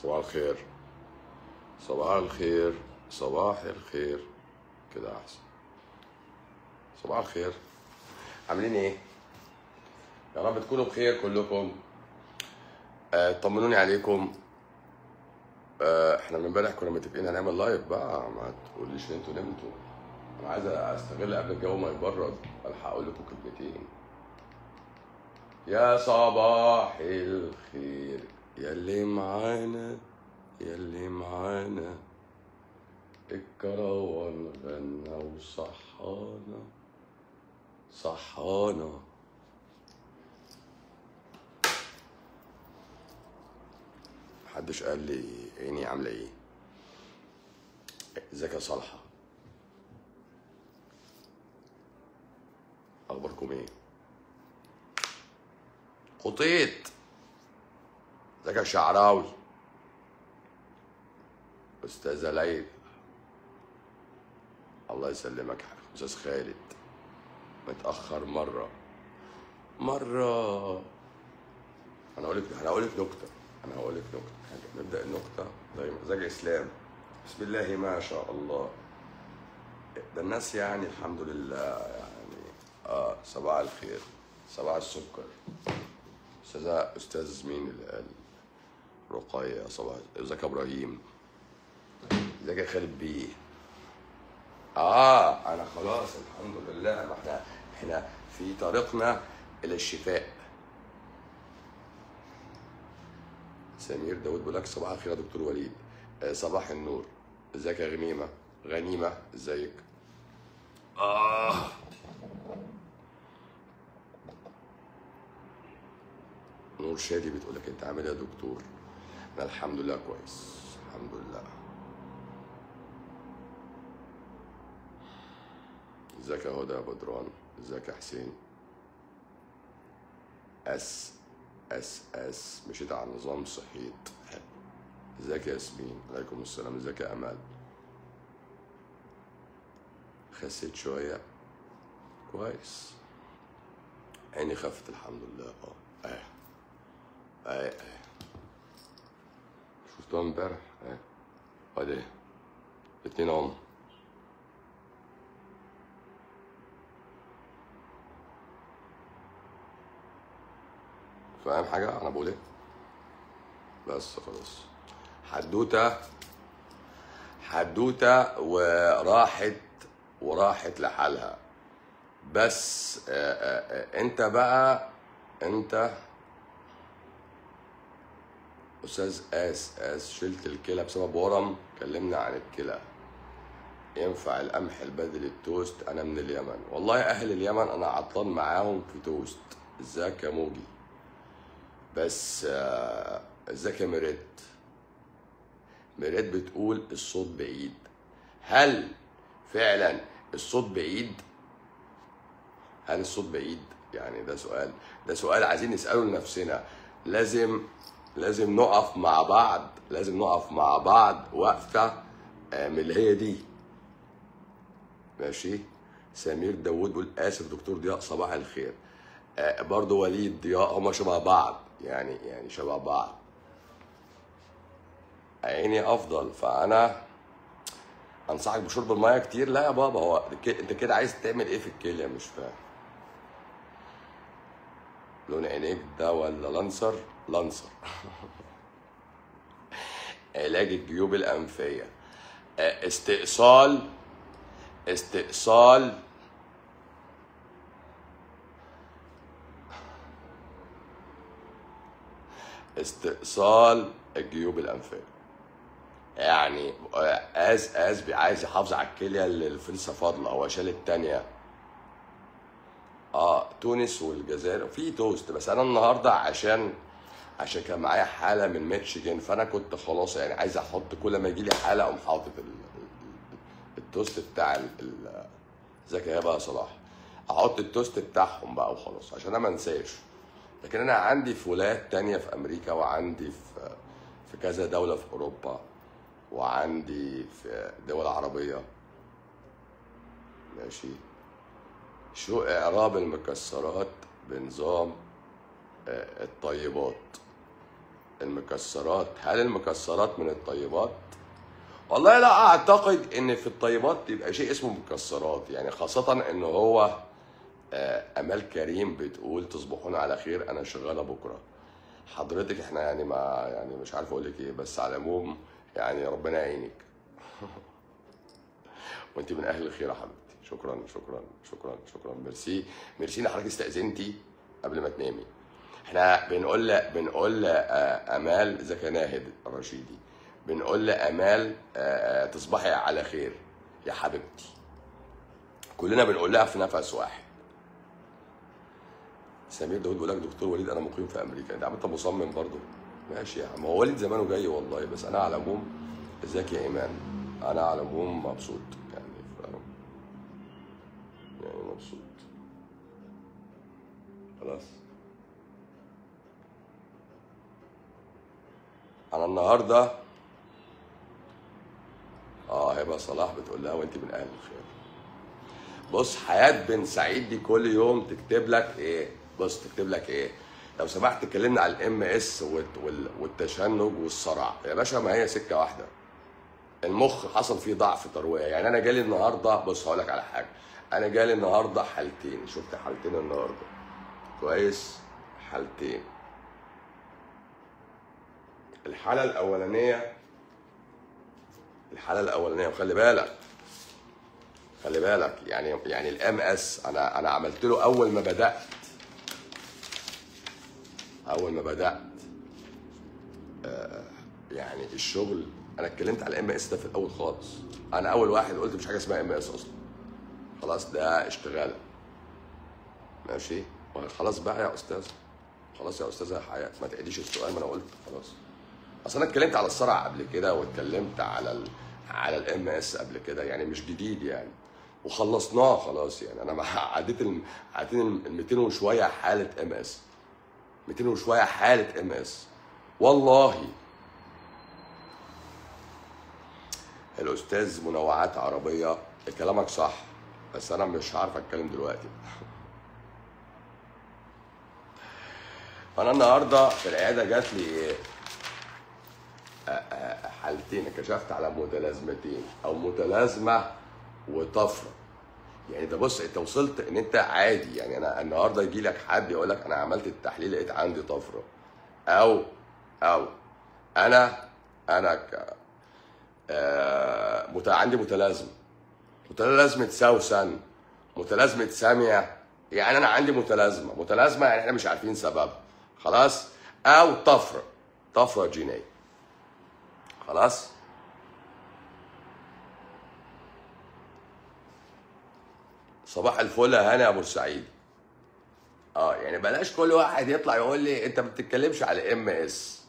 صباح الخير صباح الخير صباح الخير كده احسن صباح الخير عاملين ايه يا رب تكونوا بخير كلكم آه، طمنوني عليكم آه، احنا من امبارح كنا متفقين هنعمل لايف بقى ما تقوليش ان انتوا نمتوا انا عايز استغل قبل الجو ما يبرد الحق اقول لكم كلمتين يا صباح الخير يا اللي معانا يا اللي معانا الكروان غنى وصحانا صحانا محدش قال لي عيني عامله ايه ازيك يا صالحه اخباركم ايه خطيط ازيك يا شعراوي استاذه ليلى الله يسلمك يا حبيبي استاذ خالد متاخر مره مره انا هقول لك انا هقول لك نكته انا هقول لك نكته حاجه نبدا النكته دايما ازيك يا اسلام بسم الله ما شاء الله ده الناس يعني الحمد لله يعني اه صباح الخير صباح السكر استاذه استاذ مين اللي قال رقية صباح ازيك يا ابراهيم ازيك يا خالد بيه اه انا خلاص الحمد لله ما احنا احنا في طريقنا الى الشفاء سمير داود بيقول لك صباح الخير يا دكتور وليد آه صباح النور ازيك يا غنيمه غنيمه ازيك اه نور شادي بتقول لك انت عامل ايه يا دكتور انا الحمد لله كويس الحمد لله ازيك يا هدى يا بدران ازيك يا حسين اس اس اس مشيت على النظام صحيت حلو ازيك يا ياسمين عليكم السلام ازيك يا امال خسيت شويه كويس عيني خفت الحمد لله اه اه اه اه شفتوها امبارح اه ادي اتنين هم فاهم حاجة أنا بقول إيه؟ بس خلاص حدوتة حدوتة وراحت وراحت لحالها بس آه، آه، آه، أنت بقى أنت أستاذ آس آس شلت الكلى بسبب ورم كلمنا عن الكلى ينفع القمح البدل التوست أنا من اليمن والله أهل اليمن أنا عطلان معاهم في توست ازيك يا موجي بس آه، ازيك يا ميريت ميريت بتقول الصوت بعيد هل فعلا الصوت بعيد هل الصوت بعيد يعني ده سؤال ده سؤال عايزين نسأله لنفسنا لازم لازم نقف مع بعض لازم نقف مع بعض وقفة آه، من اللي هي دي ماشي سمير داوود بيقول اسف دكتور ضياء صباح الخير آه، برضو وليد ضياء هما شبه بعض يعني يعني شبه بعض عيني افضل فانا انصحك بشرب الميه كتير لا يا بابا هو ك- انت كده عايز تعمل ايه في الكليه مش فاهم لون عينيك ده ولا لانسر لانسر علاج الجيوب الانفيه آه، استئصال استئصال استئصال الجيوب الانفيه يعني از از بي- عايز يحافظ على الكليه اللي لسه فاضله هو شال التانيه اه تونس والجزائر في توست بس انا النهارده عشان عشان كان معايا حاله من ميتشيجن فانا كنت خلاص يعني عايز احط كل ما يجي لي حاله اقوم حاطط ال- ال- التوست بتاع ال- ال- ازيك يا بقى يا صلاح احط التوست بتاعهم بقى وخلاص عشان انا ما انساش لكن انا عندي في ولايات تانية في امريكا وعندي في في كذا دولة في اوروبا وعندي في دول عربية ماشي شو اعراب المكسرات بنظام آه، الطيبات المكسرات هل المكسرات من الطيبات والله لا اعتقد ان في الطيبات يبقى شيء اسمه مكسرات يعني خاصة ان هو آه، امال كريم بتقول تصبحون على خير انا شغالة بكرة حضرتك احنا يعني ما يعني مش عارف اقول لك ايه بس على العموم يعني ربنا يعينك وانت من اهل الخير يا حبيبتي شكرا شكرا شكرا شكرا ميرسي ميرسي ان حضرتك استاذنتي قبل ما تنامي احنا بنقول بنقول آه، امال ازيك يا ناهد الرشيدي بنقول لامال آه، تصبحي على خير يا حبيبتي كلنا بنقول لها في نفس واحد سمير داود بيقول لك دكتور وليد انا مقيم في امريكا انت عم انت مصمم برضه ماشي يا عم هو وليد زمانه جاي والله بس انا على العموم ازيك يا ايمان انا على العموم مبسوط يعني فاهم يعني مبسوط خلاص انا النهارده اه هبه صلاح بتقول لها وانت من اهل الخير بص حياه بن سعيد دي كل يوم تكتب لك ايه بص تكتب لك ايه لو سمحت اتكلمنا على الام اس والتشنج والصرع يا باشا ما هي سكه واحده المخ حصل فيه ضعف ترويه يعني انا جالي النهارده بص هقول لك على حاجه انا جالي النهارده حالتين شفت حالتين النهارده كويس حالتين الحاله الاولانيه الحاله الاولانيه وخلي بالك خلي بالك يعني يعني الام اس انا انا عملت له اول ما بدات اول ما بدات آه، يعني الشغل انا اتكلمت على الام اس ده في الاول خالص انا اول واحد قلت مش حاجه اسمها ام اس اصلا خلاص ده اشتغاله ماشي خلاص بقى يا استاذ خلاص يا استاذه حياه ما تعيديش السؤال ما انا قلت خلاص اصل انا اتكلمت على الصرع قبل كده واتكلمت على ال على الام اس قبل كده يعني مش جديد يعني وخلصناه خلاص يعني انا مع- عديت ال عديت ال 200 وشويه حاله ام اس 200 وشويه حاله ام اس والله الاستاذ منوعات عربيه كلامك صح بس انا مش عارف اتكلم دلوقتي فانا النهارده في العياده جات لي ايه حالتين كشفت على متلازمتين او متلازمه وطفره يعني ده بص انت وصلت ان انت عادي يعني انا النهارده يجي لك حد يقول لك انا عملت التحليل لقيت عندي طفره او او انا انا ك آه مت... عندي متلازمه متلازمه سوسن متلازمه ساميه يعني انا عندي متلازمه متلازمه يعني احنا مش عارفين سببها خلاص او طفره طفره جينيه خلاص صباح الفل يا هاني يا ابو سعيد اه يعني بلاش كل واحد يطلع يقول لي انت ما بتتكلمش على ام اس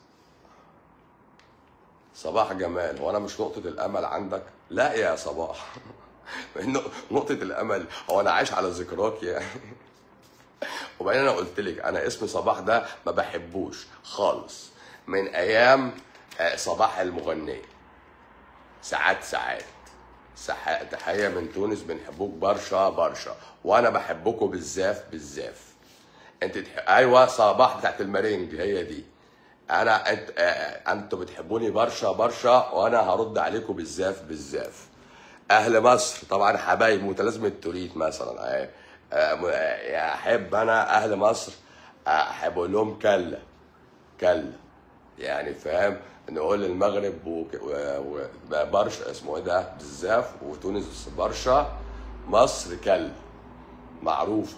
صباح جمال هو انا مش نقطة الامل عندك؟ لا يا صباح إنه نقطة الامل هو انا عايش على ذكراك يعني وبعدين انا قلت لك انا اسم صباح ده ما بحبوش خالص من ايام آه، صباح المغنية ساعات ساعات سح- تحية من تونس بنحبوك برشا برشا وانا بحبكم بالزاف بالزاف انت تح... ايوه صباح بتاعت المارينج هي دي انا انت آه، انتوا بتحبوني برشا برشا وانا هرد عليكم بالزاف بالزاف اهل مصر طبعا حبايب متلازمه توريت مثلا آه، آه، م- آه، احب انا اهل مصر آه، احب اقول لهم كلا كلا يعني فاهم نقول المغرب وك- و- و- بقى برشا اسمه ايه ده بالزاف وتونس برشا مصر كلا معروفه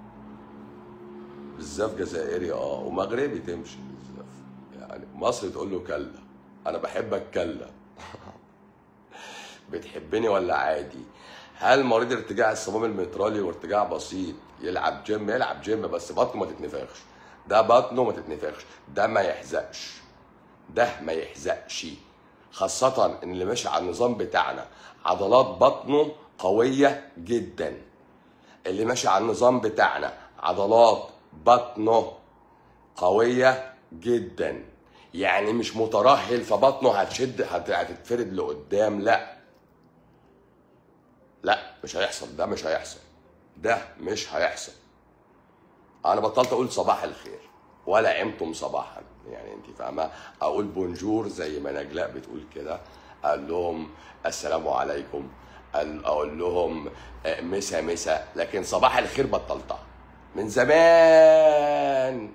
بالزاف جزائري اه ومغربي تمشي بالزاف يعني مصر تقول له كلا انا بحبك كلا بتحبني ولا عادي هل مريض ارتجاع الصمام المترالي وارتجاع بسيط يلعب جيم يلعب جيم بس بطنه ما تتنفخش ده بطنه ما تتنفخش ده ما يحزقش ده ما يحزقش خاصة ان اللي ماشي على النظام بتاعنا عضلات بطنه قوية جدا اللي ماشي على النظام بتاعنا عضلات بطنه قوية جدا يعني مش مترهل فبطنه هتشد هت- هتتفرد لقدام لا لا مش هيحصل ده مش هيحصل ده مش هيحصل انا بطلت اقول صباح الخير ولا عمتم صباحا يعني انت فاهمه اقول بونجور زي ما نجلاء بتقول كده اقول لهم السلام عليكم أقول- اقول لهم آه، مسا مسا لكن صباح الخير بطلتها من زمان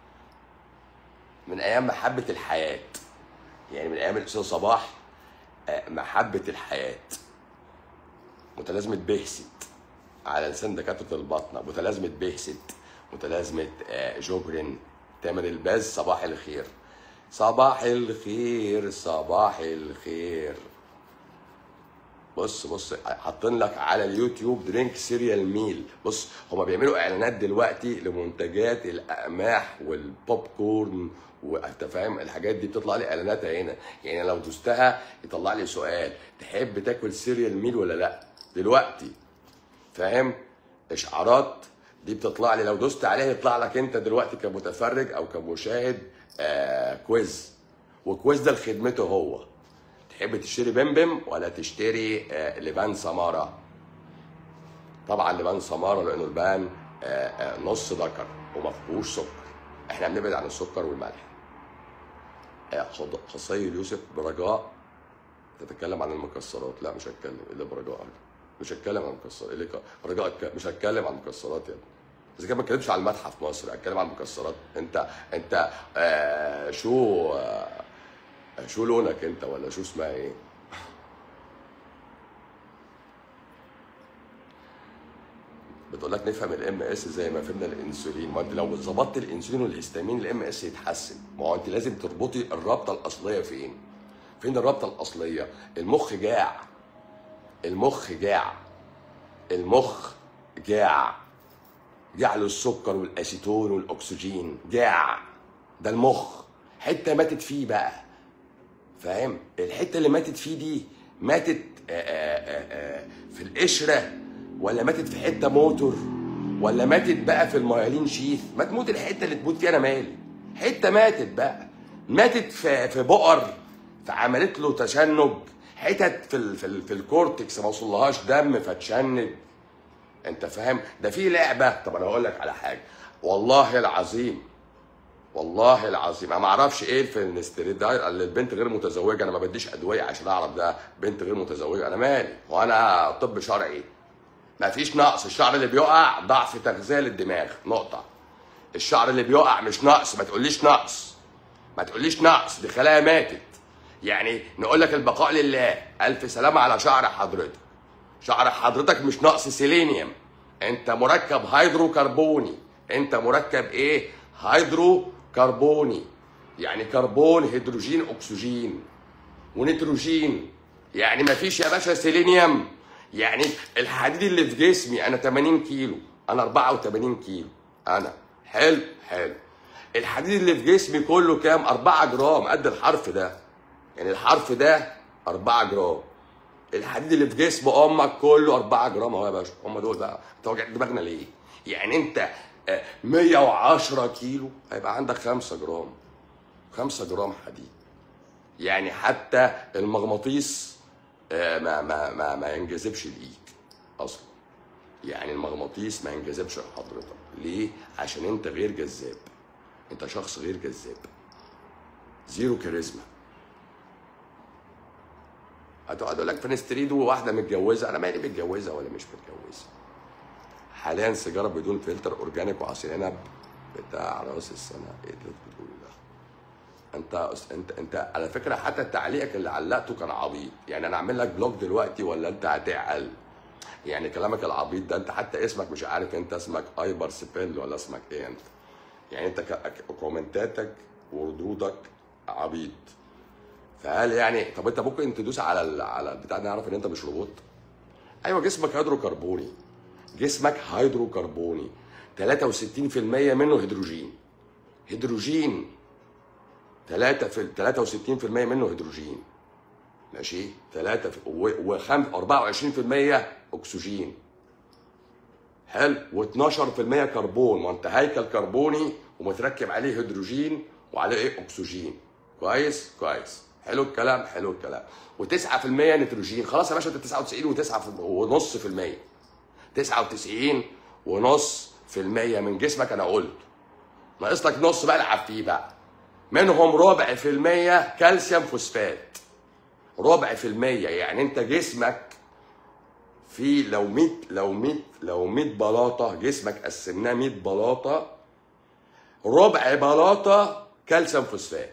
من ايام محبه الحياه يعني من ايام الاستاذ صباح آه، محبه الحياه متلازمه بهست على لسان دكاتره البطنه متلازمه بهست متلازمه آه، جبرن تامر الباز صباح الخير صباح الخير صباح الخير بص بص حاطين لك على اليوتيوب درينك سيريال ميل بص هما بيعملوا اعلانات دلوقتي لمنتجات القماح والبوب كورن وانت فاهم الحاجات دي بتطلع لي اعلاناتها هنا يعني لو دوستها يطلع لي سؤال تحب تاكل سيريال ميل ولا لا دلوقتي فاهم اشعارات دي بتطلع لي لو دوست عليها يطلع لك انت دلوقتي كمتفرج او كمشاهد آه كويز وكويز ده لخدمته هو تحب تشتري بمبم ولا تشتري آه لبان سمارة طبعا لبان سمارة لانه البان آه آه نص ذكر وما فيهوش سكر احنا بنبعد عن السكر والملح آه خض- خصي يوسف برجاء تتكلم عن المكسرات لا مش هتكلم الا برجاء مش هتكلم عن المكسرات اللي ك- رجاء اتك- مش هتكلم عن المكسرات يا ابني اذا كان ما اتكلمش عن المتحف مصر هتكلم عن المكسرات انت انت آه شو آه شو لونك انت ولا شو اسمها ايه بتقول لك نفهم الام اس زي ما فهمنا الانسولين ما انت لو ظبطت الانسولين والهستامين الام اس يتحسن ما هو انت لازم تربطي الرابطه الاصليه فين فين الرابطه الاصليه المخ جاع المخ جاع المخ جاع جاع له السكر والاسيتون والاكسجين جاع ده المخ حته ماتت فيه بقى فاهم الحته اللي ماتت فيه دي ماتت آه، آه، آه، في القشره ولا ماتت في حته موتور ولا ماتت بقى في الميالين شيث ما تموت الحته اللي تموت فيها انا مالي حته ماتت بقى ماتت في في بؤر فعملت له تشنج حتت في ال في, ال في الكورتكس ما وصلهاش دم فتشنج انت فاهم ده في لعبه طب انا هقول لك على حاجه والله العظيم والله العظيم انا ما اعرفش ايه الفينستريد ده اللي البنت غير متزوجه انا ما بديش ادويه عشان اعرف ده بنت غير متزوجه انا مالي وانا طب شرعي ما فيش نقص الشعر اللي بيقع ضعف تغذيه للدماغ نقطه الشعر اللي بيقع مش نقص ما تقوليش نقص ما تقوليش نقص دي خلايا ماتت يعني نقول لك البقاء لله الف سلامه على شعر حضرتك شعر حضرتك مش نقص سيلينيوم انت مركب هيدروكربوني انت مركب ايه هيدروكربوني يعني كربون هيدروجين اكسجين ونيتروجين يعني ما فيش يا باشا سيلينيوم يعني الحديد اللي في جسمي انا 80 كيلو انا 84 كيلو انا حلو حلو الحديد اللي في جسمي كله كام 4 جرام قد الحرف ده يعني الحرف ده 4 جرام الحديد اللي في جسم امك كله 4 جرام اهو يا باشا هم دول بقى انت وجع دماغنا ليه؟ يعني انت آه، 110 كيلو هيبقى عندك 5 جرام 5 جرام حديد يعني حتى المغناطيس آه، ما ما ما ما ينجذبش الايد اصلا يعني المغناطيس ما ينجذبش لحضرتك ليه؟ عشان انت غير جذاب انت شخص غير جذاب زيرو كاريزما هتقعد اقول لك فينستريد وواحده متجوزه انا مالي متجوزه ولا مش متجوزه حاليا سيجاره بدون فلتر اورجانيك وعصير عنب بتاع راس السنه ايه اللي بتقوله ده انت انت انت على فكره حتى تعليقك اللي علقته كان عبيط يعني انا اعمل لك بلوك دلوقتي ولا انت هتعقل يعني كلامك العبيط ده انت حتى اسمك مش عارف انت اسمك ايبر سبيل ولا اسمك ايه انت يعني انت ك- كومنتاتك وردودك عبيط فهل يعني طب انت ممكن تدوس على ال... على البتاع ده نعرف ان انت مش روبوت ايوه جسمك هيدروكربوني جسمك هيدروكربوني 63% منه هيدروجين هيدروجين 3 في 63% منه هيدروجين ماشي 3 و 24% اكسجين حلو و12% كربون ما انت هيكل كربوني ومتركب عليه هيدروجين وعليه ايه اكسجين كويس كويس حلو الكلام حلو الكلام و9% نيتروجين خلاص يا باشا انت 99 و9 ونص في المية 99 ونص في المية من جسمك انا قلت ناقص لك نص بقى العب فيه بقى منهم ربع في المية كالسيوم فوسفات ربع في المية يعني انت جسمك في لو 100 لو 100 لو 100 بلاطة جسمك قسمناه 100 بلاطة ربع بلاطة كالسيوم فوسفات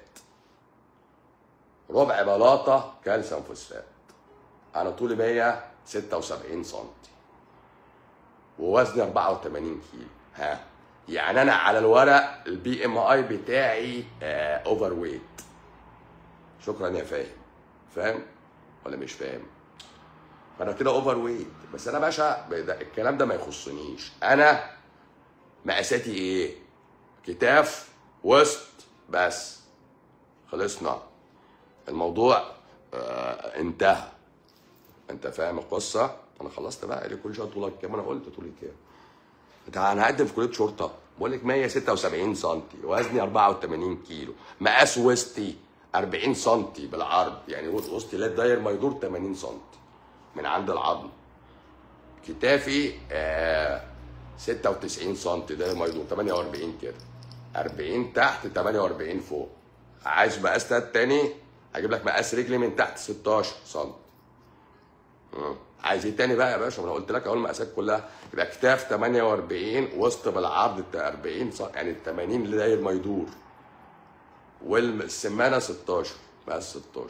ربع بلاطة كالسيوم فوسفات انا طولي 176 سم ووزني 84 كيلو ها يعني انا على الورق البي ام اي بتاعي آه اوفر ويت شكرا يا فاهم فاهم ولا مش فاهم فانا كده اوفر ويت بس انا باشا ده- الكلام ده ما يخصنيش انا مقاساتي ايه كتاف وسط بس خلصنا الموضوع آه انتهى انت فاهم القصه انا خلصت بقى ليه كل شويه طولك كام انا قلت طولي كام انت انا هقدم في كليه شرطه بقول لك 176 سم وزني 84 كيلو مقاس وسطي 40 سم بالعرض يعني وسطي لا داير ما يدور 80 سم من عند العظم كتافي آه 96 سم داير ما يدور 48 كده 40 تحت 48 فوق عايز مقاس تلات تاني هجيب لك مقاس رجلي من تحت 16 سم مم. عايز ايه تاني بقى يا باشا ما انا قلت لك اهو المقاسات كلها يبقى كتاف 48 وسط بالعرض 40 ص- يعني ال 80 اللي داير ما يدور والسمانه 16 مقاس 16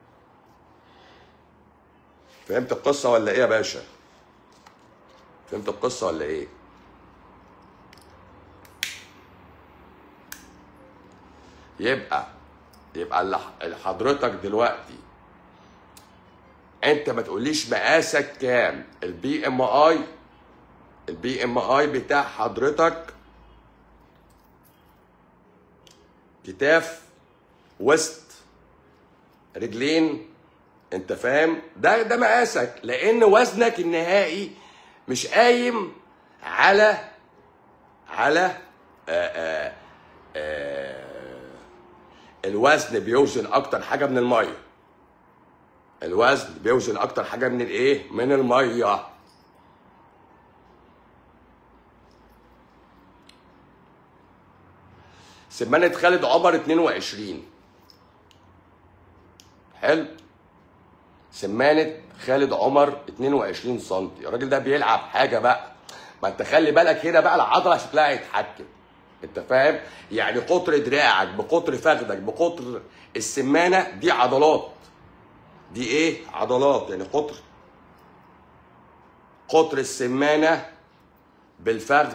فهمت القصه ولا ايه يا باشا؟ فهمت القصه ولا ايه؟ يبقى يبقى اللي ح- اللي حضرتك دلوقتي انت ما تقوليش مقاسك كام البي ام اي البي ام اي بتاع حضرتك كتاف وسط رجلين انت فاهم ده ده مقاسك لان وزنك النهائي مش قايم على على آآ آآ آآ الوزن بيوزن اكتر حاجه من الميه الوزن بيوزن اكتر حاجه من الايه من الميه سمانة خالد عمر 22 حلو سمانة خالد عمر 22 سم الراجل ده بيلعب حاجه بقى ما انت خلي بالك هنا بقى العضله شكلها هيتحكم انت فاهم يعني قطر دراعك بقطر فخدك بقطر السمانه دي عضلات دي ايه عضلات يعني قطر قطر السمانه بالفخذ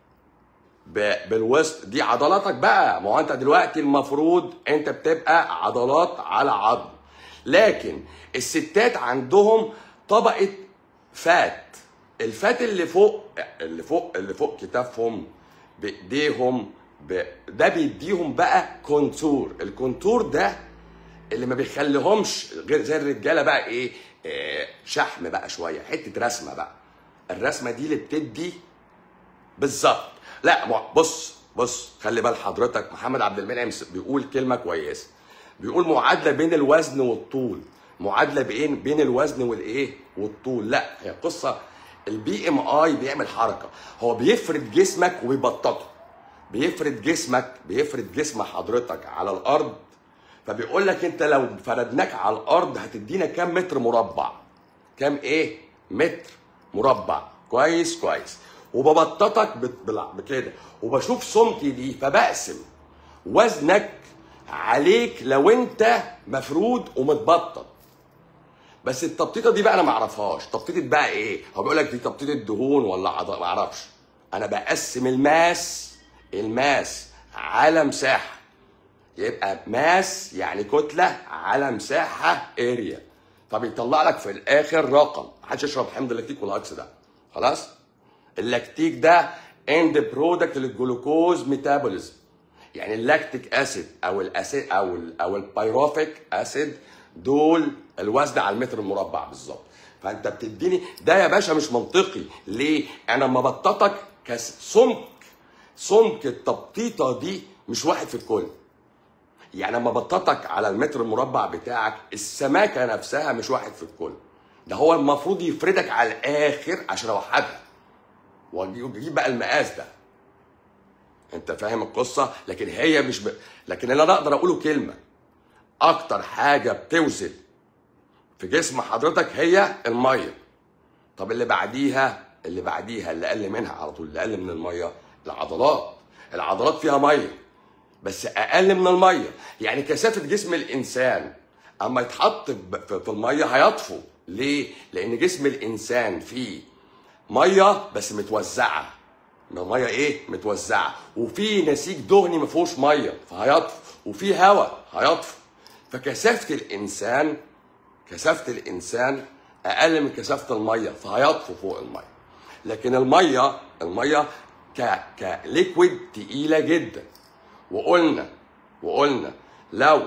ب- بالوسط دي عضلاتك بقى ما هو انت دلوقتي المفروض انت بتبقى عضلات على عظم لكن الستات عندهم طبقه فات الفات اللي فوق اللي فوق اللي فوق كتافهم بايديهم ب... ده بيديهم بقى كونتور الكونتور ده اللي ما بيخليهمش غير زي الرجاله بقى ايه آه، شحم بقى شويه حته رسمه بقى الرسمه دي اللي بتدي بالظبط لا مع- بص بص خلي بال حضرتك محمد عبد المنعم س- بيقول كلمه كويسه بيقول معادله بين الوزن والطول معادله بين بين الوزن والايه والطول لا هي قصه البي ام اي بيعمل حركه هو بيفرد جسمك وبيبططه بيفرد جسمك بيفرد جسم حضرتك على الارض فبيقول لك انت لو فردناك على الارض هتدينا كام متر مربع كام ايه متر مربع كويس كويس وببططك بت- بال- بكده وبشوف سمكي دي فبقسم وزنك عليك لو انت مفرود ومتبطط بس التبطيطه دي بقى انا ما اعرفهاش تبطيطه بقى ايه هو بيقول لك دي تبطيطه دهون ولا عضل ما اعرفش انا بقسم الماس الماس على مساحه يبقى ماس يعني كتله على مساحه اريا فبيطلع لك في الاخر رقم محدش يشرب حمض اللاكتيك والعكس ده خلاص اللاكتيك ده اند برودكت للجلوكوز ميتابوليزم يعني اللاكتيك اسيد او الاسيد او ال او البيروفيك اسيد دول الوزن على المتر المربع بالظبط فانت بتديني ده يا باشا مش منطقي ليه انا لما بططك كس سمك سمك التبطيطه دي مش واحد في الكل يعني لما بططك على المتر المربع بتاعك السماكه نفسها مش واحد في الكل ده هو المفروض يفردك على الاخر عشان اوحدها واجيب بقى المقاس ده انت فاهم القصه لكن هي مش ب... لكن اللي انا اقدر اقوله كلمه اكتر حاجه بتوزن في جسم حضرتك هي الميه طب اللي بعديها اللي بعديها اللي اقل منها على طول اللي اقل من الميه العضلات العضلات فيها ميه بس اقل من الميه يعني كثافه جسم الانسان اما يتحط ب- في في الميه هيطفو ليه لان جسم الانسان فيه ميه بس متوزعه ما ميه ايه متوزعه وفي نسيج دهني ما فيهوش ميه فهيطفو وفي هواء هيطفو فكثافه الانسان كثافه الانسان اقل من كثافه الميه فهيطفو فوق الميه لكن الميه الميه ك كليكويد تقيله جدا وقلنا وقلنا لو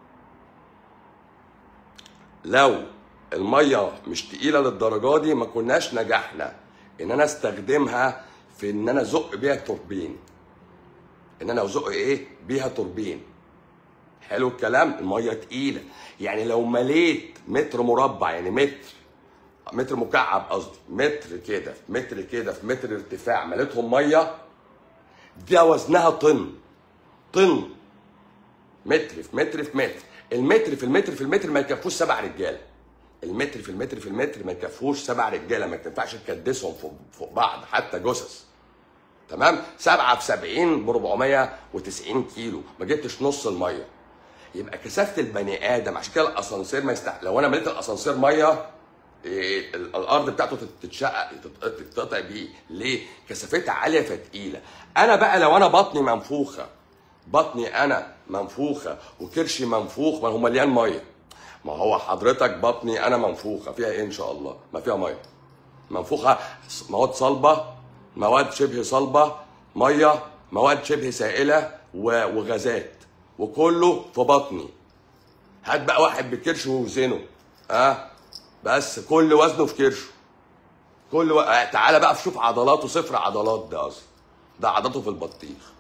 لو الميه مش تقيله للدرجه دي ما كناش نجحنا ان انا استخدمها في ان انا ازق بيها توربين ان انا ازق ايه بيها توربين حلو الكلام الميه تقيله يعني لو مليت متر مربع يعني متر متر مكعب قصدي متر كده في متر كده في متر ارتفاع مليتهم ميه ده وزنها طن طن متر في متر في متر المتر في المتر في المتر ما يكفوش سبع رجاله المتر في المتر في المتر ما يكفوش سبع رجاله ما تنفعش تكدسهم فوق, فوق بعض حتى جثث تمام سبعة في 70 ب 490 كيلو ما جبتش نص الميه يبقى كثافه البني ادم عشان كده الاسانسير ما يستحق لو انا مليت الاسانسير ميه إيه، ال- الارض بتاعته تت- تتشقق تت- تتقطع بيه ليه كثافتها عاليه فتقيله انا بقى لو انا بطني منفوخه بطني انا منفوخه وكرشي منفوخ ما هو مليان ميه ما هو حضرتك بطني انا منفوخه فيها ايه ان شاء الله ما فيها ميه منفوخه مواد صلبه مواد شبه صلبه ميه مواد شبه سائله و- وغازات وكله في بطني هات بقى واحد بكرش ووزنه ها أه؟ بس كل وزنه في كرشه كل و... آه، تعالى بقى شوف عضلاته صفر عضلات ده اصلا ده عضلاته في البطيخ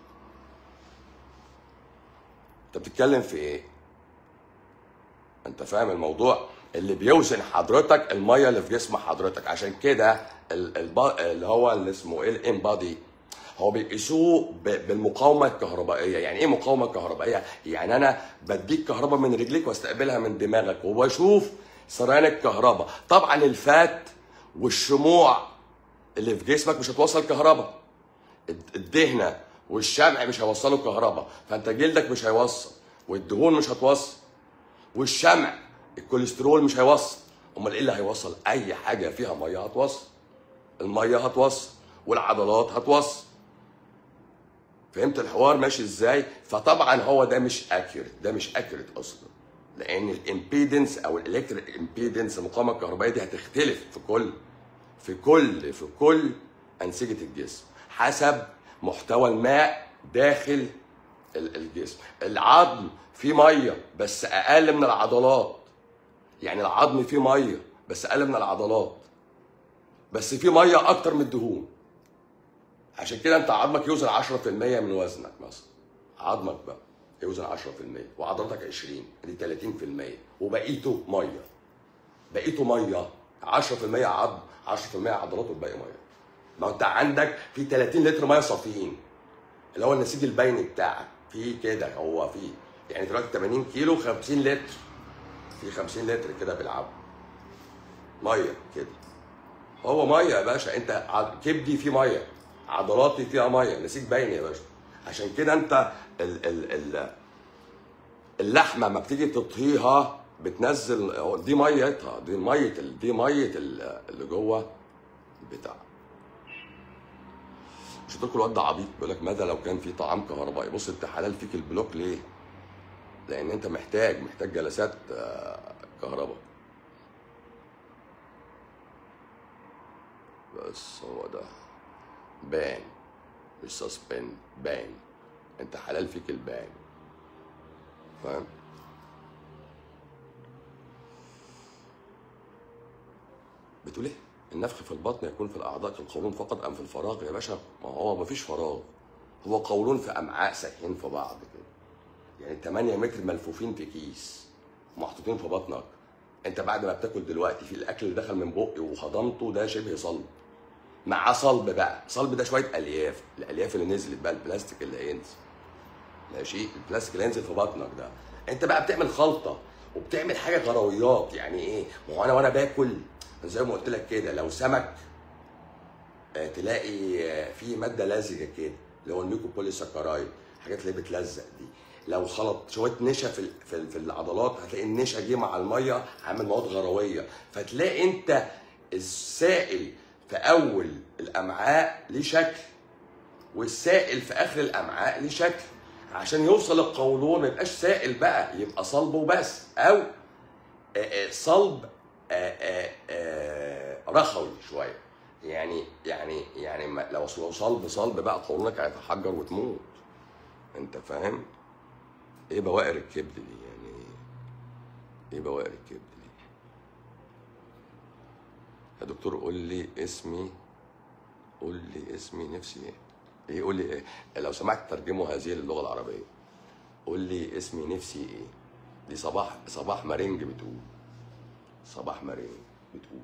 انت بتتكلم في ايه انت فاهم الموضوع اللي بيوزن حضرتك الميه اللي في جسم حضرتك عشان كده ال- الب... اللي هو اللي اسمه ايه الانبادي هو بيقيسوه ب... بالمقاومه الكهربائيه يعني ايه مقاومه كهربائيه يعني انا بديك كهرباء من رجليك واستقبلها من دماغك وبشوف سريان الكهرباء طبعا الفات والشموع اللي في جسمك مش هتوصل كهرباء الدهنه والشمع مش هيوصلوا كهرباء فانت جلدك مش هيوصل والدهون مش هتوصل والشمع الكوليسترول مش هيوصل امال ايه اللي هيوصل اي حاجه فيها ميه هتوصل الميه هتوصل والعضلات هتوصل فهمت الحوار ماشي ازاي فطبعا هو ده مش اكيوريت ده مش اكيوريت اصلا لان الامبيدنس او الالكتريك امبيدنس المقاومه الكهربائيه دي هتختلف في كل في كل في كل انسجه الجسم حسب محتوى الماء داخل ال- الجسم العظم فيه ميه بس اقل من العضلات يعني العظم فيه ميه بس اقل من العضلات بس فيه ميه اكتر من الدهون عشان كده انت عظمك يوزن 10% من وزنك مثلا عظمك بقى يوزن 10% وعضلاتك 20 دي 30% وبقيته ميه بقيته ميه 10% عظم 10% عضلات والباقي ميه ما انت عندك في 30 لتر ميه صافيين اللي هو النسيج البيني بتاعك في كده هو في يعني دلوقتي 80 كيلو 50 لتر في 50 لتر كده بيلعبوا ميه كده هو ميه يا باشا انت ع- كبدي فيه ميه عضلاتي فيها ميه نسيج باين يا باشا عشان كده انت ال ال ال اللحمه ما بتيجي تطهيها بتنزل هو دي ميتها دي ميه ال- دي ميه ال- اللي جوه بتاع مش هتقول الواد ده عبيط بيقول لك ماذا لو كان في طعام كهربائي بص انت حلال فيك البلوك ليه؟ لان انت محتاج محتاج جلسات آه، كهرباء بس هو ده بان مش سسبند بان انت حلال فيك البان فاهم بتقول ايه النفخ في البطن يكون في الاعضاء كالقولون فقط ام في الفراغ يا باشا ما هو ما فيش فراغ هو قولون في امعاء سايحين في بعض كده يعني 8 متر ملفوفين في كيس محطوطين في بطنك انت بعد ما بتاكل دلوقتي في الاكل اللي دخل من بقي وهضمته ده شبه صلب مع صلب بقى صلب ده شويه الياف الالياف اللي نزلت بقى البلاستيك اللي هينزل ماشي البلاستيك اللي هينزل في بطنك ده انت بقى بتعمل خلطه وبتعمل حاجه غرويات يعني ايه ما هو انا وانا باكل زي ما قلت لك كده لو سمك آه، تلاقي آه، في ماده لزجه كده اللي هو الميكوبوليساكرايد الحاجات اللي بتلزق دي لو خلط شويه نشا في ال- في ال- في العضلات هتلاقي النشا جه مع الميه عامل مواد غرويه فتلاقي انت السائل في اول الامعاء ليه شكل والسائل في اخر الامعاء ليه شكل عشان يوصل القولون ما يبقاش سائل بقى يبقى صلب وبس او آه، آه، صلب آه، آه، آه، رخوي شويه يعني يعني يعني ما- لو لو صلب صلب بقى قولونك هيتحجر وتموت انت فاهم ايه بوائر الكبد دي يعني ايه بوائر الكبد دي يا دكتور قول لي اسمي قول لي اسمي نفسي ايه ايه قول لي ايه لو سمحت ترجموا هذه للغه العربيه قول لي اسمي نفسي ايه دي صباح صباح مارينج بتقول صباح مارينج بتقول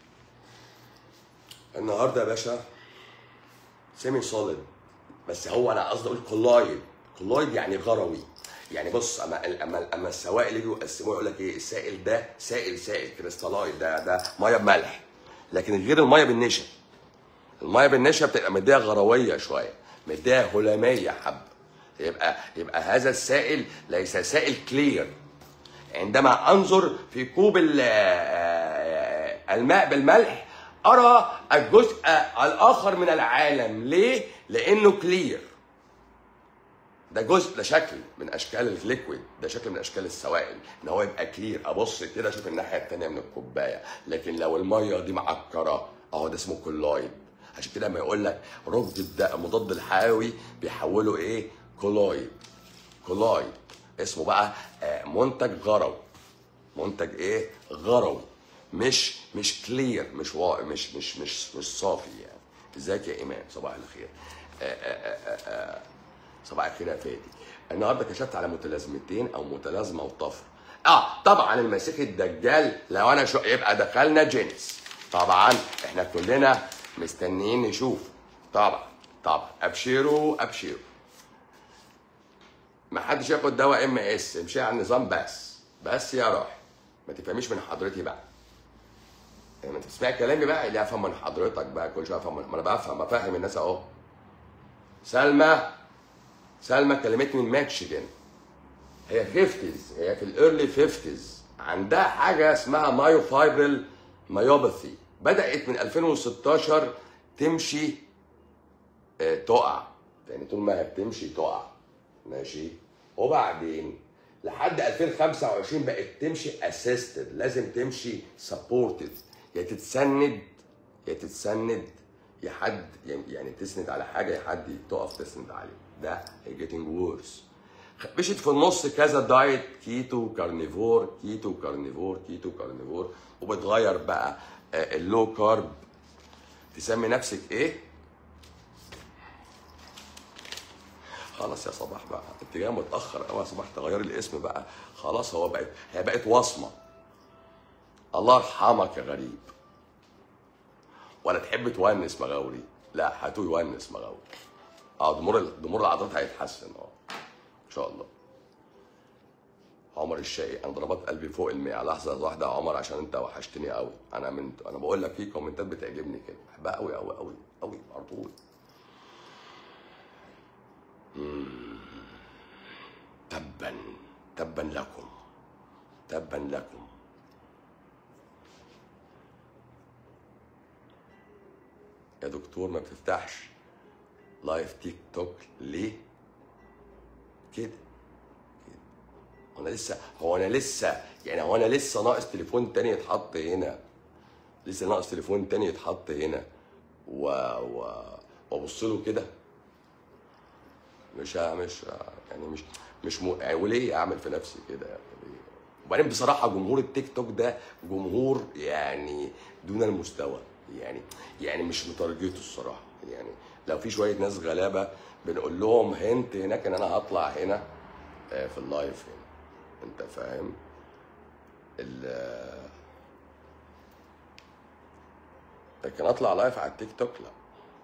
النهارده يا باشا سيمي سوليد بس هو انا قصدي اقول كولايد كولايد يعني غروي يعني بص اما اما اما السوائل يجوا يقسموها يقول لك ايه السائل ده سائل سائل كريستالايد ده ده ميه بملح لكن غير الميه بالنشا الميه بالنشا بتبقى مديها غرويه شويه مديها هلاميه حب يبقى يبقى هذا السائل ليس سائل كلير عندما انظر في كوب ال- آه، الماء بالملح ارى الجزء الاخر من العالم ليه لانه كلير ده جزء ده شكل من اشكال الليكويد ده شكل من اشكال السوائل ان هو يبقى كلير ابص كده اشوف الناحيه الثانيه من الكوبايه لكن لو الميه دي معكره اهو ده اسمه كولايد عشان كده لما يقول لك رج الداء مضاد الحيوي بيحوله ايه كولايد كولايد اسمه بقى آه، منتج غروي منتج ايه غروي مش مش كلير مش وا... مش مش مش مش صافي يعني ازيك يا امام صباح الخير آه، آه، آه، آه، صباح الخير يا فادي النهارده كشفت على متلازمتين او متلازمه وطفره اه طبعا المسيح الدجال لو انا شو يبقى دخلنا جنس طبعا احنا كلنا مستنيين نشوف طبعا طبعا ابشروا ابشروا ما حدش ياخد دواء ام اس امشي على النظام بس بس يا روح ما تفهميش من حضرتي بقى يعني انت بتسمعي كلامي بقى اللي افهم من حضرتك بقى كل شويه افهم من- ما انا بفهم بفهم الناس اهو سلمى سلمى كلمتني من ميتشيجن هي 50 هي في الايرلي 50 عندها حاجه اسمها مايو فايبرل مايوباثي بدات من 2016 تمشي آه، تقع يعني طول ما هي بتمشي تقع ماشي وبعدين لحد 2025 بقت تمشي اسيستد لازم تمشي سبورتد يا تتسند يا تتسند يا حد يعني تسند على حاجه يا حد تقف تسند عليه ده getting worse مشيت في النص كذا دايت كيتو كارنيفور كيتو كارنيفور كيتو كارنيفور وبتغير بقى آه، اللو كارب تسمي نفسك ايه؟ خلاص يا صباح بقى انت جاي متاخر قوي يا صباح تغيري الاسم بقى خلاص هو بقت هي بقت وصمه الله يرحمك يا غريب ولا تحب تونس مغاوري لا هاتوا يونس مغاوري اه ضمور ضمور العضلات هيتحسن اه ان شاء الله عمر الشقي انا ضربات قلبي فوق المية لحظه واحده يا عمر عشان انت وحشتني قوي انا من انا بقول لك في كومنتات بتعجبني كده بحبها قوي قوي قوي قوي على طول تبا تبا لكم تبا لكم يا دكتور ما بتفتحش لايف تيك توك ليه كده كده هو انا لسه هو انا لسه يعني هو انا لسه ناقص تليفون تاني يتحط هنا لسه ناقص تليفون تاني يتحط هنا و و وابص له كده مش ه- مش ه- يعني مش مش م... يعني وليه اعمل في نفسي كده يعني ليه؟ وبعدين بصراحه جمهور التيك توك ده جمهور يعني دون المستوى يعني يعني مش متارجته الصراحه يعني لو في شويه ناس غلابه بنقول لهم هنت هناك ان انا هطلع هنا آه، في اللايف هنا انت فاهم ال لكن اطلع لايف على التيك توك لا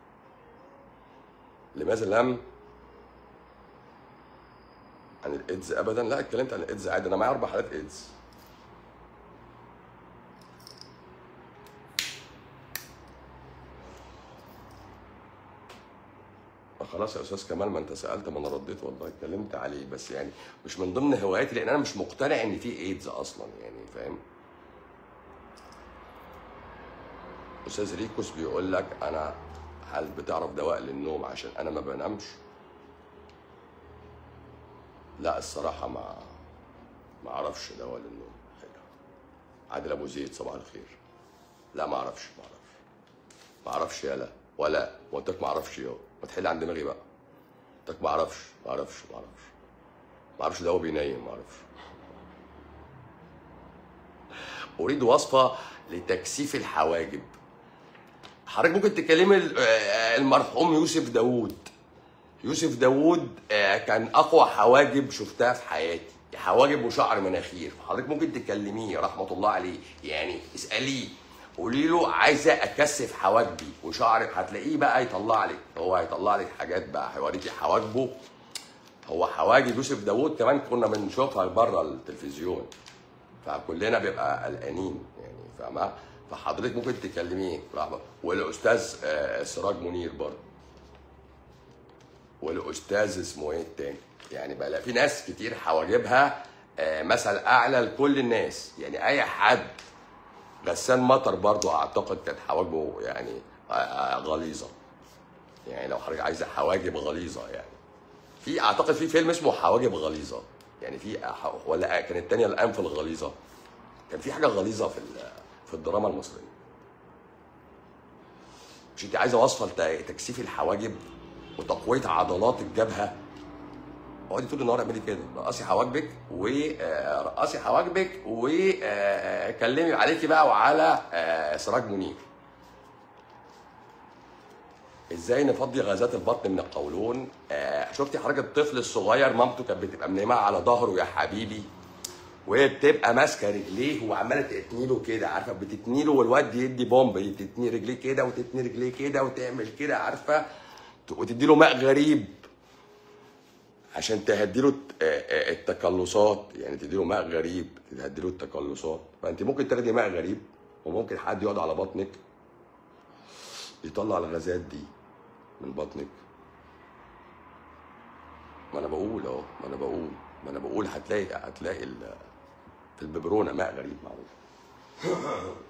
لماذا لم عن الايدز ابدا لا اتكلمت عن الايدز عادي انا معايا اربع حالات ايدز خلاص يا استاذ كمال ما انت سالت ما انا رديت والله اتكلمت عليه بس يعني مش من ضمن هواياتي لان انا مش مقتنع ان في ايدز اصلا يعني فاهم استاذ ريكوس بيقول لك انا هل بتعرف دواء للنوم عشان انا ما بنامش لا الصراحه ما ما اعرفش دواء للنوم حاجه عادل ابو زيد صباح الخير لا ما اعرفش ما اعرفش ما اعرفش يالا ولا قلت لك ما اعرفش يا ما تحل عن دماغي بقى قلت لك ما اعرفش ما اعرفش ما اعرفش ما اعرفش دواء بينيم ما اعرفش اريد وصفه لتكثيف الحواجب حضرتك ممكن تكلمي ال- آه، المرحوم يوسف داوود يوسف داوود آه، كان اقوى حواجب شفتها في حياتي حواجب وشعر مناخير حضرتك ممكن تكلميه رحمه الله عليه يعني اساليه قولي له عايزه اكثف حواجبي وشعرك هتلاقيه بقى يطلع لك هو هيطلع لك حاجات بقى هيوريكي حواجبه هو حواجب يوسف داوود كمان كنا بنشوفها بره التلفزيون فكلنا بيبقى قلقانين يعني فاهمه فحضرتك ممكن تكلميه رحمه والاستاذ آه، سراج منير برضه والاستاذ اسمه ايه التاني يعني بقى لا، في ناس كتير حواجبها آه، مثل اعلى لكل الناس يعني اي حد غسان مطر برضه اعتقد كانت حواجبه يعني آه، آه، غليظه يعني لو حضرتك عايزه حواجب غليظه يعني في اعتقد في فيلم اسمه حواجب غليظه يعني في أح- ولا كانت الثانيه الانف الغليظه كان في حاجه غليظه في ال- في الدراما المصريه مش انت عايزه وصفه لتكثيف الحواجب وتقويه عضلات الجبهه اقعدي طول النهار اعملي كده رقصي حواجبك ورقصي حواجبك وكلمي عليكي بقى وعلى آه، سراج منير ازاي نفضي غازات البطن من القولون آه شفتي حضرتك الطفل الصغير مامته كانت بتبقى منيمه على ظهره يا حبيبي وهي بتبقى ماسكه رجليه وعماله تتني له كده عارفه بتتني له والواد يدي بومب تتني رجليه كده وتتني رجليه كده وتعمل كده عارفه وتدي له ماء غريب عشان تهدي له الت- آه، آه، التقلصات يعني تدي له ماء غريب تهدي له التقلصات فانت ممكن تاخدي ماء غريب وممكن حد يقعد على بطنك يطلع الغازات دي من بطنك ما انا بقول اهو ما انا بقول ما انا بقول هتلاقي هتلاقي ال- في الببرونه ماء غريب معروف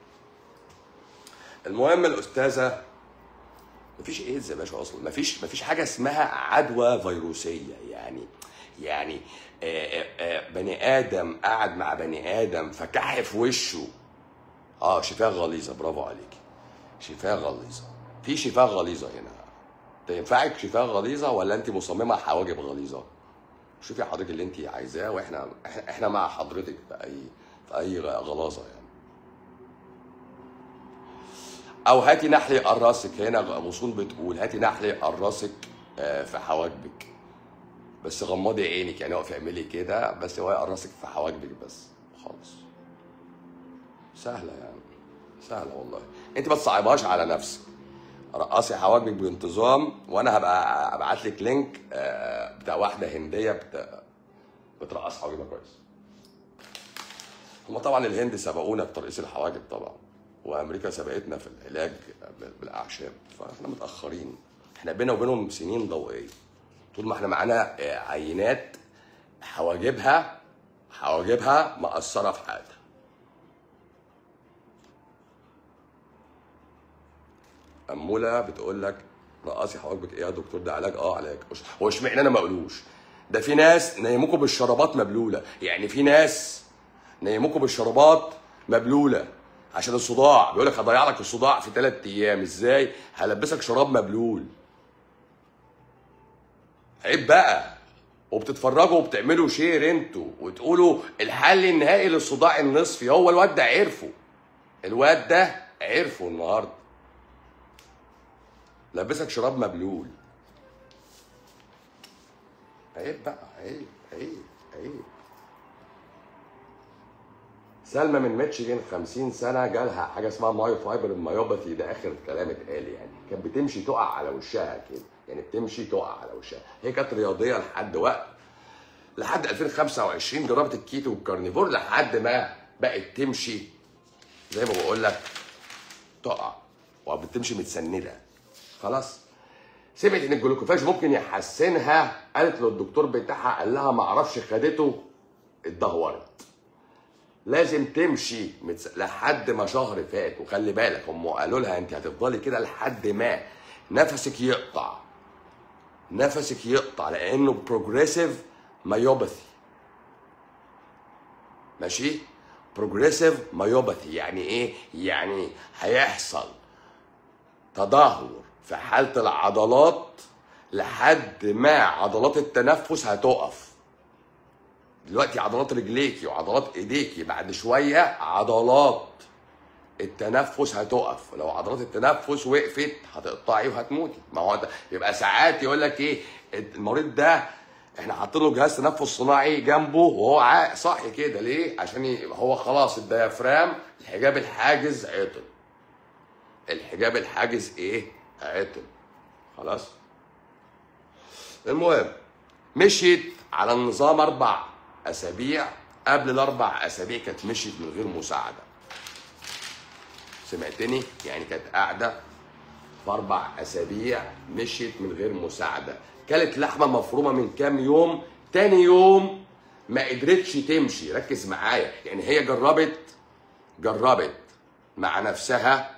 المهم الاستاذه مفيش ايدز يا باشا اصلا مفيش مفيش حاجه اسمها عدوى فيروسيه يعني يعني آه، آه، آه، بني ادم قاعد مع بني ادم فكح في وشه اه شفاه غليظه برافو عليكي شفاه غليظه في شفاه غليظه هنا تنفعك شفاه غليظه ولا انت مصممه على حواجب غليظه شوفي حضرتك اللي انت عايزاه واحنا احنا إحنا مع حضرتك في اي في اي غلاظه يعني او هاتي نحلي قراسك هنا غصون بتقول هاتي نحلي قراسك آه، في حواجبك بس غمضي عينك يعني اقفي اعملي كده بس هو يقرصك في حواجبك بس خالص سهله يعني سهله والله انت ما تصعبهاش على نفسك رقصي حواجبك بانتظام وانا هبقى ابعت لك لينك آه، بتاع واحده هنديه بت... بترقص حواجبها كويس هما طبعا الهند سبقونا في ترقيص الحواجب طبعا وامريكا سبقتنا في العلاج بال- بالاعشاب فاحنا متاخرين احنا بينا وبينهم سنين ضوئيه طول ما احنا معانا آه، عينات حواجبها حواجبها مأثرة في حياتها أمولة بتقول لك رقصي حواجبك ايه يا دكتور ده علاج اه علاج هو اشمعنى انا ما اقولوش ده في ناس نيموكوا بالشرابات مبلوله يعني في ناس نيموكوا بالشرابات مبلوله عشان الصداع بيقول لك هضيع لك الصداع في ثلاث ايام ازاي هلبسك شراب مبلول عيب بقى وبتتفرجوا وبتعملوا شير انتوا وتقولوا الحل النهائي للصداع النصفي هو الواد ده عرفه الواد ده عرفه النهارده لبسك شراب مبلول عيب بقى عيب عيب عيب سلمى من ميتشيجن 50 سنه جالها حاجه اسمها مايو فايبر المايوباثي ده اخر كلام اتقال يعني كانت بتمشي تقع على وشها كده يعني بتمشي تقع على وشها هي كانت رياضيه لحد وقت لحد 2025 جربت الكيتو والكارنيفور لحد ما بقت تمشي زي ما بقول لك تقع وبتمشي متسنده خلاص سمعت ان الجلوكوفاج ممكن يحسنها قالت للدكتور بتاعها قال لها ما اعرفش خدته اتدهورت لازم تمشي متس... لحد ما شهر فات وخلي بالك هم قالوا لها انت هتفضلي كده لحد ما نفسك يقطع نفسك يقطع لانه بروجريسيف مايوباثي ماشي بروجريسيف مايوباثي يعني ايه يعني هيحصل تدهور في حاله العضلات لحد ما عضلات التنفس هتقف دلوقتي عضلات رجليكي وعضلات ايديكي بعد شويه عضلات التنفس هتقف لو عضلات التنفس وقفت هتقطعي وهتموتي ما هو ده يبقى ساعات يقول لك ايه المريض ده احنا حاطين له جهاز تنفس صناعي جنبه وهو عا- صاحي كده ليه عشان ي- هو خلاص الديافرام الحجاب الحاجز عطل الحجاب الحاجز ايه عطل خلاص المهم مشيت على النظام اربع اسابيع قبل الاربع اسابيع كانت مشيت من غير مساعده سمعتني يعني كانت قاعده في اربع اسابيع مشيت من غير مساعده كلت لحمه مفرومه من كام يوم تاني يوم ما قدرتش تمشي ركز معايا يعني هي جربت جربت مع نفسها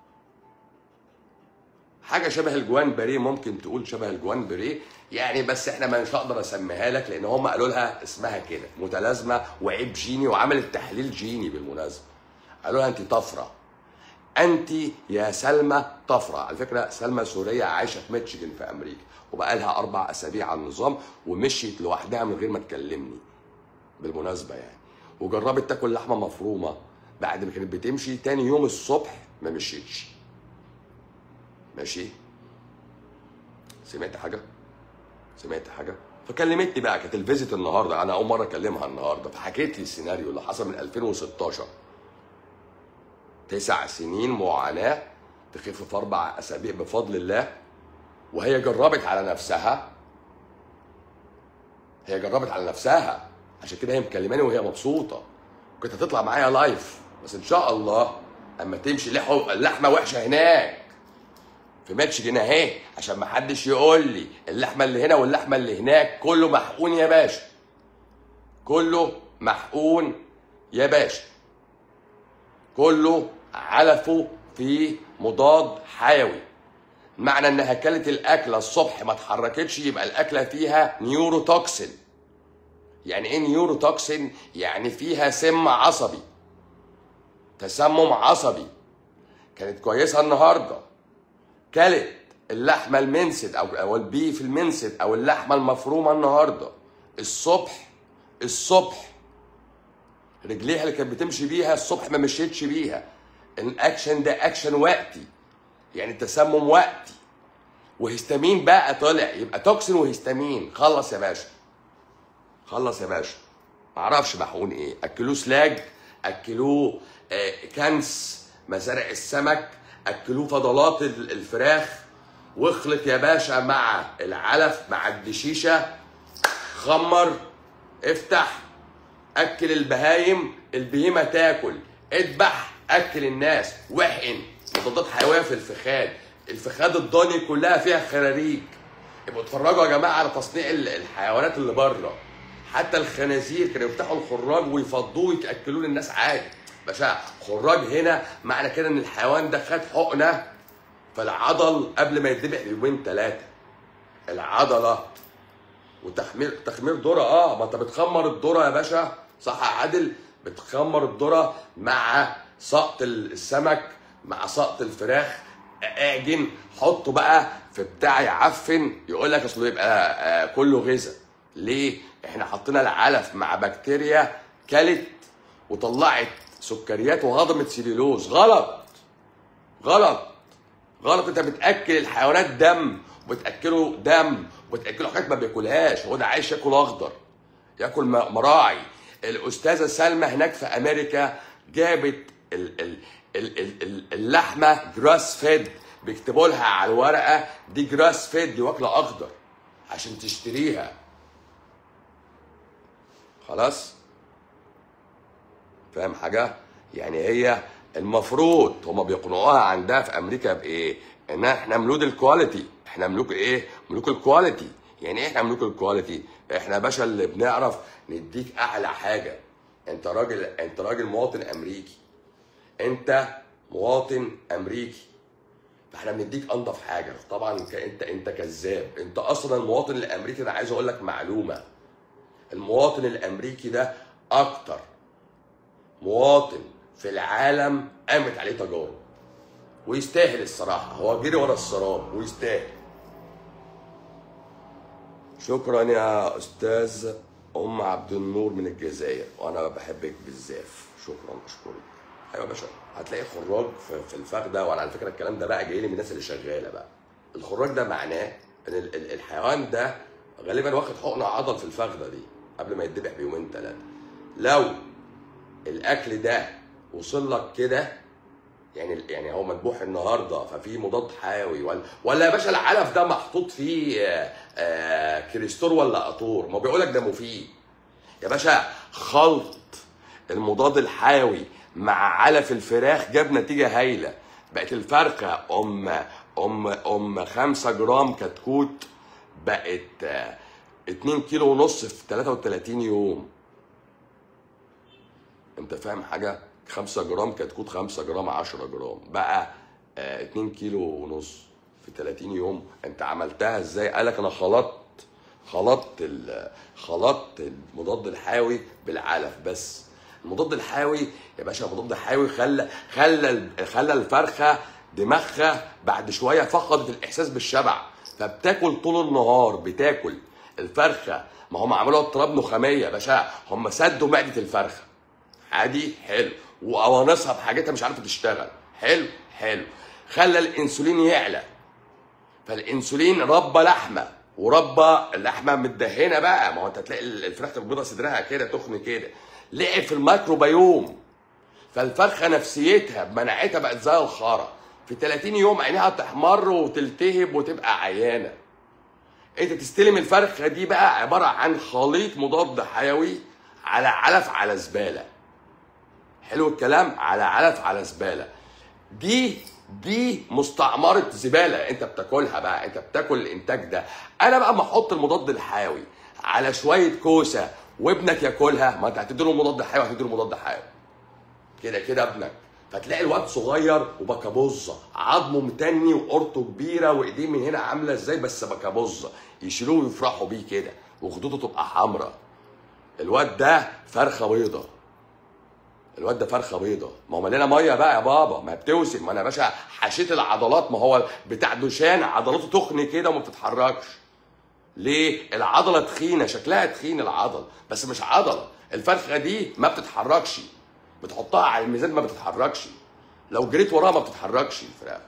حاجه شبه الجوان بريه ممكن تقول شبه الجوان بريه يعني بس احنا مش هقدر اسميها لك لان هم قالوا لها اسمها كده متلازمه وعيب جيني وعملت تحليل جيني بالمناسبه قالوا لها انت طفره انت يا سلمى طفره على فكره سلمى سوريه عايشه في ميتشيجن في امريكا وبقى لها اربع اسابيع على النظام ومشيت لوحدها من غير ما تكلمني بالمناسبه يعني وجربت تاكل لحمه مفرومه بعد ما كانت بتمشي تاني يوم الصبح ما مشيتش ماشي سمعت حاجه سمعت حاجه فكلمتني بقى كانت الفيزيت النهارده انا اول مره اكلمها النهارده فحكيت لي السيناريو اللي حصل من 2016 تسع سنين معاناه تخف في اربع اسابيع بفضل الله وهي جربت على نفسها هي جربت على نفسها عشان كده هي مكلماني وهي مبسوطه كنت هتطلع معايا لايف بس ان شاء الله اما تمشي لحو- اللحمه وحشه هناك في ميتشيجن اهي عشان ما حدش يقول لي اللحمه اللي هنا واللحمه اللي هناك كله محقون يا باشا كله محقون يا باشا كله علفه في مضاد حيوي معنى انها كلت الاكله الصبح ما اتحركتش يبقى الاكله فيها نيوروتوكسين يعني ايه نيوروتوكسين يعني فيها سم عصبي تسمم عصبي كانت كويسه النهارده كلت اللحمه المنسد او او البيف المنسد او اللحمه المفرومه النهارده الصبح الصبح رجليها اللي كانت بتمشي بيها الصبح ما مشيتش بيها الاكشن ده اكشن وقتي يعني التسمم وقتي وهستامين بقى طلع يبقى توكسين وهستامين خلص يا باشا خلص يا باشا معرفش محقون ايه اكلوه سلاج اكلوه آه، كنس مزارع السمك اكلوه فضلات ال- الفراخ واخلط يا باشا مع العلف مع الدشيشه خمر افتح اكل البهايم البهيمه تاكل اذبح اكل الناس وحقن مضادات حيويه في الفخاد الفخاد الضاني كلها فيها خراريج يبقوا اتفرجوا يا جماعه على تصنيع ال- الحيوانات اللي بره حتى الخنازير كانوا يفتحوا الخراج ويفضوه وياكلوه للناس عادي باشا خراج هنا معنى كده ان الحيوان ده خد حقنه فالعضل قبل ما يتذبح بيومين ثلاثه العضله وتخمير تخمير ذره اه ما انت بتخمر الذره يا باشا صح يا عادل بتخمر الذره مع سقط السمك مع سقط الفراخ اعجن حطه بقى في بتاع يعفن يقول لك اصله يبقى آه كله غذاء ليه احنا حطينا العلف مع بكتيريا كلت وطلعت سكريات وهضمت سيلولوز غلط غلط غلط انت بتاكل الحيوانات دم وبتاكله دم وبتاكله حاجات ما بياكلهاش هو ده عايش ياكل اخضر ياكل م- مراعي الاستاذه سلمى هناك في امريكا جابت ال ال ال ال ال اللحمه جراس فيد بيكتبوا لها على الورقه دي جراس فيد دي واكله اخضر عشان تشتريها خلاص فاهم حاجه يعني هي المفروض هما بيقنعوها عندها في امريكا بايه ان احنا ملوك الكواليتي احنا ملوك ايه ملوك الكواليتي يعني ايه احنا ملوك الكواليتي احنا يا باشا اللي بنعرف نديك اعلى حاجه انت راجل انت راجل مواطن امريكي انت مواطن امريكي فاحنا بنديك انضف حاجه طبعا ك- انت انت كذاب انت اصلا المواطن الامريكي انا عايز اقول لك معلومه المواطن الامريكي ده اكتر مواطن في العالم قامت عليه تجارب ويستاهل الصراحه هو جري ورا السراب ويستاهل شكرا يا استاذ ام عبد النور من الجزائر وانا بحبك بالزاف شكرا اشكرك ايوه يا باشا هتلاقي خراج في, في الفخ ده وانا على فكره الكلام ده بقى جاي لي من الناس اللي شغاله بقى الخراج ده معناه ان ال- ال- الحيوان ده غالبا واخد حقنه عضل في الفخده دي قبل ما يتذبح بيومين ثلاثه لو الاكل ده وصل لك كده يعني يعني هو مذبوح النهارده ففي مضاد حيوي ولا ولا يا باشا العلف ده محطوط فيه آه، آه، كريستور ولا قطور ما بيقول لك ده مفيد يا باشا خلط المضاد الحيوي مع علف الفراخ جاب نتيجه هايله بقت الفرخه ام ام ام 5 جرام كتكوت بقت آه، 2 كيلو ونص في 33 يوم انت فاهم حاجه 5 جرام كتكوت 5 جرام 10 جرام بقى آه 2 كيلو ونص في 30 يوم انت عملتها ازاي قالك انا خلطت خلطت ال- خلطت المضاد الحيوي بالعلف بس المضاد الحيوي يا باشا المضاد الحيوي خلى خلى ال- خلى الفرخه دماغها بعد شويه فقدت الاحساس بالشبع فبتاكل طول النهار بتاكل الفرخه ما هم عملوها اضطراب نخاميه يا باشا هم سدوا معده الفرخه عادي حلو وقوانصها بحاجتها مش عارفه تشتغل حلو حلو خلى الانسولين يعلى فالانسولين ربى لحمه وربى اللحمه متدهنه بقى ما هو انت تلاقي الفراخ البيضه صدرها كده تخن كده لعب في الميكروبيوم فالفرخه نفسيتها مناعتها بقت زي الخرا في 30 يوم عينيها تحمر وتلتهب وتبقى عيانه انت تستلم الفرخه دي بقى عباره عن خليط مضاد حيوي على علف على زباله حلو الكلام على علف على زباله دي دي مستعمره زباله انت بتاكلها بقى انت بتاكل الانتاج ده انا بقى ما احط المضاد الحيوي على شويه كوسه وابنك ياكلها ما انت هتديله مضاد حيوي هتديله مضاد حيوي كده كده ابنك فتلاقي الواد صغير وبكابوزه عظمه متني وقرطه كبيره وايديه من هنا عامله ازاي بس بكابوزه يشيلوه ويفرحوا بيه كده وخدوده تبقى حمراء الواد ده فرخه بيضه الواد ده فرخه بيضه ما هو مليانه ميه بقى يا بابا ما بتوسم ما انا يا باشا حشيت العضلات ما هو بتاع دوشان عضلاته تخن كده وما بتتحركش ليه العضله تخينه شكلها تخين العضل بس مش عضله الفرخه دي ما بتتحركش بتحطها على الميزان ما بتتحركش لو جريت وراها ما بتتحركش الفراخ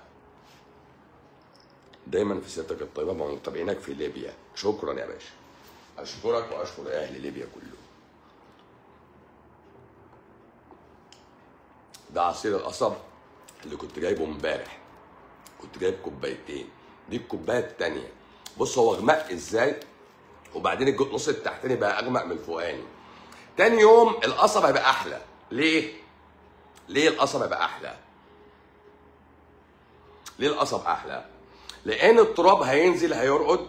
دايما في سيادتك الطيبه مع متابعينك في ليبيا شكرا يا باشا اشكرك واشكر اهل ليبيا كلهم ده عصير القصب اللي كنت جايبه امبارح كنت جايب كوبايتين دي الكوبايه التانيه بص هو غمق ازاي وبعدين الجزء النص التحتاني بقى اغمق من الفوقاني تاني يوم القصب هيبقى احلى ليه ليه القصب هيبقى احلى ليه القصب احلى لان التراب هينزل هيرقد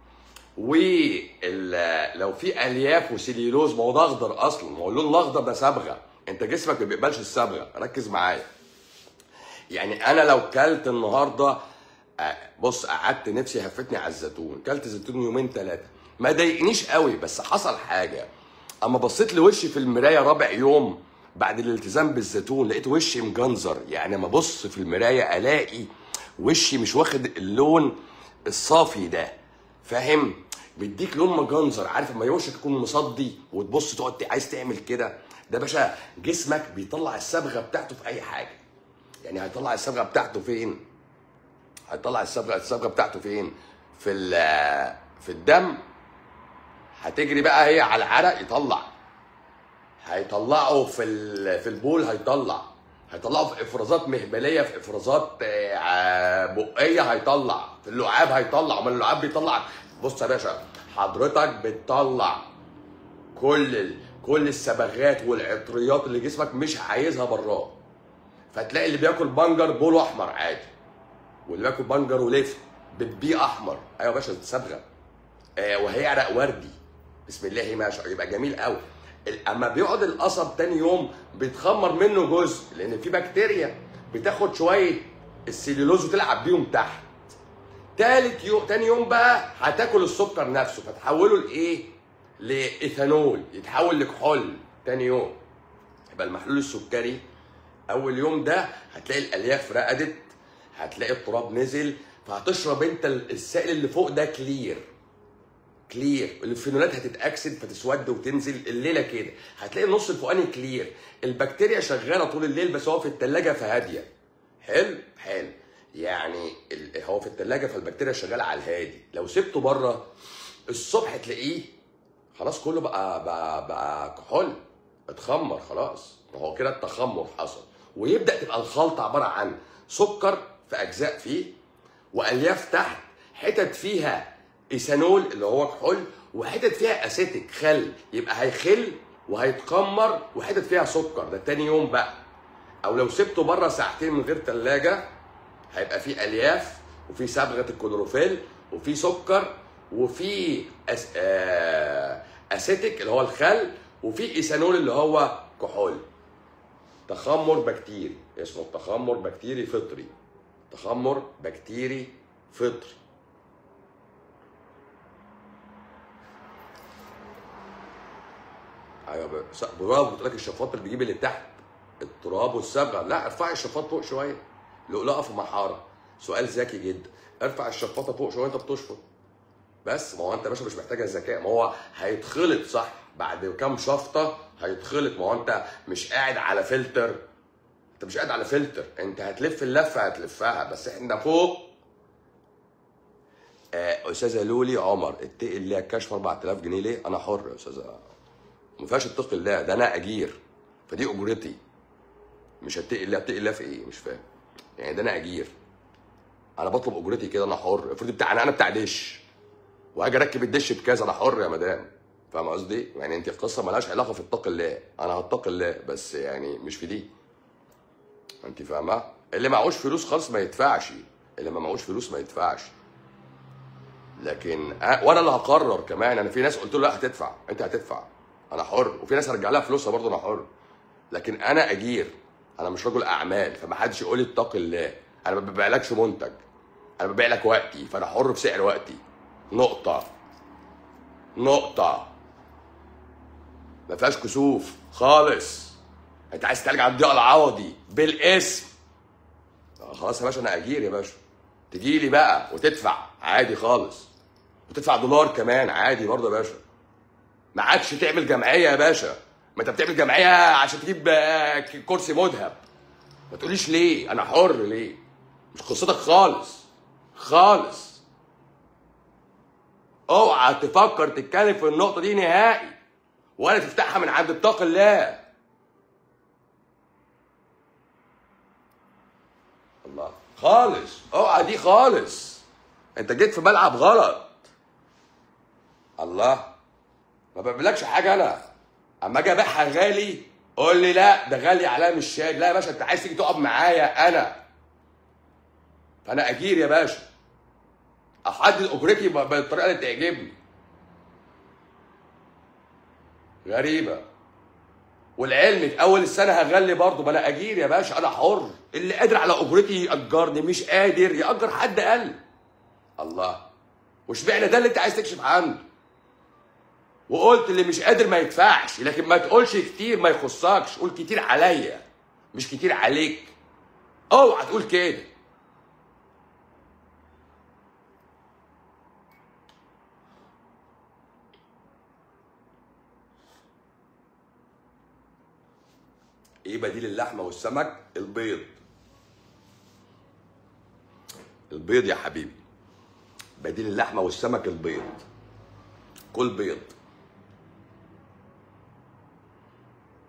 ولو في الياف وسليلوز ما هو ده اخضر اصلا ما هو اللون الاخضر ده صبغه انت جسمك ما بيقبلش الصبغه ركز معايا يعني انا لو كلت النهارده آه، بص قعدت نفسي هفتني على الزيتون كلت زيتون يومين ثلاثه ما ضايقنيش قوي بس حصل حاجه اما بصيت لوشي في المرايه رابع يوم بعد الالتزام بالزيتون لقيت وشي مجنزر يعني اما ابص في المرايه الاقي وشي مش واخد اللون الصافي ده فاهم بيديك لون مجنزر عارف اما وشك يكون مصدي وتبص تقعد عايز تعمل كده ده باشا جسمك بيطلع الصبغه بتاعته في اي حاجه يعني هيطلع الصبغه بتاعته فين هيطلع الصبغه الصبغه بتاعته فين في ال- في الدم هتجري بقى هي على العرق يطلع هيطلعوا في ال- في البول هيطلع هيطلعوا في افرازات مهبليه في افرازات آه، بقيه هيطلع في اللعاب هيطلع امال اللعاب بيطلع بص يا باشا حضرتك بتطلع كل ال... كل الصبغات والعطريات اللي جسمك مش عايزها براه فتلاقي اللي بياكل بنجر بوله احمر عادي واللي بياكل بنجر ولفت بتبيه احمر ايوه يا باشا دي صبغه آه وهيعرق وردي بسم الله ما شاء يبقى جميل قوي ال- اما بيقعد القصب تاني يوم بيتخمر منه جزء لان في بكتيريا بتاخد شويه السليولوز وتلعب بيهم تحت تالت يوم تاني يوم بقى هتاكل السكر نفسه فتحوله لايه؟ لايثانول يتحول لكحول تاني يوم يبقى المحلول السكري اول يوم ده هتلاقي الالياف رقدت هتلاقي التراب نزل فهتشرب انت السائل اللي فوق ده كلير كلير الفينولات هتتاكسد فتسود وتنزل الليله كده هتلاقي النص الفوقاني كلير البكتيريا شغاله طول الليل بس هو في الثلاجه فهاديه حلو حلو يعني ال- هو في الثلاجه فالبكتيريا شغاله على الهادي لو سبته بره الصبح تلاقيه خلاص كله بقى بقى, بقى كحول اتخمر خلاص ما هو كده التخمر حصل ويبدا تبقى الخلطه عباره عن سكر في اجزاء فيه والياف تحت حتت فيها ايثانول اللي هو كحول وحتت فيها اسيتيك خل يبقى هيخل وهيتخمر وحتت فيها سكر ده تاني يوم بقى او لو سبته بره ساعتين من غير ثلاجه هيبقى فيه الياف وفي صبغه الكلوروفيل وفي سكر وفي أس... آه... اسيتيك اللي هو الخل وفي ايثانول اللي هو كحول تخمر بكتيري اسمه تخمر بكتيري فطري تخمر بكتيري فطري ايوه ب- س- برافو بتقول لك الشفاط اللي بيجيب اللي تحت التراب والصبغه لا ارفعي الشفاط فوق شويه لؤلؤه في محاره سؤال ذكي جدا ارفع الشفاطه فوق شويه وانت بتشفط بس ما هو انت يا باشا مش محتاجه ذكاء ما هو هيتخلط صح بعد كام شفطه هيتخلط ما هو انت مش قاعد على فلتر انت مش قاعد على فلتر انت هتلف اللفه هتلفها بس احنا فوق آه، استاذه لولي عمر اتقي الله الكشف 4000 جنيه ليه؟ انا حر يا استاذه ما فيهاش اتقي الله ده انا اجير فدي اجرتي مش هتقي الله اتقي الله في ايه مش فاهم يعني ده انا اجير انا بطلب اجرتي كده انا حر افرض بتاع انا انا بتاع دش واجي اركب الدش بكذا انا حر يا مدام فاهم قصدي؟ يعني انت القصه ملهاش علاقه في اتقي الله انا هتقي الله بس يعني مش في دي انت فاهمه؟ اللي معهوش فلوس خالص ما يدفعش اللي ما معهوش فلوس ما يدفعش لكن أ- وانا اللي هقرر كمان انا في ناس قلت له لا هتدفع انت هتدفع انا حر وفي ناس هرجع لها فلوسها برضه انا حر لكن انا اجير انا مش رجل اعمال فما حدش يقول لي اتق الله انا ما ببيعلكش منتج انا ببيع لك وقتي فانا حر في سعر وقتي نقطه نقطه ما فيهاش كسوف خالص انت عايز تعالج على الضياء العوضي بالاسم آه، خلاص يا باشا انا اجير يا باشا تجي لي بقى وتدفع عادي خالص وتدفع دولار كمان عادي برضه يا باشا ما عادش تعمل جمعيه يا باشا ما انت بتعمل جمعيه عشان تجيب آه، كرسي مذهب ما تقوليش ليه انا حر ليه مش قصتك خالص خالص اوعى تفكر تتكلم في النقطه دي نهائي ولا تفتحها من عند اتق الله الله خالص اوعى دي خالص انت جيت في ملعب غلط الله ما بقبلكش حاجه انا اما اجي ابيعها غالي قول لي لا ده غالي عليا مش شاد لا يا باشا انت عايز تيجي تقف معايا انا فانا اجير يا باشا احدد اجرتي ب- بالطريقه اللي تعجبني غريبه والعلم في اول السنه هغلي برضه ما انا اجير يا باشا انا حر اللي قادر على اجرتي ياجرني مش قادر ياجر حد اقل الله واشمعنى ده اللي انت عايز تكشف عنه وقلت اللي مش قادر ما يدفعش لكن ما تقولش كتير ما يخصكش قول كتير عليا مش كتير عليك اوعى تقول كده ايه بديل اللحمه والسمك البيض البيض يا حبيبي بديل اللحمه والسمك البيض كل بيض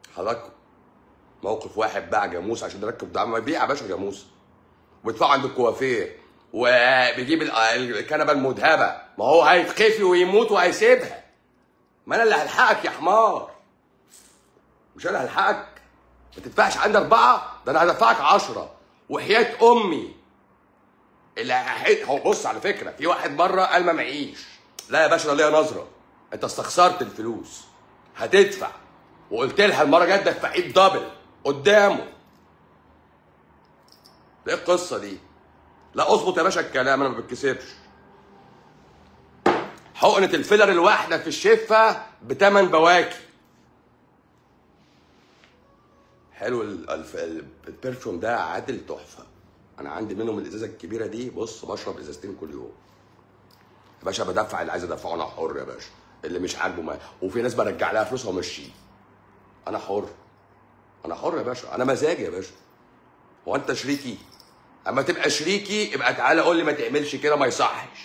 حضرتك موقف واحد باع جاموس عشان يركب دعم ما يبيع يا باشا جاموس ويدفعه عند الكوافير وبيجيب ال- الكنبه المذهبه ما هو هيتخفي ويموت وهيسيبها ما انا اللي هلحقك يا حمار مش انا هلحقك ما تدفعش عندي اربعه ده انا هدفعك عشرة وحياه امي اللي هحد هو بص على فكره في واحد مره قال ما معيش لا يا باشا انا ليا نظره انت استخسرت الفلوس هتدفع وقلت لها المره الجايه دفعيه دبل قدامه ده ايه القصه دي لا اظبط يا باشا الكلام انا ما بتكسبش حقنه الفيلر الواحده في الشفه بتمن بواكي حلو ال- الف- ال- البرفيوم ده عادل تحفه انا عندي منهم الازازه الكبيره دي بص بشرب ازازتين كل يوم يا باشا بدفع اللي عايز ادفعه انا حر يا باشا اللي مش عاجبه ما وفي ناس برجع لها فلوسها ومشيه انا حر انا حر يا باشا انا مزاجي يا باشا هو انت شريكي اما تبقى شريكي يبقى تعالى قول لي ما تعملش كده ما يصحش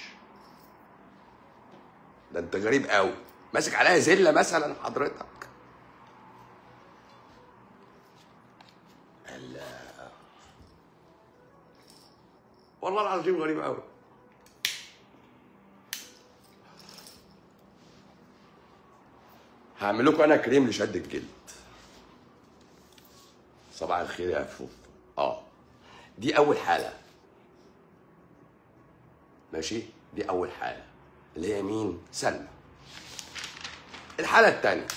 ده انت غريب قوي ماسك عليها زله مثلا حضرتك لا. والله العظيم غريب قوي هعمل لكم انا كريم لشد الجلد صباح الخير يا فوف اه دي اول حاله ماشي دي اول حاله اللي هي مين سلمى الحاله الثانيه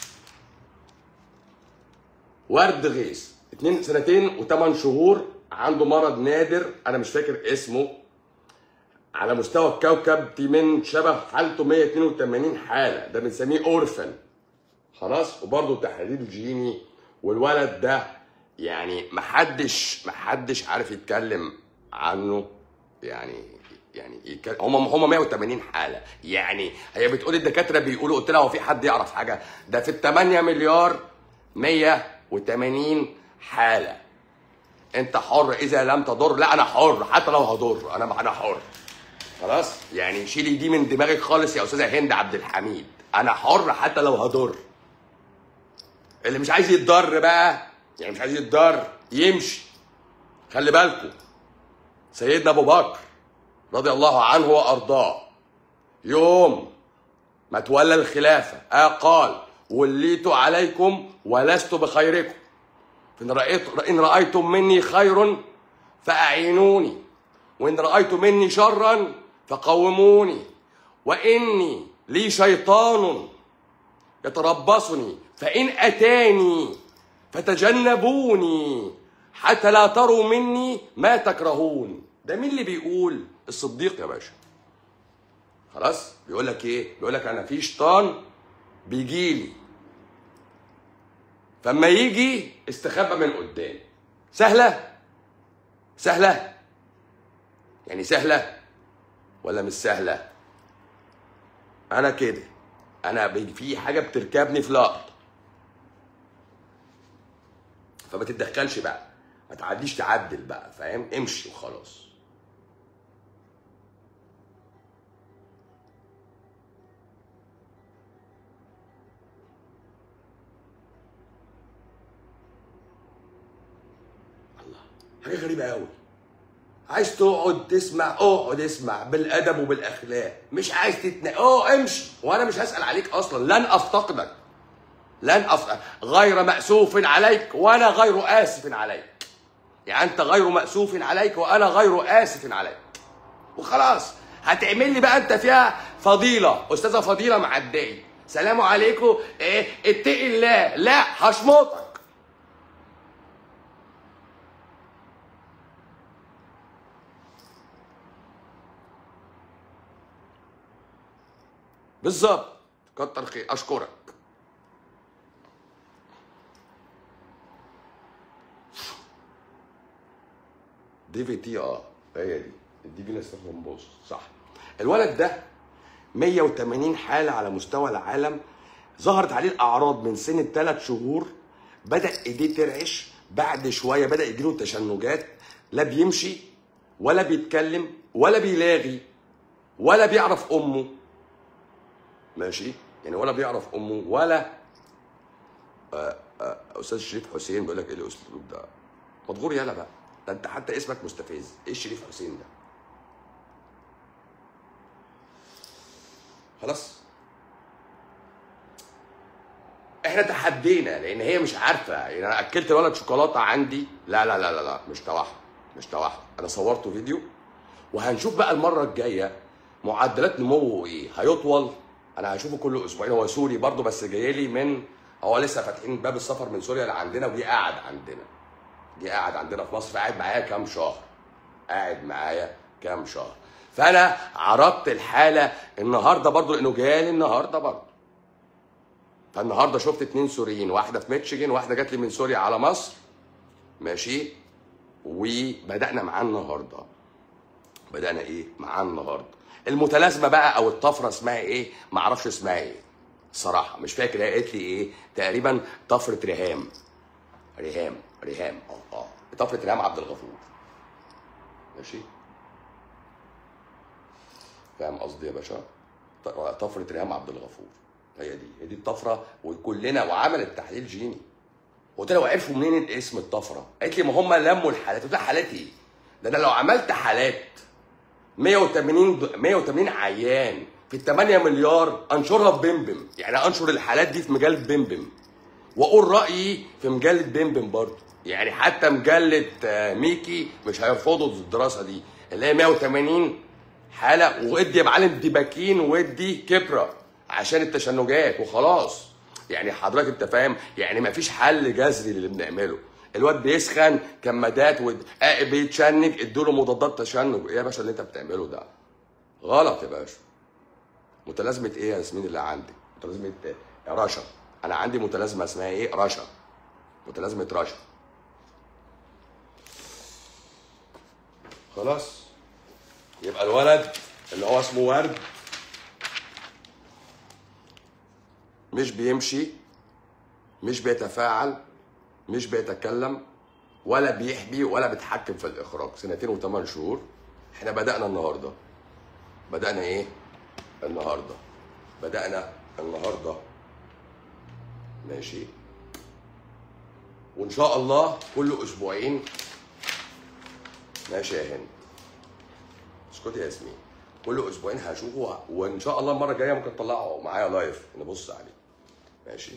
ورد غيث اتنين سنتين وثمان شهور عنده مرض نادر انا مش فاكر اسمه على مستوى الكوكب في من شبه حالته 182 حاله ده بنسميه اورفن خلاص وبرضه تحليل جيني والولد ده يعني محدش محدش عارف يتكلم عنه يعني يعني يتكلم هم هم 180 حاله يعني هي بتقول الدكاتره بيقولوا قلت لها هو في حد يعرف حاجه ده في ال 8 مليار 180 حاله انت حر اذا لم تضر لا انا حر حتى لو هضر انا انا حر خلاص يعني شيلي دي من دماغك خالص يا استاذه هند عبد الحميد انا حر حتى لو هضر اللي مش عايز يتضر بقى يعني مش عايز يتضر يمشي خلي بالكم سيدنا ابو بكر رضي الله عنه وارضاه يوم ما تولى الخلافه آه قال وليت عليكم ولست بخيركم إن رأيت إن رأيتم مني خير فأعينوني وإن رأيتم مني شرا فقوموني وإني لي شيطان يتربصني فإن أتاني فتجنبوني حتى لا تروا مني ما تكرهون ده مين اللي بيقول الصديق يا باشا خلاص بيقول لك ايه بيقول لك انا في شيطان بيجي لي فما يجي استخبى من قدام سهله سهله يعني سهله ولا مش سهله انا كده انا بيجي في حاجه بتركبني في الارض فما تتدخلش بقى ما تعديش تعدل بقى فاهم امشي وخلاص الله حاجه غريبه قوي عايز تقعد تسمع اقعد اسمع بالادب وبالاخلاق مش عايز تتنا اه امشي وانا مش هسال عليك اصلا لن افتقدك لن أف... غير مأسوف عليك وانا غير آسف عليك يعني انت غير مأسوف عليك وانا غير آسف عليك وخلاص هتعمل لي بقى انت فيها فضيلة استاذة فضيلة معدية سلام عليكم ايه اتقي الله لا هشمطك بالظبط كتر خير اشكرك دي في تي اه هي دي دي فينس ثرومبوز صح الولد ده 180 حاله على مستوى العالم ظهرت عليه الاعراض من سن الثلاث شهور بدا ايديه ترعش بعد شويه بدا يجيله تشنجات لا بيمشي ولا بيتكلم ولا بيلاغي ولا بيعرف امه ماشي يعني ولا بيعرف امه ولا آه، آه، استاذ شريف حسين بيقول لك ايه الاسلوب ده مضغور يالا بقى ده انت حتى اسمك مستفز ايه شريف حسين ده خلاص احنا تحدينا لان هي مش عارفه يعني انا اكلت الولد شوكولاته عندي لا لا لا لا لا مش توحد مش توحد انا صورته فيديو وهنشوف بقى المره الجايه معدلات نموه ايه هيطول انا هشوفه كل اسبوعين هو سوري برضه بس جاي لي من هو لسه فاتحين باب السفر من سوريا لعندنا ودي قاعد عندنا دي قاعد عندنا في مصر قاعد معايا كام شهر قاعد معايا كام شهر فانا عرضت الحاله النهارده برضه لانه جالي النهارده برضه فالنهارده شفت اتنين سوريين واحده في ميتشيجن واحده جات لي من سوريا على مصر ماشي وبدانا معاه النهارده بدانا ايه معاه النهارده المتلازمه بقى او الطفره اسمها ايه ما اعرفش اسمها ايه الصراحه مش فاكر هي قالت لي ايه تقريبا طفره ريهام ريهام ريهام اه اه طفره ريهام عبد الغفور ماشي فاهم قصدي يا باشا ط- طفره ريهام عبد الغفور هي دي هي دي الطفره وكلنا وعملت تحليل جيني قلت لها وعرفوا منين اسم الطفره؟ قالت لي ما هم لموا الحالات قلت لها حالات ايه؟ ده انا لو عملت حالات 180 د- 180 عيان في ال 8 مليار انشرها في بمبم يعني انشر الحالات دي في مجله بمبم واقول رايي في مجله بمبم برضه يعني حتى مجله آه، ميكي مش هيرفضوا الدراسه دي اللي هي 180 حاله وادي يا معلم ديباكين وادي كبرى عشان التشنجات وخلاص يعني حضرتك انت فاهم يعني مفيش حل جذري للي بنعمله الواد بيسخن كمادات ود... آه بيتشنج ادوله مضادات تشنج ايه يا باشا اللي انت بتعمله ده غلط يا باشا متلازمه ايه يا ياسمين اللي عندك متلازمه يا رشا انا عندي متلازمه اسمها ايه رشا متلازمه رشا خلاص يبقى الولد اللي هو اسمه ورد مش بيمشي مش بيتفاعل مش بيتكلم ولا بيحبي ولا بيتحكم في الاخراج سنتين وثمان شهور احنا بدانا النهارده بدانا ايه النهارده بدانا النهارده ماشي وان شاء الله كل اسبوعين ماشي يا هند اسكتي يا ياسمين كل اسبوعين هشوفه وان شاء الله المره الجايه ممكن تطلعه معايا لايف نبص عليه ماشي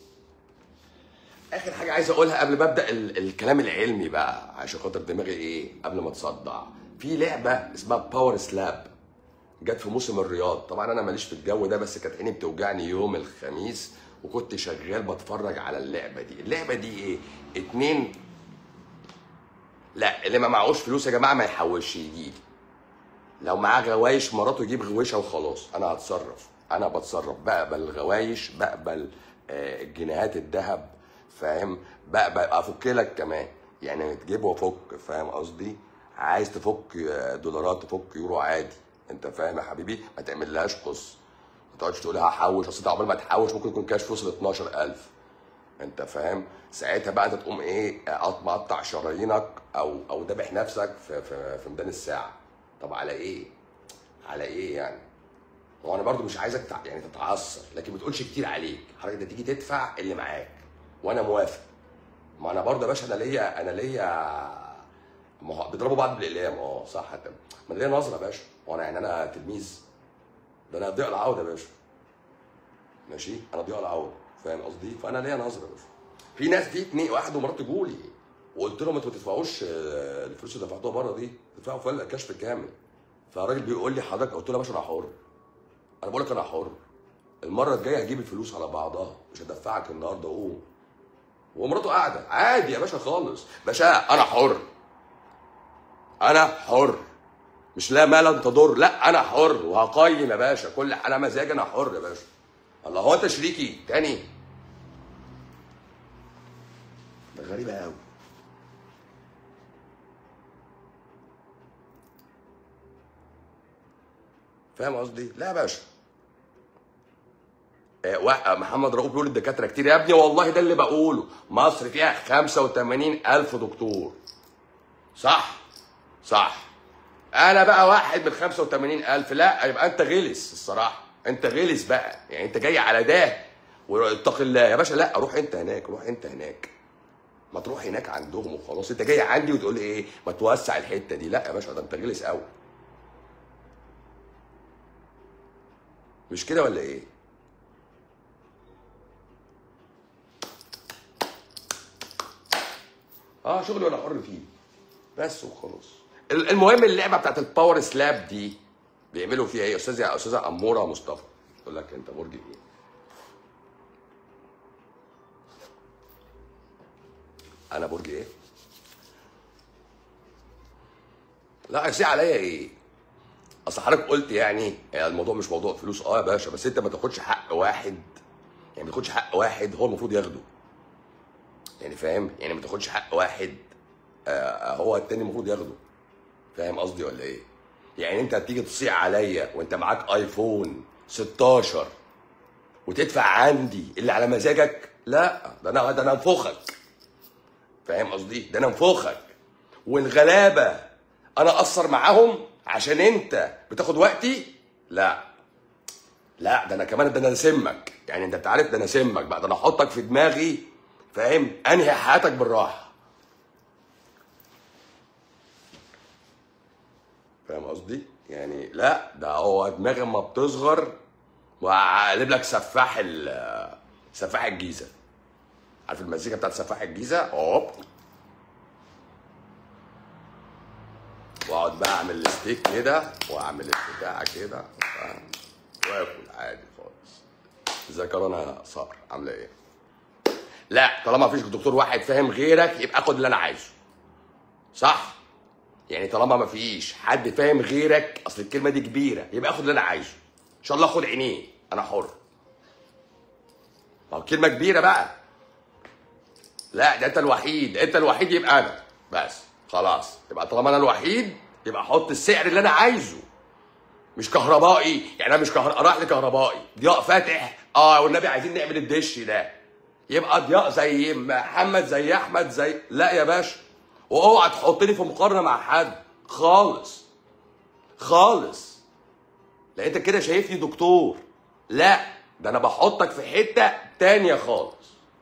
اخر حاجه عايز اقولها قبل ما ابدا ال- الكلام العلمي بقى عشان خاطر دماغي ايه قبل ما تصدع في لعبه اسمها باور سلاب جت في موسم الرياض طبعا انا ماليش في الجو ده بس كانت عيني بتوجعني يوم الخميس وكنت شغال بتفرج على اللعبه دي اللعبه دي ايه اتنين لا اللي ما معهوش فلوس يا جماعه ما يحوش يجيب لو معاه غوايش مراته يجيب غويشه وخلاص انا هتصرف انا بتصرف بقبل الغوايش بقبل آه، الجنيهات الذهب فاهم بقبل افك لك كمان يعني تجيب وافك فاهم قصدي عايز تفك آه، دولارات تفك يورو عادي انت فاهم يا حبيبي ما تعملهاش قص ما تقعدش تقول هحوش اصل انت عقبال ما تحوش ممكن يكون كاش وصل 12000 انت فاهم ساعتها بقى انت تقوم ايه قط- مقطع شرايينك او او دابح نفسك في في في ميدان الساعه طب على ايه على ايه يعني هو انا برضو مش عايزك تع... يعني تتعثر لكن ما تقولش كتير عليك حضرتك انت تيجي تدفع اللي معاك وانا موافق ما انا برضه يا باشا انا ليا انا ليا ما هو بيضربوا بعض بالاقلام اه صح ما انا ليا نظره يا باشا وانا يعني انا تلميذ ده انا ضياء العوده يا باشا ماشي انا ضياء العوده فاهم قصدي فانا ليا نظره يا باشا في ناس في اتنين واحد ومراته جولي وقلت لهم انتوا ما تدفعوش آه، الفلوس اللي دفعتوها بره دي تدفعوا فوق الكشف الكامل فالراجل بيقول لي حضرتك قلت له يا باشا انا حر انا بقول لك انا حر المره الجايه هجيب الفلوس على بعضها مش هدفعك النهارده قوم ومراته قاعده عادي يا باشا خالص باشا انا حر انا حر مش لا ما لن تضر لا انا حر وهقيم يا باشا كل انا مزاج انا حر يا باشا الله هو انت شريكي تاني ده غريبه قوي فاهم قصدي؟ لا يا باشا آه، وا- محمد رؤوف بيقول الدكاتره كتير يا ابني والله ده اللي بقوله مصر فيها 85 الف دكتور صح صح انا بقى واحد من 85 الف لا يبقى انت غلس الصراحه انت غلس بقى يعني انت جاي على ده واتق الله يا باشا لا روح انت هناك روح انت هناك ما تروح هناك عندهم وخلاص انت جاي عندي وتقول لي ايه ما توسع الحته دي لا يا باشا ده انت غلس قوي مش كده ولا ايه اه شغلي وانا حر فيه بس وخلاص ال- المهم اللعبه بتاعت الباور سلاب دي بيعملوا فيها ايه يا استاذ يا استاذه اموره مصطفى يقول لك انت برج ايه انا برج ايه لا اقسي عليا ايه اصل حضرتك قلت يعني يعني الموضوع مش موضوع فلوس اه يا باشا بس انت ما تاخدش حق واحد يعني ما تاخدش حق واحد هو المفروض ياخده يعني فاهم يعني ما تاخدش حق واحد آه هو التاني المفروض ياخده فاهم قصدي ولا ايه يعني انت هتيجي تصيع عليا وانت معاك ايفون 16 وتدفع عندي اللي على مزاجك لا ده انا ده انا انفخك فاهم قصدي ده انا انفخك والغلابه انا اقصر معاهم عشان انت بتاخد وقتي لا لا ده انا كمان ده انا سمك يعني انت عارف ده انا سمك بقى ده انا احطك في دماغي فاهم انهي حياتك بالراحه فاهم قصدي يعني لا ده هو دماغي اما بتصغر وهقلب لك سفاح ال سفاح الجيزه عارف المزيكا بتاعت سفاح الجيزه هوب واقعد بقى اعمل الستيك كده واعمل البتاع كده فاهم؟ واكل عادي خالص ازيك يا رنا صقر عامله ايه لا طالما مفيش دكتور واحد فاهم غيرك يبقى اخد اللي انا عايزه صح يعني طالما مفيش حد فاهم غيرك اصل الكلمه دي كبيره يبقى اخد اللي انا عايزه ان شاء الله خد عينيه انا حر ما هو كلمه كبيره بقى لا ده انت الوحيد انت الوحيد يبقى انا بس خلاص يبقى طالما انا الوحيد يبقى احط السعر اللي انا عايزه مش كهربائي يعني انا مش كهر... رايح لكهربائي ضياء فاتح اه والنبي عايزين نعمل الدش ده يبقى ضياء زي محمد زي احمد زي لا يا باشا واوعى تحطني في مقارنه مع حد خالص خالص لا انت كده شايفني دكتور لا ده انا بحطك في حته تانية خالص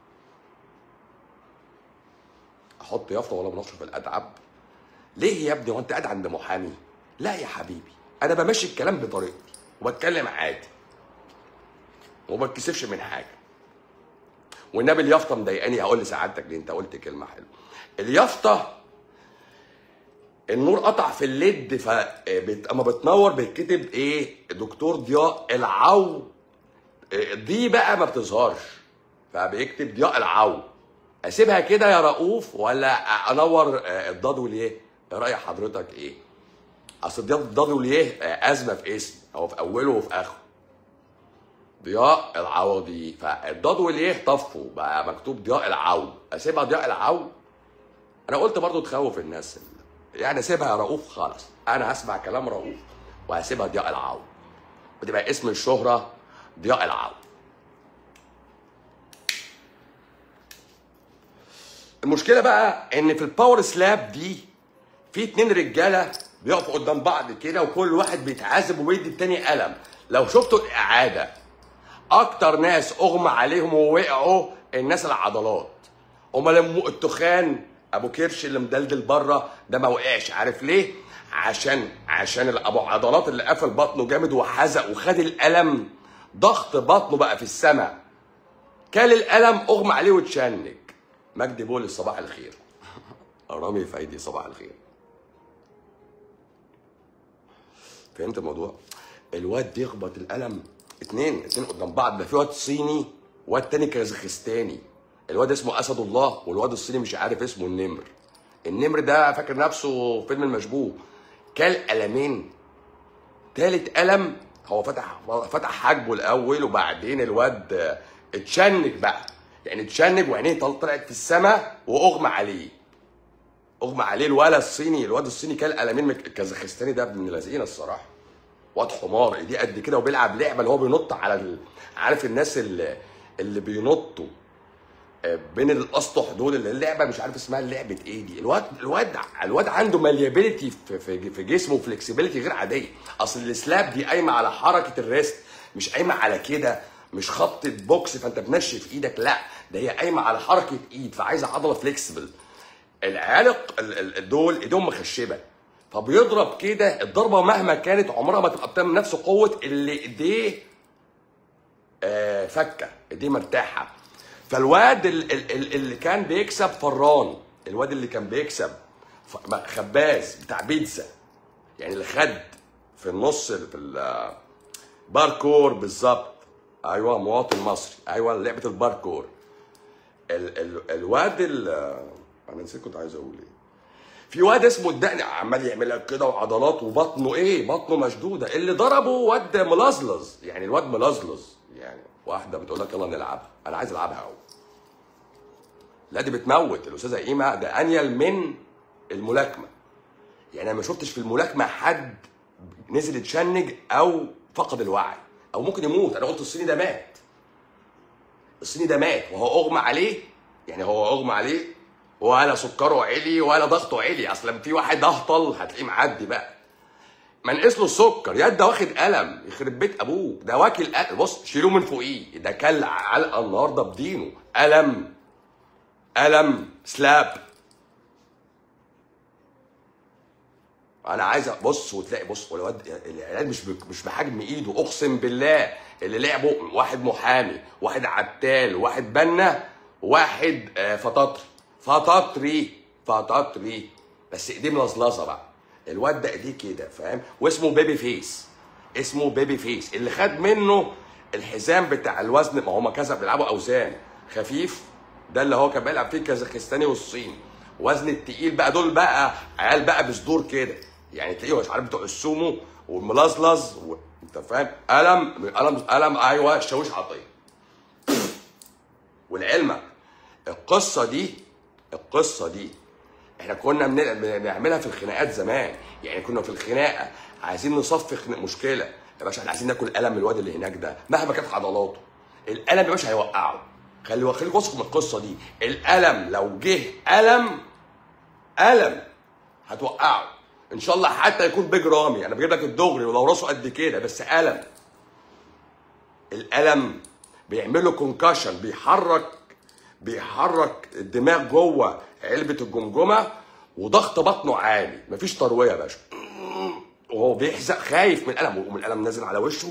احط يافطه ولا مناقشه في الاتعب ليه يا ابني هو انت قاعد عند محامي لا يا حبيبي انا بمشي الكلام بطريقتي وبتكلم عادي وما بتكسفش من حاجه والنبي اليافطه مضايقاني هقول لسعادتك ليه انت قلت كلمه حلوه اليافطه النور قطع في الليد ف بت- اما بتنور بيتكتب ايه دكتور ضياء العو دي بقى ما بتظهرش فبيكتب ضياء العو اسيبها كده يا رؤوف ولا انور آه، الضاد واليه راي حضرتك ايه اصل ضياء الضاد واليه آه، ازمه في اسم او في اوله وفي اخره ضياء العوضي فالضاد واليه طفوا بقى مكتوب ضياء العو اسيبها ضياء العو انا قلت برضو تخوف الناس يعني سيبها يا رؤوف خالص انا هسمع كلام رؤوف وهسيبها ضياء العو وتبقى اسم الشهره ضياء العو المشكله بقى ان في الباور سلاب دي في اتنين رجاله بيقفوا قدام بعض كده وكل واحد بيتعذب وبيدي التاني قلم لو شفتوا الاعاده اكتر ناس اغمى عليهم ووقعوا الناس العضلات امال ام التخان ابو كرش اللي مدلدل بره ده ما وقعش عارف ليه عشان عشان ابو عضلات اللي قفل بطنه جامد وحزق وخد القلم ضغط بطنه بقى في السماء كل القلم اغمى عليه واتشنج مجدي بولس صباح الخير رامي فايدي صباح الخير فهمت الموضوع الواد يخبط القلم اتنين اتنين قدام بعض ده في واد صيني واد تاني كازاخستاني الواد اسمه اسد الله والواد الصيني مش عارف اسمه النمر النمر ده فاكر نفسه فيلم المشبوه كل قلمين تالت قلم هو فتح فتح حاجبه الاول وبعدين الواد آه، اتشنج بقى يعني اتشنج وعينيه طل- طلعت في السماء واغمى عليه اغمى عليه الولد الصيني الواد الصيني كان قلمين من الكازاخستاني ده ابن لذينه الصراحه واد حمار ايديه قد كده وبيلعب لعبه اللي هو بينط على ال... عارف الناس اللي اللي بينطوا آه، بين الاسطح دول اللي اللعبه مش عارف اسمها لعبه ايه دي الواد الواد الواد عنده ماليابيليتي في في, في جسمه وفلكسبيليتي غير عاديه اصل السلاب دي قايمه على حركه الريست مش قايمه على كده مش خبطه بوكس فانت بنشف ايدك لا ده هي قايمه على حركه ايد فعايزه عضله فليكسبل العيال ال- ال- دول ايدهم مخشبه فبيضرب كده الضربه مهما كانت عمرها ما تبقى بتعمل نفس قوه اللي ايديه آه، فكه ايديه مرتاحه فالواد ال- ال- ال- اللي كان بيكسب فران الواد اللي كان بيكسب ف- خباز بتاع بيتزا يعني اللي خد في النص في ال- باركور بالظبط ايوه مواطن مصري ايوه لعبه الباركور ال ال الواد ال انا نسيت كنت عايز اقول ايه في واد اسمه الدقن عمال يعمل لك كده وعضلات وبطنه ايه بطنه مشدوده اللي ضربه واد ملزلز يعني الواد ملزلز يعني واحده بتقول لك يلا نلعبها انا عايز العبها اهو لا دي بتموت الاستاذه قيمه ده انيل من الملاكمه يعني انا ما شفتش في الملاكمه حد نزل يتشنج او فقد الوعي او ممكن يموت انا قلت الصيني ده مات الصيني ده مات وهو اغمى عليه يعني هو اغمى عليه ولا سكره عالي ولا ضغطه عالي اصلا في واحد اهطل هتلاقيه معدي بقى ما نقص له السكر يا ده واخد قلم يخرب بيت ابوك ده واكل قلم بص شيلوه من فوقيه ده كل علقه النهارده بدينه قلم قلم سلاب انا عايز بص وتلاقي بص والواد العيال مش ب- مش بحجم ايده اقسم بالله اللي لعبوا واحد محامي واحد عتال واحد بنا واحد آه، فطاطري فطاطري فطاطري بس ايديه ملظلظه بقى الواد ده ايديه كده فاهم واسمه بيبي فيس اسمه بيبي فيس اللي خد منه الحزام بتاع الوزن ما هم كذا بيلعبوا اوزان خفيف ده اللي هو كان بيلعب فيه الكازاخستاني والصين وزن التقيل بقى دول بقى عيال بقى بصدور كده يعني تلاقيه مش عارف بتوع السومو والملزلز و... انت فاهم قلم قلم قلم ايوه شاويش عطيه ولعلمك القصه دي القصه دي احنا كنا بن- بنعملها في الخناقات زمان يعني كنا في الخناقه عايزين نصفي خنا- مشكله يا باشا احنا عايزين ناكل قلم الواد اللي هناك ده مهما كانت عضلاته القلم يا باشا هيوقعه خلي خليك واثق من القصه دي القلم لو جه قلم قلم هتوقعه ان شاء الله حتى يكون بيج رامي انا بجيب لك الدغري ولو راسه قد كده بس قلم القلم بيعمل له كونكشن بيحرك بيحرك الدماغ جوه علبه الجمجمه وضغط بطنه عالي مفيش ترويه يا باشا وهو بيحزق خايف من القلم ومن القلم نازل على وشه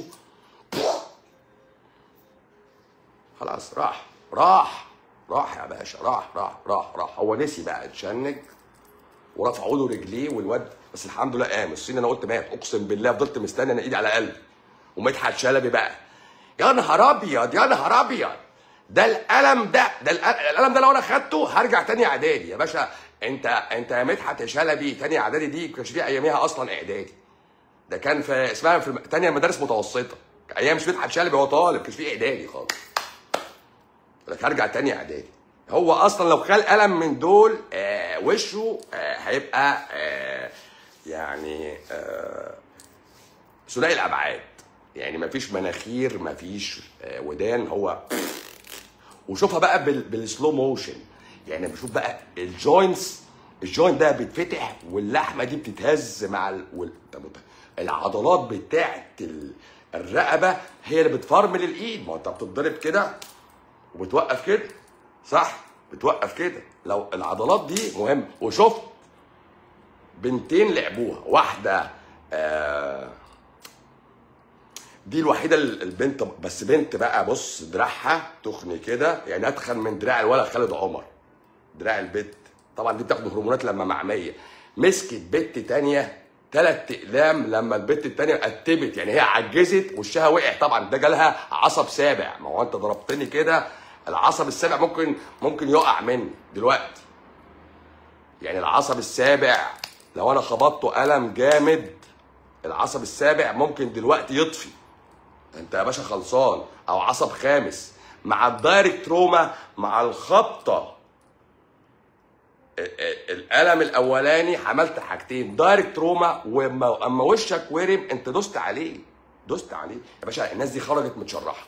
خلاص راح راح راح يا باشا راح راح راح راح هو نسي بقى اتشنج ورفعوا له رجليه والواد بس الحمد لله قام الصين انا قلت مات اقسم بالله فضلت مستني انا ايدي على قلبي ومدحت شلبي بقى يا نهار ابيض يا نهار ابيض ده القلم ده ده الق- القلم ده لو انا خدته هرجع تاني اعدادي يا باشا انت انت يا مدحت يا شلبي تاني اعدادي دي ما كانش فيها اياميها اصلا اعدادي ده كان في اسمها في الم- تانية مدارس متوسطه ايام مش مدحت شلبي هو طالب كانش فيه اعدادي خالص لك هرجع تاني اعدادي هو اصلا لو خد قلم من دول آه وشه آه هيبقى آه يعني آه ثنائي الابعاد يعني مفيش مناخير مفيش آه ودان هو وشوفها بقى بال... بالسلو موشن يعني بشوف بقى الجوينتس الجوينت ده بيتفتح واللحمه دي بتتهز مع ال... وال... طب وط- العضلات بتاعت ال... الرقبه هي اللي بتفرمل الايد ما هو انت بتتضرب كده وبتوقف كده صح بتوقف كده لو العضلات دي مهمه وشفت بنتين لعبوها واحده آه دي الوحيده ال- البنت بس بنت بقى بص دراعها تخن كده يعني اتخن من دراع الولد خالد عمر دراع البت طبعا دي بتاخد هرمونات لما معميه مسكت بت تانية تلات اقلام لما البت التانية قتبت يعني هي عجزت وشها وقع طبعا ده جالها عصب سابع ما هو انت ضربتني كده العصب السابع ممكن ممكن يقع مني دلوقتي يعني العصب السابع لو انا خبطته قلم جامد العصب السابع ممكن دلوقتي يطفي انت يا باشا خلصان او عصب خامس مع الدايركت تروما مع الخبطه ال- ال- الالم الاولاني عملت حاجتين دايركت تروما واما اما وشك ورم انت دوست عليه دوست عليه يا باشا الناس دي خرجت متشرحه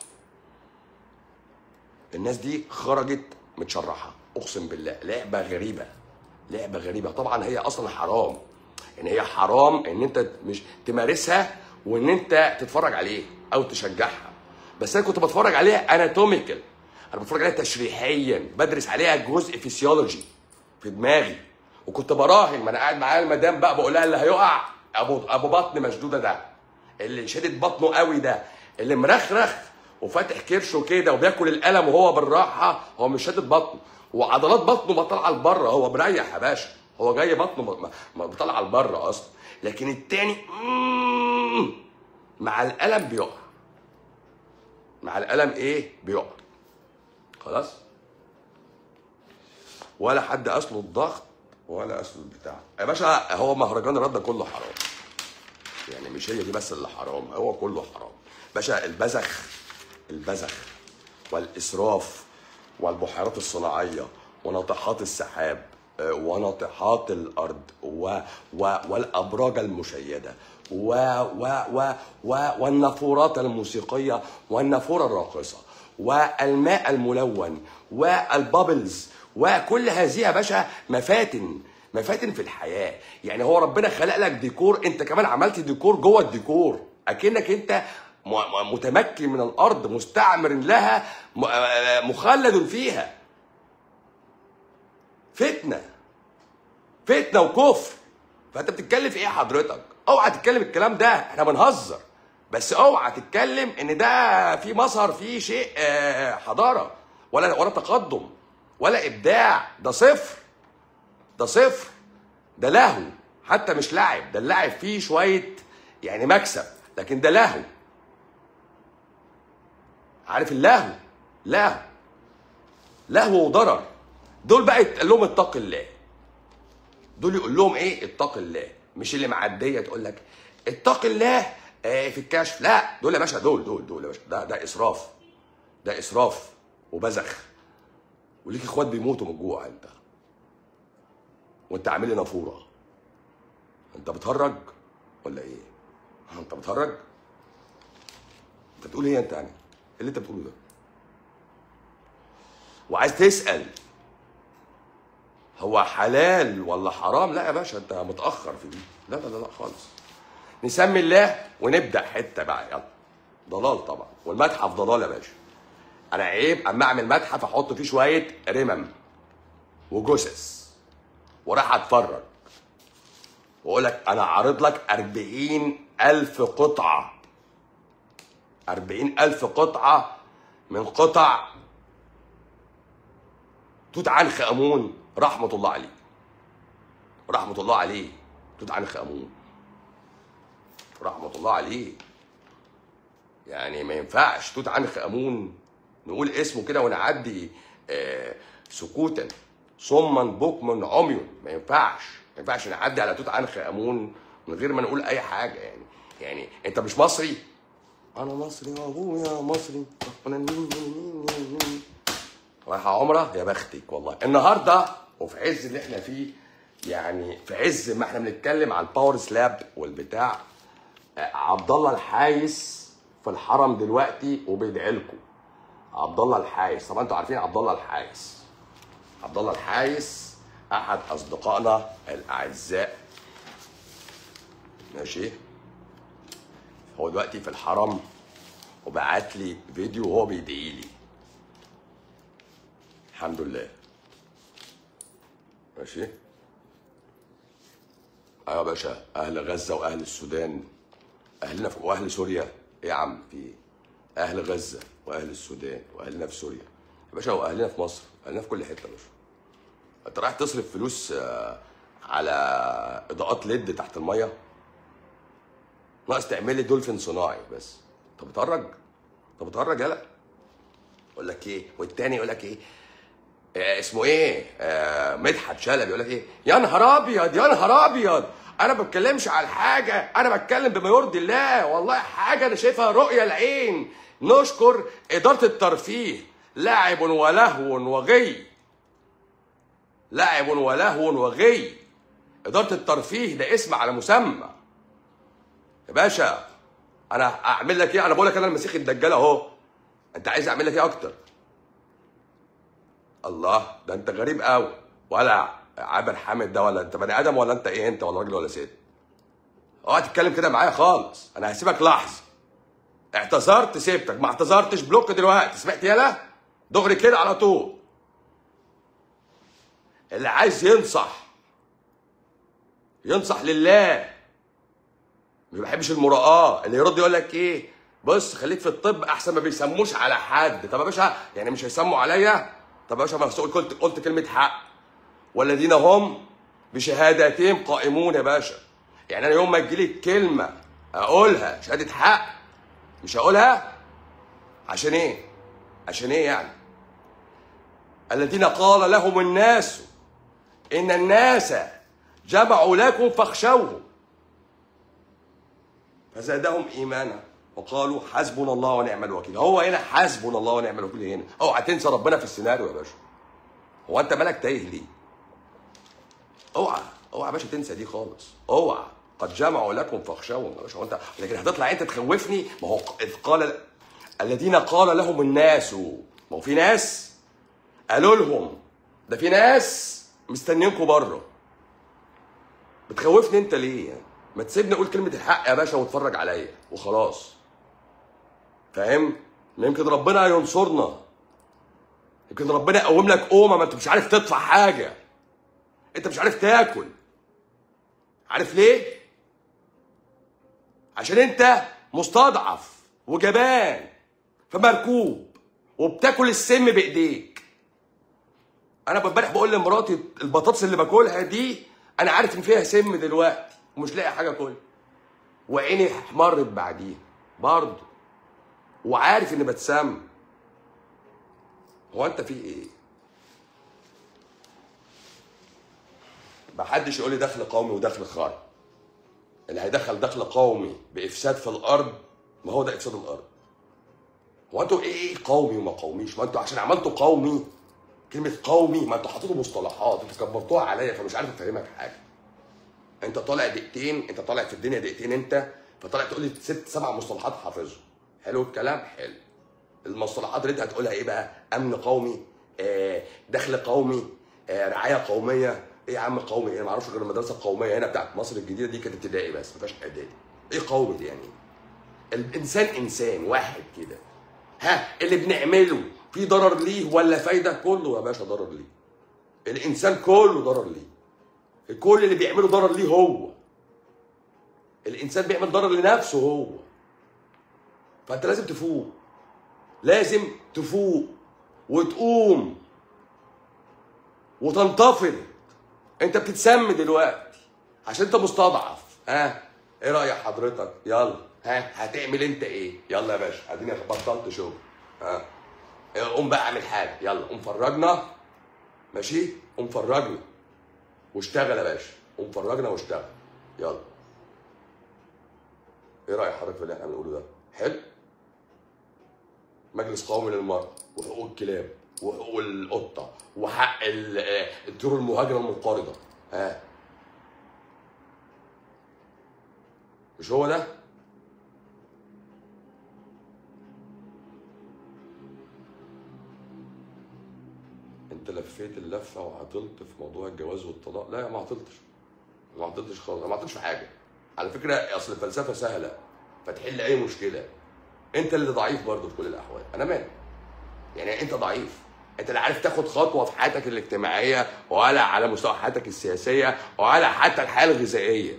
الناس دي خرجت متشرحه اقسم بالله لعبه غريبه لعبه غريبه طبعا هي اصلا حرام ان هي حرام ان انت مش تمارسها وان انت تتفرج عليه او تشجعها بس انا كنت بتفرج عليها اناتوميكال انا بتفرج عليها تشريحيا بدرس عليها جزء فيسيولوجي في دماغي وكنت براهن ما انا قاعد معايا المدام بقى بقول لها اللي هيقع ابو ابو بطن مشدوده ده اللي شدد بطنه قوي ده اللي مرخرخ وفاتح كرشه كده وبياكل القلم وهو بالراحه هو مش شادد بطنه وعضلات بطنه ما طالعه لبره هو مريح يا باشا هو جاي بطنه ما- ما ما طالعه لبره اصلا لكن التاني مم، مع القلم بيقع مع القلم ايه بيقع خلاص ولا حد اصله الضغط ولا اصله البتاع يا باشا هو مهرجان الرد كله حرام يعني مش هي دي بس اللي حرام هو كله حرام باشا البذخ البذخ والاسراف والبحيرات الصناعيه وناطحات السحاب آه، وناطحات الارض و و والابراج المشيده و و و و والنافورات الموسيقيه والنافوره الراقصه والماء الملون والبابلز وكل هذه يا باشا مفاتن مفاتن في الحياه يعني هو ربنا خلق لك ديكور انت كمان عملت ديكور جوه الديكور اكنك انت م- م- متمكن من الارض مستعمر لها م- آه، مخلد فيها فتنه فتنه وكفر فانت بتتكلم في ايه حضرتك اوعى تتكلم الكلام ده احنا بنهزر بس اوعى تتكلم ان ده في مظهر فيه شيء آه، حضاره ولا ولا تقدم ولا ابداع ده صفر ده صفر ده لهو حتى مش لعب ده اللعب فيه شويه يعني مكسب لكن ده لهو عارف اللهو لهو لهو وضرر دول بقى يتقال لهم اتق الله دول يقول لهم ايه اتق الله مش اللي معديه تقول لك اتق الله آه، في الكشف لا دول يا باشا دول دول دول يا باشا ده ده اسراف ده اسراف وبذخ وليك اخوات بيموتوا من الجوع انت وانت عامل لي نافوره انت بتهرج ولا ايه؟ ها، انت بتهرج؟ انت بتقول ايه انت يعني؟ ايه اللي انت بتقوله ده؟ وعايز تسال هو حلال ولا حرام؟ لا يا باشا انت متاخر في دي لا لا لا, لا خالص نسمي الله ونبدا حته بقى يلا ضلال طبعا والمتحف ضلال يا باشا انا عيب اما اعمل متحف احط فيه شويه رمم وجثث وراح اتفرج واقول لك انا عارض لك أربعين ألف قطعة أربعين ألف قطعة من قطع توت عنخ آمون رحمة الله عليه رحمة الله عليه توت عنخ آمون رحمة الله عليه يعني ما ينفعش توت عنخ آمون نقول اسمه كده ونعدي آه سكوتا صما بكما عمي ما ينفعش ما ينفعش نعدي على توت عنخ آمون من غير ما نقول أي حاجة يعني يعني أنت مش مصري أنا مصري وأبويا مصري أنا مين مين مين مين رايحة عمرة يا بختك والله النهاردة وفي عز اللي احنا فيه يعني في عز ما احنا بنتكلم عن الباور سلاب والبتاع آه، عبد الله الحايس في الحرم دلوقتي وبيدعي لكم عبد الله الحايس طبعا انتوا عارفين عبد الله الحايس عبد الله الحايس احد اصدقائنا الاعزاء ماشي هو دلوقتي في الحرم وبعت لي فيديو وهو بيدعي لي الحمد لله ماشي ايوه يا باشا اهل غزه واهل السودان اهلنا في واهل سوريا ايه يا عم في ايه اهل غزه واهل السودان واهلنا في سوريا يا باشا واهلنا في مصر اهلنا في كل حته يا باشا انت رايح تصرف فلوس آه، على اضاءات ليد تحت الميه ناقص تعمل لي دولفين صناعي بس انت بتهرج انت بتهرج يالا يقول لك ايه والتاني يقول لك ايه آه، اسمه ايه آه مدحت شلبي يقول لك ايه يا نهار ابيض يا نهار ابيض انا ما بتكلمش على حاجه انا بتكلم بما يرضي الله والله حاجه انا شايفها رؤيه العين نشكر اداره الترفيه لعب ولهو وغي لعب ولهو وغي اداره الترفيه ده اسم على مسمى يا باشا انا اعمل لك ايه انا بقول لك انا المسيح الدجال اهو انت عايز اعمل لك ايه اكتر الله ده انت غريب قوي ولا عابر حامد ده ولا انت بني ادم ولا انت ايه انت ولا راجل ولا ست اوعى تتكلم كده معايا خالص انا هسيبك لحظه اعتذرت سيبتك ما اعتذرتش بلوك دلوقتي سمعت يالا دغري كده على طول اللي عايز ينصح ينصح لله ما بحبش المراءة اللي يرد يقول لك ايه بص خليك في الطب احسن ما بيسموش على حد طب يا باشا يعني مش هيسموا عليا طب يا باشا ما قلت قلت كلمه حق والذين هم بشهاداتهم قائمون يا باشا يعني انا يوم ما تجيلي كلمه اقولها شهاده حق مش هقولها عشان ايه عشان ايه يعني الذين قال لهم الناس ان الناس جمعوا لكم فاخشوهم فزادهم ايمانا وقالوا حسبنا الله ونعم الوكيل هو هنا حسبنا الله ونعم الوكيل هنا اوعى تنسى ربنا في السيناريو يا باشا هو انت مالك تايه ليه اوعى اوعى يا باشا تنسى دي خالص اوعى قد جمعوا لكم فاخشوهم يا باشا هو انت لكن هتطلع انت تخوفني ما هو اذ قال الذين قال لهم الناس ما هو في ناس قالوا لهم ده في ناس مستنيينكم بره بتخوفني انت ليه يعني ما تسيبني اقول كلمه الحق يا باشا واتفرج عليا وخلاص فاهم ما يمكن ربنا ينصرنا يمكن ربنا يقوم لك قومه ما انت مش عارف تدفع حاجه انت مش عارف تاكل عارف ليه عشان انت مستضعف وجبان فمركوب وبتاكل السم بايديك انا امبارح بقول لمراتي البطاطس اللي باكلها دي انا عارف ان فيها سم دلوقتي ومش لاقي حاجه اكلها وعيني احمرت بعديها برضه وعارف اني بتسمى هو انت في ايه محدش يقول لي دخل قومي ودخل خارج اللي هيدخل دخل قومي بافساد في الارض ما هو ده افساد الارض هو انتوا ايه ايه قومي وما قوميش ما انتوا عشان عملتوا قومي كلمه قومي ما انتوا حطيتوا مصطلحات انتوا كبرتوها عليا فمش عارف افهمك حاجه انت طالع دقيقتين انت طالع في الدنيا دقيقتين انت فطالع تقول لي ست سبع مصطلحات حافظهم حلو الكلام حلو المصطلحات اللي انت هتقولها ايه بقى امن قومي آه دخل قومي آه رعايه قوميه ايه يا عم قومي ايه ما اعرفش غير المدرسه القوميه هنا بتاعت مصر الجديده دي كانت ابتدائي بس ما فيهاش اعدادي ايه قومي دي يعني الانسان انسان واحد كده ها اللي بنعمله في ضرر ليه ولا فايده كله يا باشا ضرر ليه الانسان كله ضرر ليه كل اللي بيعمله ضرر ليه هو الانسان بيعمل ضرر لنفسه هو فانت لازم تفوق لازم تفوق وتقوم وتنتفض انت بتتسم دلوقتي عشان انت مستضعف ها ايه راي حضرتك يلا ها هتعمل انت ايه يلا يا باشا اديني بطلت شغل ها قوم بقى اعمل حاجه يلا قوم فرجنا ماشي قوم فرجنا واشتغل يا باشا قوم فرجنا واشتغل يلا ايه راي حضرتك في اللي احنا بنقوله ده حلو مجلس قومي للمرأة وحقوق الكلاب وحقوق القطة وحق الطيور المهاجرة المنقرضة ها مش هو ده؟ انت لفيت اللفه وعطلت في موضوع الجواز والطلاق لا ما عطلتش ما عطلتش خالص ما عطلتش في حاجه على فكره اصل الفلسفه سهله فتحل اي مشكله انت اللي ضعيف برضه في كل الاحوال انا مالي يعني انت ضعيف انت لا عارف تاخد خطوه في حياتك الاجتماعيه ولا على مستوى حياتك السياسيه ولا حتى الحياه الغذائيه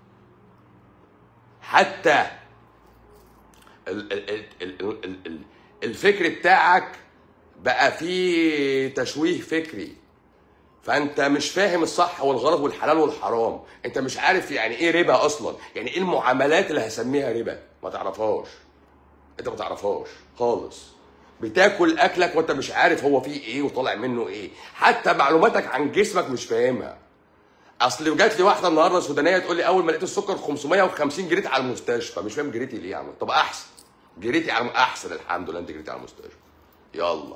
حتى ال ال ال ال ال الفكر بتاعك بقى فيه تشويه فكري فانت مش فاهم الصح والغلط والحلال والحرام انت مش عارف يعني ايه ربا اصلا يعني ايه المعاملات اللي هسميها ربا ما تعرفهاش انت ما تعرفهاش خالص بتاكل اكلك وانت مش عارف هو فيه ايه وطالع منه ايه حتى معلوماتك عن جسمك مش فاهمها اصل جات لي واحده النهارده سودانيه تقول لي اول ما لقيت السكر 550 جريت على المستشفى مش فاهم جريتي ليه يا عم طب احسن جريتي على احسن الحمد لله انت جريتي على المستشفى يلا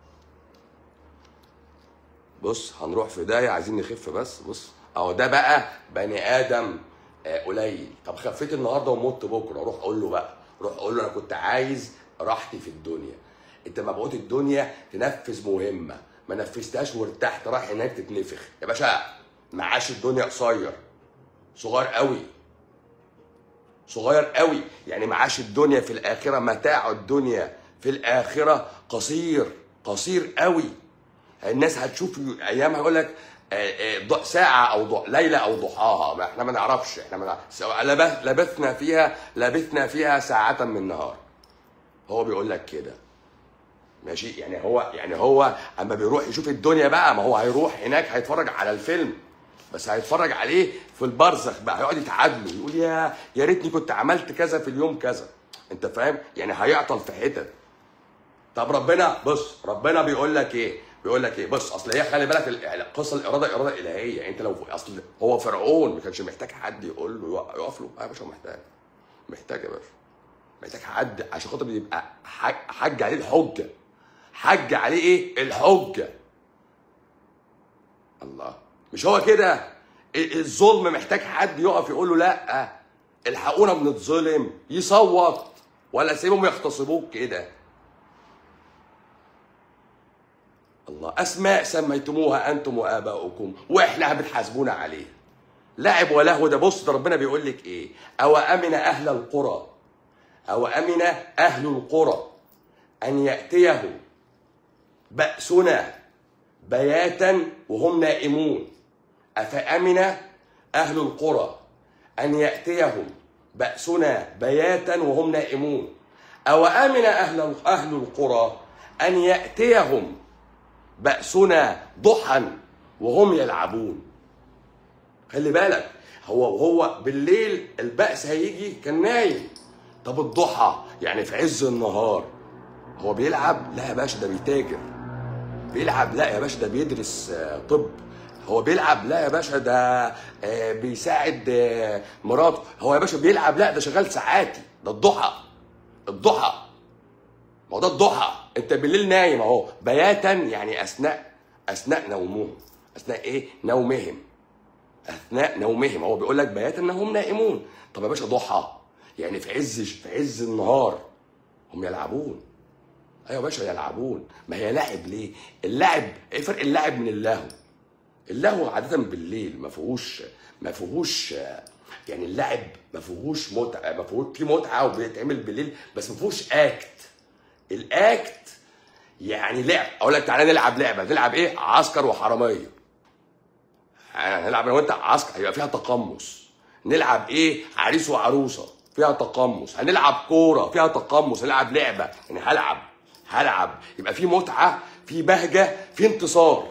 بص هنروح في داهيه عايزين نخف بس بص اهو ده بقى بني ادم آه قليل طب خفيت النهارده ومت بكره روح اقول له بقى روح اقول له انا كنت عايز راحتي في الدنيا انت مبعوث الدنيا تنفذ مهمه ما نفذتهاش وارتحت رايح هناك تتنفخ يا باشا معاش الدنيا قصير صغير قوي صغير قوي يعني معاش الدنيا في الاخره متاع الدنيا في الاخره قصير قصير قوي الناس هتشوف ايامها يقول لك آه، آه، ض- ساعة أو ض... ليلة أو ضحاها ما احنا ما نعرفش احنا ما نعرف. سواء لبث... لبثنا فيها لبثنا فيها ساعة من نهار هو بيقول لك كده ماشي يعني هو يعني هو اما بيروح يشوف الدنيا بقى ما هو هيروح هناك هيتفرج على الفيلم بس هيتفرج عليه في البرزخ بقى هيقعد يتعادلوا يقول يا يا ريتني كنت عملت كذا في اليوم كذا انت فاهم يعني هيعطل في حتت طب ربنا بص ربنا بيقول لك ايه بيقول لك ايه بص اصل هي خلي بالك ال- القصه الاراده اراده الهيه يعني انت لو اصل هو فرعون ما كانش محتاج حد يقول له يقف- يقف له آه يا باشا هو محتاج محتاج يا باشا محتاج حد عشان خاطر يبقى حج, حج عليه الحجه حج عليه ايه الحجه الله مش هو كده ال- الظلم محتاج حد يقف يقول له لا الحقونا بنتظلم يصوت ولا سيبهم يغتصبوك كده الله اسماء سميتموها انتم واباؤكم واحنا بتحاسبونا عليها لعب ولهو ده بص ده ربنا بيقول لك ايه او امن اهل القرى او امن اهل القرى ان ياتيهم باسنا بياتا وهم نائمون افامن اهل القرى ان ياتيهم باسنا بياتا وهم نائمون او امن اهل اهل القرى ان ياتيهم بأسنا ضحى وهم يلعبون خلي بالك هو هو بالليل البأس هيجي كان نايم طب الضحى يعني في عز النهار هو بيلعب لا يا باشا ده بيتاجر بيلعب لا يا باشا ده بيدرس آه، طب هو بيلعب لا يا باشا ده آه، بيساعد آه، مراته هو يا باشا بيلعب لا ده شغال ساعاتي ده الضحى الضحى ما هو ده الضحى انت بالليل نايم اهو بياتا يعني اثناء اثناء نومهم اثناء ايه نومهم اثناء نومهم هو بيقول لك بياتا انهم نائمون طب يا باشا ضحى يعني في عز في عز النهار هم يلعبون ايوه يا باشا يلعبون ما هي لعب ليه اللعب ايه فرق اللعب من اللهو اللهو عاده بالليل ما فيهوش ما فيهوش آه، يعني اللعب ما فيهوش متعه ما فيهوش في متعه وبيتعمل بالليل بس ما فيهوش اكت الاكت يعني لعب اقول لك تعالى نلعب لعبه نلعب ايه عسكر وحراميه هنلعب انا وانت عسكر هيبقى فيها تقمص نلعب ايه عريس وعروسه فيها تقمص هنلعب كوره فيها تقمص هنلعب لعبه يعني هلعب هلعب يبقى في متعه في بهجه في انتصار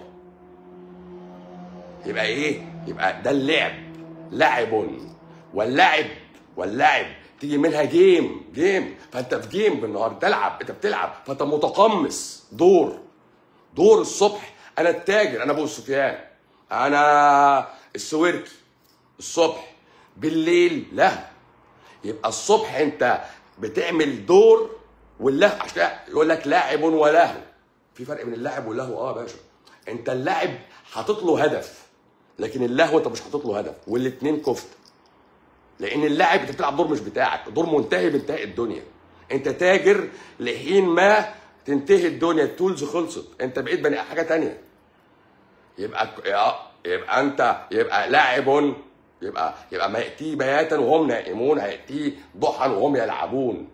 يبقى ايه يبقى ده اللعب لعب واللعب واللعب تيجي منها جيم جيم فانت في جيم بالنهار تلعب انت بتلعب فانت متقمص دور دور الصبح انا التاجر انا ابو سفيان انا السويركي الصبح بالليل لا يبقى الصبح انت بتعمل دور والله عشان يقول لك لاعب ولهو في فرق بين اللاعب واللهو اه يا باشا انت اللاعب حاطط له هدف لكن اللهو انت مش حاطط له هدف والاثنين كفته لان اللاعب انت بتلعب دور مش بتاعك دور منتهي بانتهاء الدنيا انت تاجر لحين ما تنتهي الدنيا التولز خلصت انت بقيت بني حاجه تانية يبقى يبقى انت يبقى لاعب يبقى يبقى ما ياتيه بياتا وهم نائمون هياتيه ضحى وهم يلعبون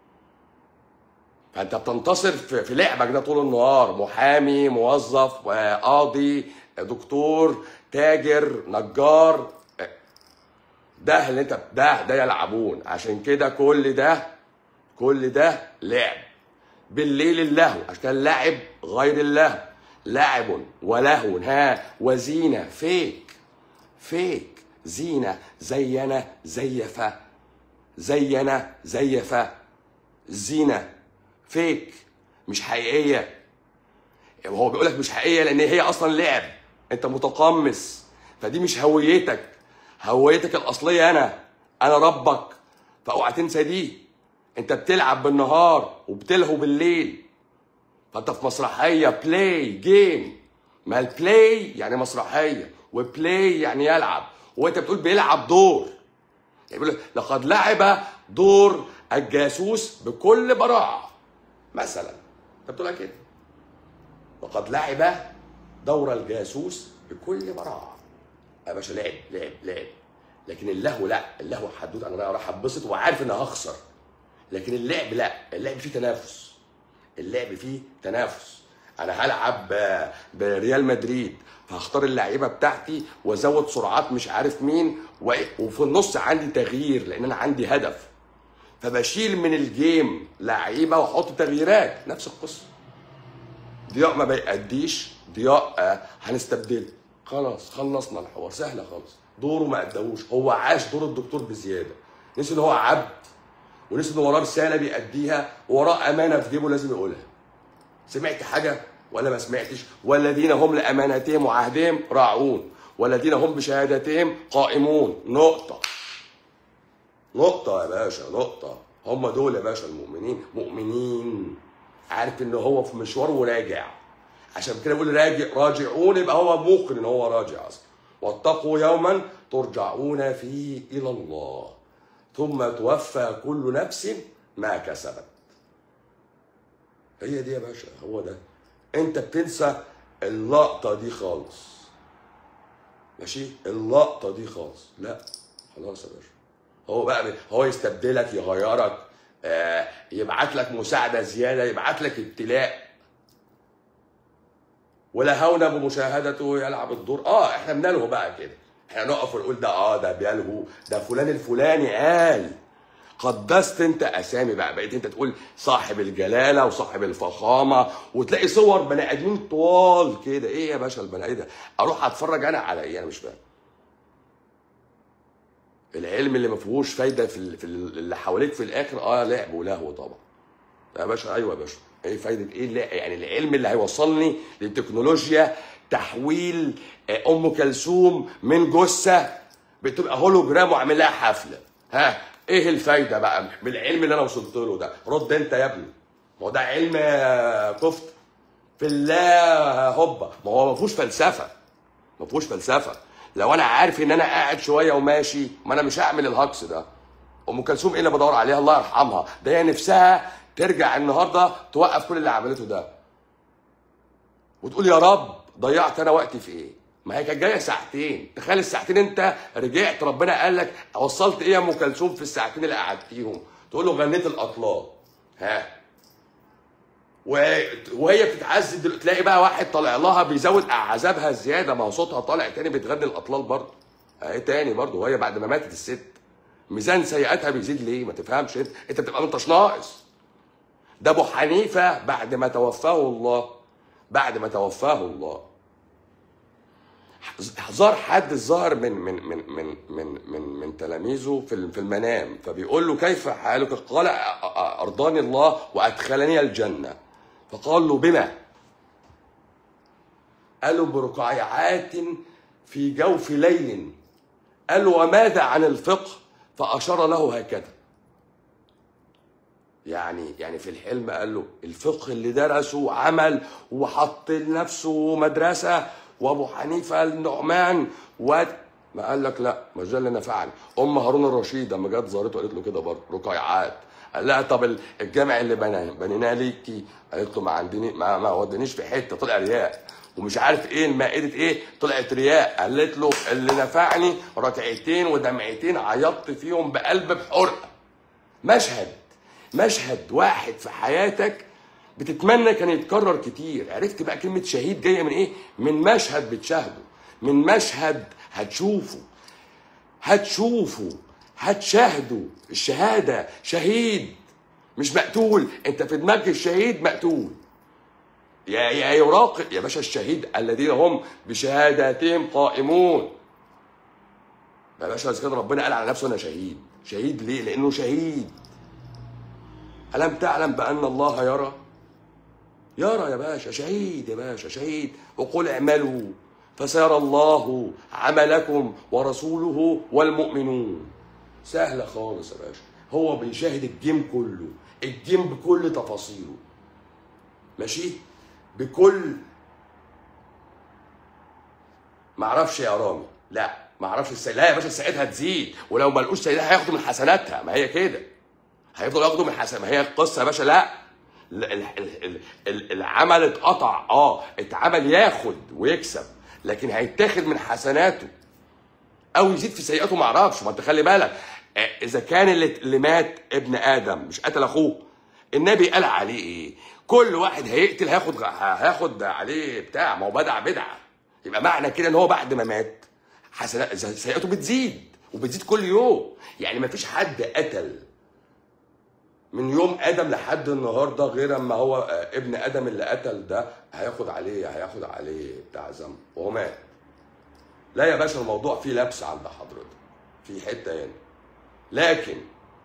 فانت بتنتصر في في لعبك ده طول النهار محامي موظف قاضي دكتور تاجر نجار ده اللي انت ده ده يلعبون عشان كده كل ده كل ده لعب بالليل اللهو عشان اللعب غير اللهو لعب ولهو ها وزينه فيك فيك زينه زينه زيف زينه زيف زينه فيك مش حقيقيه وهو بيقول لك مش حقيقيه لان هي اصلا لعب انت متقمص فدي مش هويتك هويتك الاصليه انا انا ربك فاوعى تنسى دي انت بتلعب بالنهار وبتلهو بالليل فانت في مسرحيه بلاي جيم ما البلاي يعني مسرحيه وبلاي يعني يلعب وانت بتقول بيلعب دور يعني بيقول لك لقد لعب دور الجاسوس بكل براعه مثلا انت بتقولها كده وقد لعب دور الجاسوس بكل براعه يا باشا لعب لعب لعب لكن اللهو لا اللهو حدود انا رايح اتبسط وعارف ان هخسر لكن اللعب لا اللعب فيه تنافس اللعب فيه تنافس انا هلعب ب- بريال مدريد فهختار اللعيبه بتاعتي وازود سرعات مش عارف مين و- وفي النص عندي تغيير لان انا عندي هدف فبشيل من الجيم لعيبه واحط تغييرات نفس القصه ضياء ما بيأديش ضياء آه، هنستبدله خلاص خلصنا الحوار سهله خالص دوره ما اداهوش هو عاش دور الدكتور بزياده نسي ان هو عبد ونسي ان وراه رساله بيأديها وراه امانه في جيبه لازم يقولها سمعت حاجه ولا ما سمعتش والذين هم لاماناتهم وعهدهم راعون والذين هم بشهادتهم قائمون نقطه نقطة يا باشا نقطة هم دول يا باشا المؤمنين مؤمنين عارف ان هو في مشوار وراجع عشان كده بيقول راجع راجعون يبقى هو موقن ان هو راجع اصلا واتقوا يوما ترجعون فيه الى الله ثم توفى كل نفس ما كسبت هي دي يا باشا هو ده انت بتنسى اللقطة دي خالص ماشي اللقطة دي خالص لا خلاص يا باشا هو بقى هو يستبدلك يغيرك آه، يبعت لك مساعدة زيادة يبعت لك ابتلاء ولا هون بمشاهدته يلعب الدور اه احنا بنلهو بقى كده احنا نقف ونقول ده اه ده بيلهو ده فلان الفلاني قال قدست انت اسامي بقى بقيت انت تقول صاحب الجلاله وصاحب الفخامه وتلاقي صور بني ادمين طوال كده ايه يا باشا البني ادم اروح اتفرج انا على ايه انا مش فاهم العلم اللي ما فيهوش فايده في ال- في ال- اللي حواليك في الاخر اه لعب ولهو طبعا يا باشا ايوه يا باشا ايه فايده ايه لا يعني العلم اللي هيوصلني للتكنولوجيا تحويل آه، ام كلثوم من جثه بتبقى هولوجرام وعامل لها حفله ها ايه الفايده بقى من العلم اللي انا وصلت له ده رد انت يا ابني ما هو ده علم آه، كفته في الله هوبا ما هو ما فيهوش فلسفه ما فيهوش فلسفه لو انا عارف ان انا قاعد شويه وماشي ما انا مش هعمل الهجص ده ام كلثوم ايه اللي بدور عليها الله يرحمها ده هي نفسها ترجع النهارده توقف كل اللي عملته ده وتقول يا رب ضيعت انا وقتي في ايه ما هي كانت جايه ساعتين تخيل الساعتين انت رجعت ربنا قال لك وصلت ايه يا ام كلثوم في الساعتين اللي قعدتيهم تقول له غنيت الاطلال ها و- وهي بتتعذب دلوقتي تلاقي بقى واحد طالع لها بيزود عذابها زياده ما هو صوتها طالع تاني بتغني الاطلال برضه اهي تاني برضه وهي بعد ما ماتت الست ميزان سيئاتها بيزيد ليه ما تفهمش انت انت بتبقى ما انتش ناقص ده ابو حنيفه بعد ما توفاه الله بعد ما توفاه الله ظهر حد ظهر من من من من من من, من تلاميذه في في المنام فبيقول له كيف حالك؟ قال أ- أ- ارضاني الله وادخلني الجنه فقال له بما؟ قال له برقعات في جوف ليل قال له وماذا عن الفقه؟ فاشار له هكذا يعني يعني في الحلم قال له الفقه اللي درسه عمل وحط لنفسه مدرسه وابو حنيفه النعمان و ما قال لك لا مش ده اللي نفعني ام هارون الرشيد لما جت زارته قالت له كده برضه رقيعات قال لها طب ال- الجامع اللي بناه بنيناه ليكي قالت له ما عندني ما, ما ودنيش في حته طلع رياء ومش عارف ايه المائده ايه طلعت رياء قالت له اللي نفعني ركعتين ودمعتين عيطت فيهم بقلب بحرقه مشهد مشهد واحد في حياتك بتتمنى كان يتكرر كتير عرفت بقى كلمة شهيد جاية من ايه من مشهد بتشاهده من مشهد هتشوفه هتشوفه هتشاهده الشهادة شهيد مش مقتول انت في دماغك الشهيد مقتول يا يا يراقب يا باشا الشهيد الذين هم بشهاداتهم قائمون يا باشا إذا كده ربنا قال على نفسه انا شهيد شهيد ليه لانه شهيد ألم تعلم بأن الله يرى؟ يرى يا باشا شهيد يا باشا شهيد وقل اعملوا فسيرى الله عملكم ورسوله والمؤمنون سهلة خالص يا باشا هو بيشاهد الجيم كله الجيم بكل تفاصيله ماشي بكل معرفش يا رامي لا معرفش السي... لا يا باشا السيئات هتزيد ولو ما لقوش سيئات هياخدوا من حسناتها ما هي كده هيفضلوا ياخدوا من حسن ما هي القصه يا باشا لا ال- ال- ال- ال- ال- العمل اتقطع اه اتعمل ياخد ويكسب لكن هيتاخد من حسناته او يزيد في سيئاته ما اعرفش ما انت خلي بالك آه، اذا كان اللي, اللي مات ابن ادم مش قتل اخوه النبي قال عليه ايه كل واحد هيقتل هياخد هياخد عليه بتاع ما هو بدع بدعه يبقى معنى كده ان هو بعد ما مات حسنات سيئاته بتزيد وبتزيد كل يوم يعني ما فيش حد قتل من يوم ادم لحد النهارده غير اما هو آه، ابن ادم اللي قتل ده هياخد عليه هياخد عليه بتاع ذنب وهو مات لا يا باشا الموضوع فيه لبس عند حضرتك في حته هنا لكن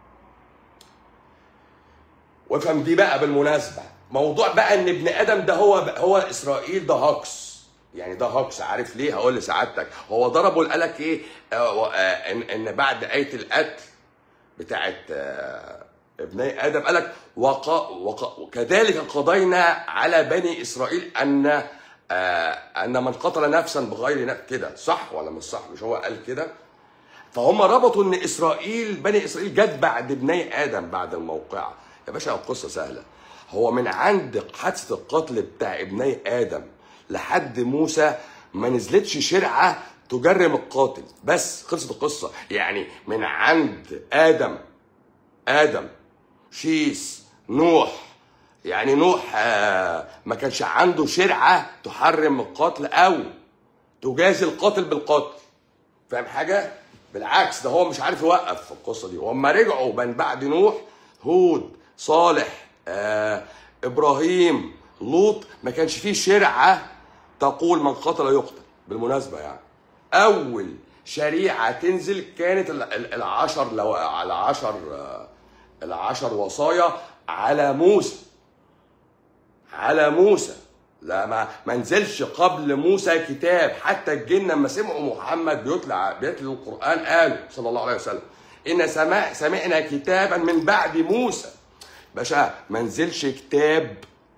وافهم دي بقى بالمناسبه موضوع بقى ان ابن ادم ده هو هو اسرائيل ده هاكس يعني ده هاكس عارف ليه هقول لسعادتك هو ضربه قال لك ايه آه آه ان ان بعد ايه القتل بتاعت آه ابني ادم قال لك وق... وق... وكذلك قضينا على بني اسرائيل ان آه ان من قتل نفسا بغير نفس كده صح ولا مش صح مش هو قال كده فهم ربطوا ان اسرائيل بني اسرائيل جت بعد ابني ادم بعد الموقعه يا باشا القصه سهله هو من عند حادثه القتل بتاع ابني ادم لحد موسى ما نزلتش شرعه تجرم القاتل بس خلصت القصه يعني من عند ادم ادم شيس نوح يعني نوح آه ما كانش عنده شرعه تحرم القتل او تجازي القاتل بالقتل فاهم حاجه بالعكس ده هو مش عارف يوقف في القصه دي واما رجعوا من بعد نوح هود صالح آه ابراهيم لوط ما كانش فيه شرعه تقول من قتل يقتل بالمناسبه يعني اول شريعه تنزل كانت العشر لو على عشر العشر وصايا على موسى على موسى لا ما ما نزلش قبل موسى كتاب حتى الجن لما سمعوا محمد بيطلع بيتلو القران قالوا صلى الله عليه وسلم ان سمع سمعنا كتابا من بعد موسى باشا ما نزلش كتاب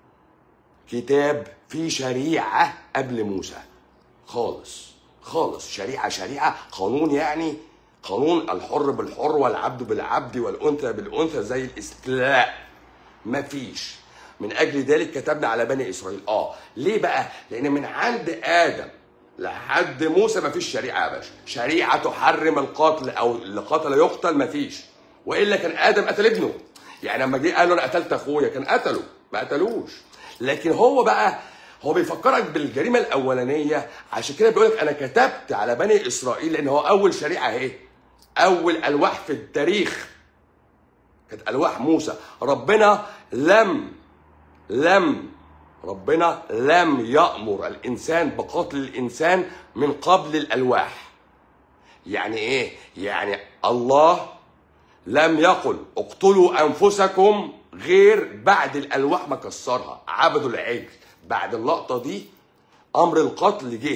كتاب فيه شريعه قبل موسى خالص خالص شريعه شريعه قانون يعني قانون الحر بالحر والعبد بالعبد والانثى بالانثى زي الاستلاء مفيش من اجل ذلك كتبنا على بني اسرائيل اه ليه بقى لان من عند ادم لحد موسى مفيش شريعه يا باشا شريعه تحرم القتل او اللي قتل يقتل مفيش والا كان ادم قتل ابنه يعني لما جه قال له انا قتلت اخويا كان قتله ما قتلوش لكن هو بقى هو بيفكرك بالجريمه الاولانيه عشان كده بيقول لك انا كتبت على بني اسرائيل لان هو اول شريعه اهي اول الواح في التاريخ كانت الواح موسى ربنا لم لم ربنا لم يأمر الإنسان بقتل الإنسان من قبل الألواح يعني إيه؟ يعني الله لم يقل اقتلوا أنفسكم غير بعد الألواح ما كسرها عبدوا العجل بعد اللقطة دي أمر القتل جه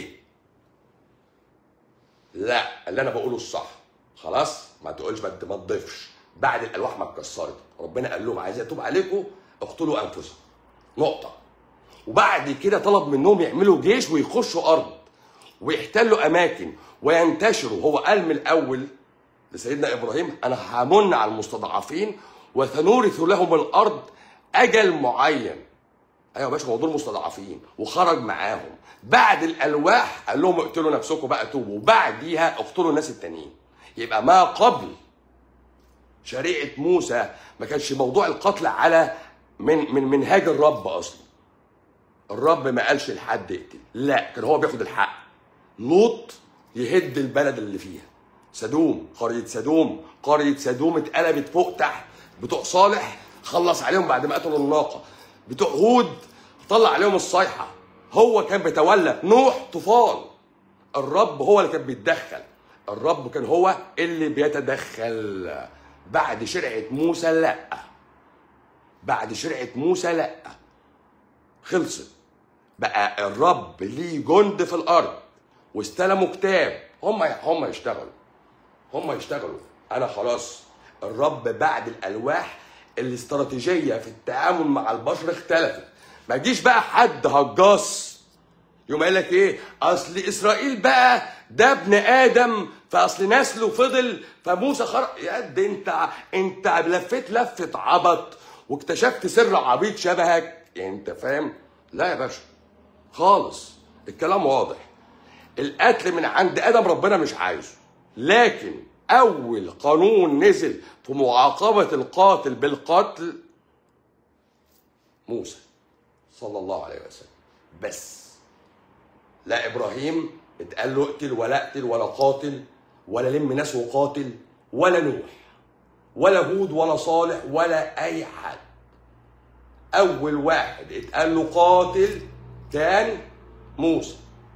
لا اللي أنا بقوله الصح خلاص ما تقولش ما تضيفش بعد الألواح ما اتكسرت ربنا قال لهم عايز أتوب عليكم اقتلوا أنفسكم نقطة وبعد كده طلب منهم يعملوا جيش ويخشوا أرض ويحتلوا أماكن وينتشروا هو قال من الأول لسيدنا إبراهيم أنا همن على المستضعفين وسنورث لهم الأرض أجل معين أيوة يا باشا هو دول مستضعفين وخرج معاهم بعد الألواح قال لهم اقتلوا نفسكم بقى توبوا وبعديها اقتلوا الناس التانيين يبقى ما قبل شريعة موسى ما كانش موضوع القتل على من من منهاج الرب اصلا الرب ما قالش لحد اقتل لا كان هو بياخد الحق لوط يهد البلد اللي فيها سدوم قرية سدوم قرية سدوم اتقلبت فوق تحت بتوع صالح خلص عليهم بعد ما قتلوا الناقة بتوع هود طلع عليهم الصيحة هو كان بيتولى نوح طوفان الرب هو اللي كان بيتدخل الرب كان هو اللي بيتدخل بعد شرعة موسى لأ بعد شرعة موسى لا خلصت بقى الرب ليه جند في الارض واستلموا كتاب هم هم يشتغلوا هم يشتغلوا انا خلاص الرب بعد الالواح الاستراتيجيه في التعامل مع البشر اختلفت ما تجيش بقى حد هجاص يوم قال لك ايه اصل اسرائيل بقى ده ابن ادم فاصل نسله فضل فموسى خرج يا دي انت انت لفيت لفه عبط واكتشفت سر عبيط شبهك يعني انت فاهم لا يا باشا خالص الكلام واضح القتل من عند ادم ربنا مش عايزه لكن اول قانون نزل في معاقبه القاتل بالقتل موسى صلى الله عليه وسلم بس لا ابراهيم اتقال له اقتل ولا اقتل ولا قاتل ولا لم ناس وقاتل ولا نوح ولا هود ولا صالح ولا اي حد اول واحد اتقال له قاتل كان موسى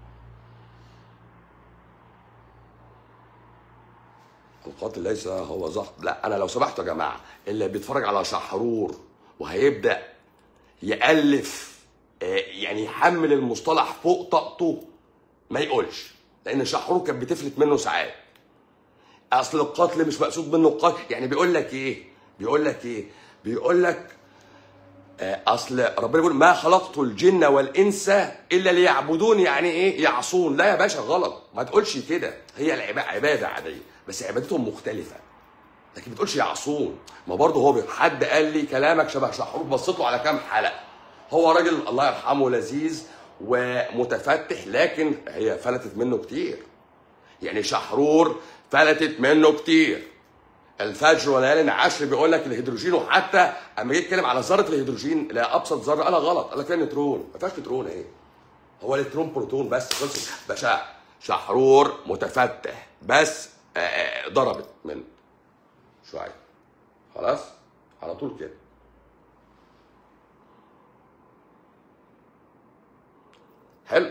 القاتل ليس هو زهر لا انا لو سمحتوا يا جماعه اللي بيتفرج على شحرور وهيبدا يالف آه، يعني يحمل المصطلح فوق طاقته ما يقولش لان شحرور كانت بتفلت منه ساعات اصل القتل مش مقصود منه القتل يعني بيقول لك ايه بيقول لك ايه بيقول لك آه، اصل ربنا بيقول ما خلقت الجن والانس الا ليعبدون يعني ايه يعصون لا يا باشا غلط ما تقولش كده هي العباده عباده عاديه بس عبادتهم مختلفه لكن ما تقولش يعصون ما برضه هو بي- حد قال لي كلامك شبه شحرور بصيت له على كام حلقه هو راجل الله يرحمه لذيذ ومتفتح لكن هي فلتت منه كتير يعني شحرور فلتت منه كتير الفجر وليالي العشر بيقول لك الهيدروجين وحتى اما جه يتكلم على ذره الهيدروجين لا ابسط ذره قالها غلط قال لك فيها نيوترون ما فيهاش نيوترون ايه هو الكترون بروتون بس خلص باشا شحرور متفتح بس آه، آه، ضربت منه شويه خلاص على طول كده حلو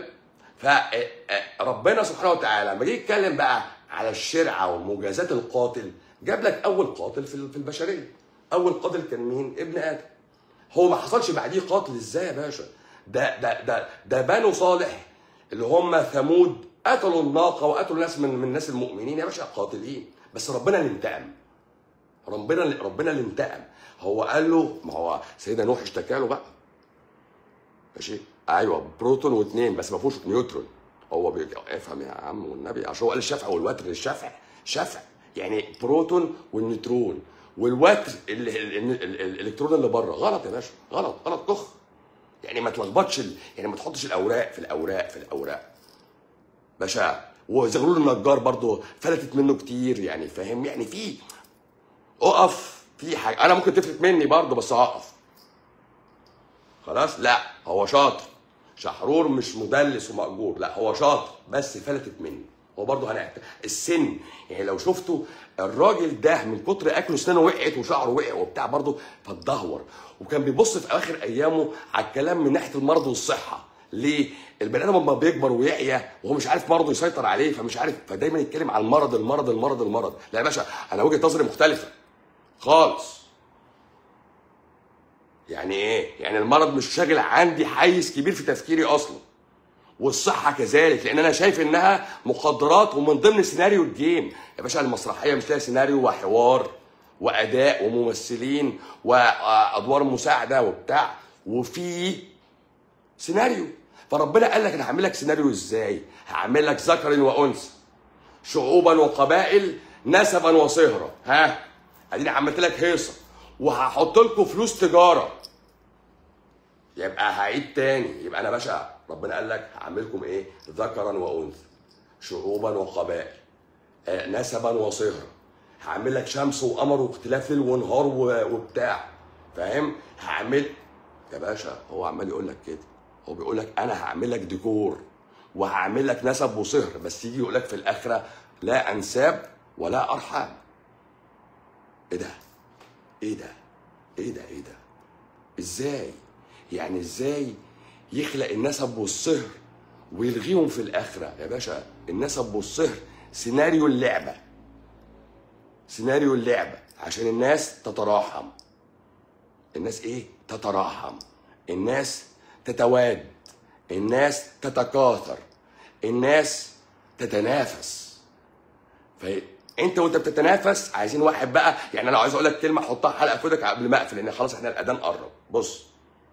فربنا سبحانه وتعالى لما جه يتكلم بقى على الشرعه ومجازات القاتل جاب لك اول قاتل في في البشريه اول قاتل كان مين ابن ادم هو ما حصلش بعديه قاتل ازاي يا باشا ده ده ده ده بنو صالح اللي هم ثمود قتلوا الناقه وقتلوا ناس من من الناس المؤمنين يا باشا قاتلين بس ربنا اللي انتقم ربنا اللي ربنا اللي انتقم هو قال له ما هو سيدنا نوح اشتكى له بقى ماشي ايوه بروتون واثنين بس ما فيهوش نيوترون هو بي... افهم يا عم والنبي عشان هو قال الشفع والوتر الشفع شفع يعني بروتون والنيوترون والوتر ال... ال... ال... ال... الالكترون اللي بره غلط يا باشا غلط غلط كخ يعني ما تلخبطش ال... يعني ما تحطش الاوراق في الاوراق في الاوراق باشا وزغلول النجار برضو فلتت منه كتير يعني فاهم يعني في اقف في حاجه انا ممكن تفلت مني برضو بس هقف خلاص لا هو شاطر شحرور مش مدلس ومأجور لا هو شاطر بس فلتت مني هو برضه هنعت السن يعني لو شفتوا الراجل ده من كتر اكله سنانه وقعت وشعره وقع وبتاع برضه فاتدهور وكان بيبص في اخر ايامه على الكلام من ناحيه المرض والصحه ليه؟ البني ادم لما بيكبر ويعيا وهو مش عارف مرضه يسيطر عليه فمش عارف فدايما يتكلم على المرض المرض المرض المرض لا يا باشا انا وجهه نظري مختلفه خالص يعني ايه؟ يعني المرض مش شاغل عندي حيز كبير في تفكيري اصلا. والصحه كذلك لان انا شايف انها مخدرات ومن ضمن سيناريو الجيم يا باشا المسرحيه مش لها سيناريو وحوار واداء وممثلين وادوار مساعده وبتاع وفي سيناريو فربنا قال لك انا هعمل لك سيناريو ازاي؟ هعمل لك ذكر وانثى شعوبا وقبائل نسبا وصهرا ها اديني عملت لك هيصه وهحط لكم فلوس تجاره يبقى هعيد تاني يبقى انا باشا ربنا قال لك هعملكم ايه ذكرا وانثى شعوبا وقبائل آه، نسبا وصهرا هعمل لك شمس وقمر واختلاف ليل ونهار و- وبتاع فاهم هعمل يا باشا هو عمال يقول لك كده هو بيقول لك انا هعمل لك ديكور وهعمل لك نسب وصهر بس يجي يقول لك في الاخره لا انساب ولا ارحام ايه ده ايه ده ايه ده ايه ده ازاي يعني ازاي يخلق النسب والصهر ويلغيهم في الاخره يا باشا النسب والصهر سيناريو اللعبه سيناريو اللعبه عشان الناس تتراحم الناس ايه تتراحم الناس تتواد الناس تتكاثر الناس تتنافس فانت وانت بتتنافس عايزين واحد بقى يعني انا لو عايز اقول لك كلمه حطها حلقه في ودك قبل ما اقفل لان خلاص احنا الاذان قرب بص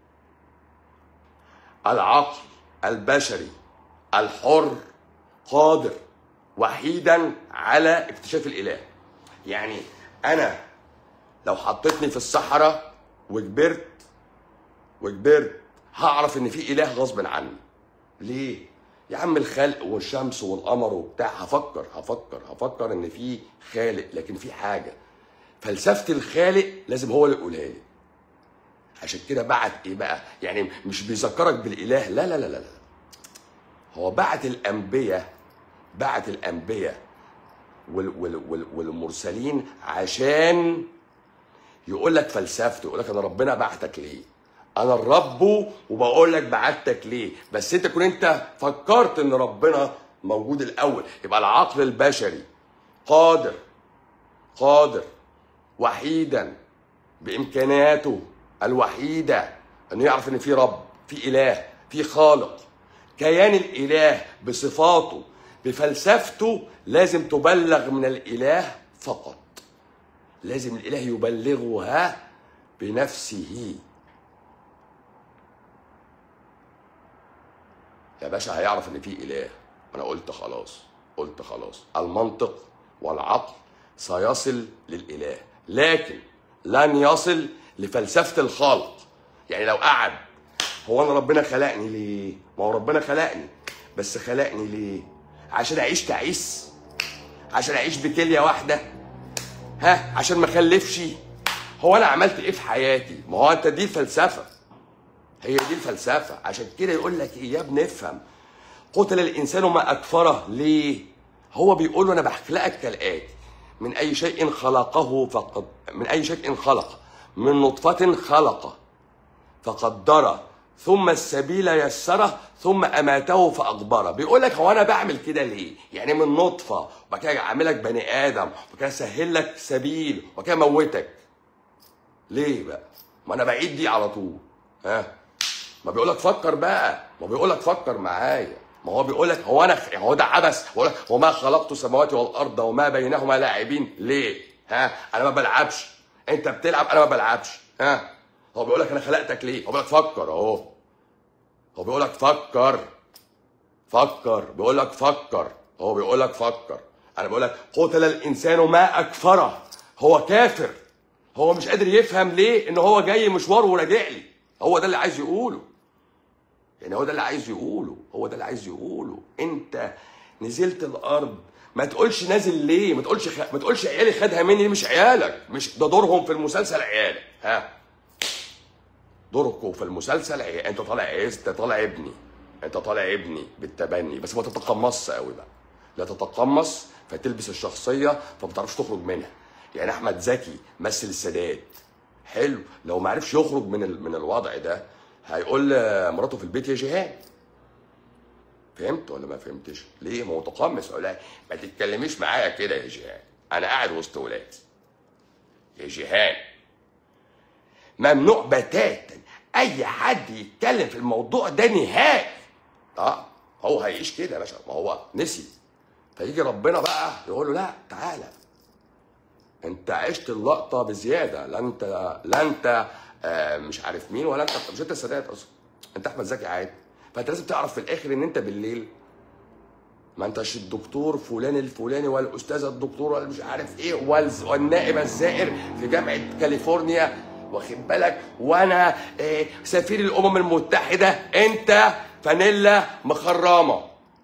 العقل البشري الحر قادر وحيدا على اكتشاف الاله يعني انا لو حطيتني في الصحراء وكبرت وكبرت هعرف ان في اله غصب عني ليه يا عم الخلق والشمس والقمر وبتاع هفكر هفكر هفكر ان في خالق لكن في حاجه فلسفه الخالق لازم هو اللي يقولها لي عشان كده بعت ايه بقى يعني مش بيذكرك بالاله لا لا لا لا لا. هو بعت الانبياء بعت الانبياء وال وال وال والمرسلين عشان يقول لك فلسفته يقول لك انا ربنا بعتك ليه انا الرب وبقول لك بعتك ليه بس انت كنت انت فكرت ان ربنا موجود الاول يبقى العقل البشري قادر قادر وحيدا بامكانياته الوحيده انه يعرف ان في رب في اله في خالق كيان الاله بصفاته بفلسفته لازم تبلغ من الاله فقط لازم الاله يبلغها بنفسه يا باشا هيعرف ان في اله انا قلت خلاص قلت خلاص المنطق والعقل سيصل للاله لكن لن يصل لفلسفه الخلق يعني لو قعد هو انا ربنا خلقني ليه ما هو ربنا خلقني بس خلقني ليه عشان اعيش تعيس عشان اعيش بكليه واحده ها عشان ما اخلفش هو انا عملت ايه في حياتي ما هو انت دي الفلسفه هي دي الفلسفه عشان كده يقول لك ايه يا ابني افهم قتل الانسان ما اكفره ليه هو بيقول له انا بخلقك كالاتي من اي شيء خلقه فقد من اي شيء خلق من نطفه خلقه فقدره ثم السبيل يسره ثم اماته فاقبره بيقول لك هو انا بعمل كده ليه يعني من نطفه وبعد كده اعملك بني ادم وبعد كده اسهل لك سبيل وبعد كده اموتك ليه بقى ما انا بعيد دي على طول ها ما بيقول لك فكر بقى ما بيقول لك فكر معايا ما هو بيقول لك هو انا هو ده عبث بيقول لك وما خلقت السماوات والارض وما بينهما لاعبين ليه ها انا ما بلعبش انت بتلعب انا ما بلعبش ها هو بيقول لك انا خلقتك ليه هو بيقول لك فكر اهو هو بيقول لك فكر فكر بيقول لك فكر هو بيقول لك فكر انا بقول لك قتل الانسان ما اكفره هو كافر هو مش قادر يفهم ليه ان هو جاي مشوار وراجع لي هو ده اللي عايز يقوله يعني هو ده اللي عايز يقوله هو ده اللي عايز يقوله انت نزلت الارض ما تقولش نازل ليه ما تقولش خ... ما تقولش عيالي خدها مني دي مش عيالك مش ده دورهم في المسلسل عيالك ها دوركم في المسلسل عيال. انت طالع ايه انت طالع ابني انت طالع ابني بالتبني بس ما تتقمصش قوي بقى لا تتقمص فتلبس الشخصيه فما تعرفش تخرج منها يعني احمد زكي مثل السادات حلو لو ما عرفش يخرج من ال... من الوضع ده هيقول مراته في البيت يا جيهان فهمت ولا ما فهمتش ليه ما هو متقمص اقول لها ما تتكلميش معايا كده يا جيهان انا قاعد وسط ولادي يا جيهان ممنوع بتاتا اي حد يتكلم في الموضوع ده نهائي اه هو هيعيش كده يا باشا ما هو نسي فيجي ربنا بقى يقول له لا تعالى انت عشت اللقطه بزياده لا انت لا انت آه مش عارف مين ولا انت مش انت السادات اصلا انت احمد زكي عادي فانت لازم تعرف في الاخر ان انت بالليل ما انتش الدكتور فلان الفلاني ولا الاستاذ الدكتور ولا مش عارف ايه والز- والنائب الزائر في جامعه كاليفورنيا واخد بالك وانا آه سفير الامم المتحده انت فانيلا مخرمه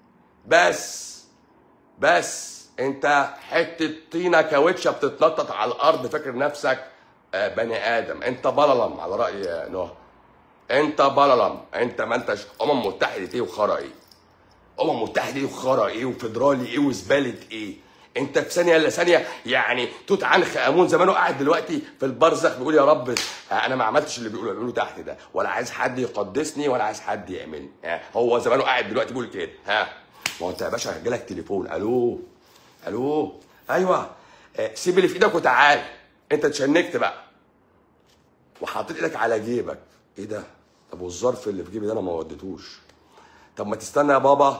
بس بس انت حته طينه كاوتشه بتتنطط على الارض فاكر نفسك آه، بني ادم انت بللم على راي آه، نوح انت بللم انت ما انتش امم متحده ايه وخرا ايه امم متحده ايه وخرا ايه وفدرالي ايه وزباله ايه انت في ثانيه الا ثانيه يعني توت عنخ امون زمانه قاعد دلوقتي في البرزخ بيقول يا رب آه، انا ما عملتش اللي بيقولوا بيقولوا تحت ده ولا عايز حد يقدسني ولا عايز حد يعملني ها هو زمانه قاعد دلوقتي بيقول كده ها ما هو انت يا باشا جالك تليفون الو الو ايوه آه، سيب اللي في ايدك وتعال انت اتشنكت بقى وحطيت ايدك على جيبك ايه ده طب والظرف اللي في جيبي ده انا ما وديتوش طب ما تستنى يا بابا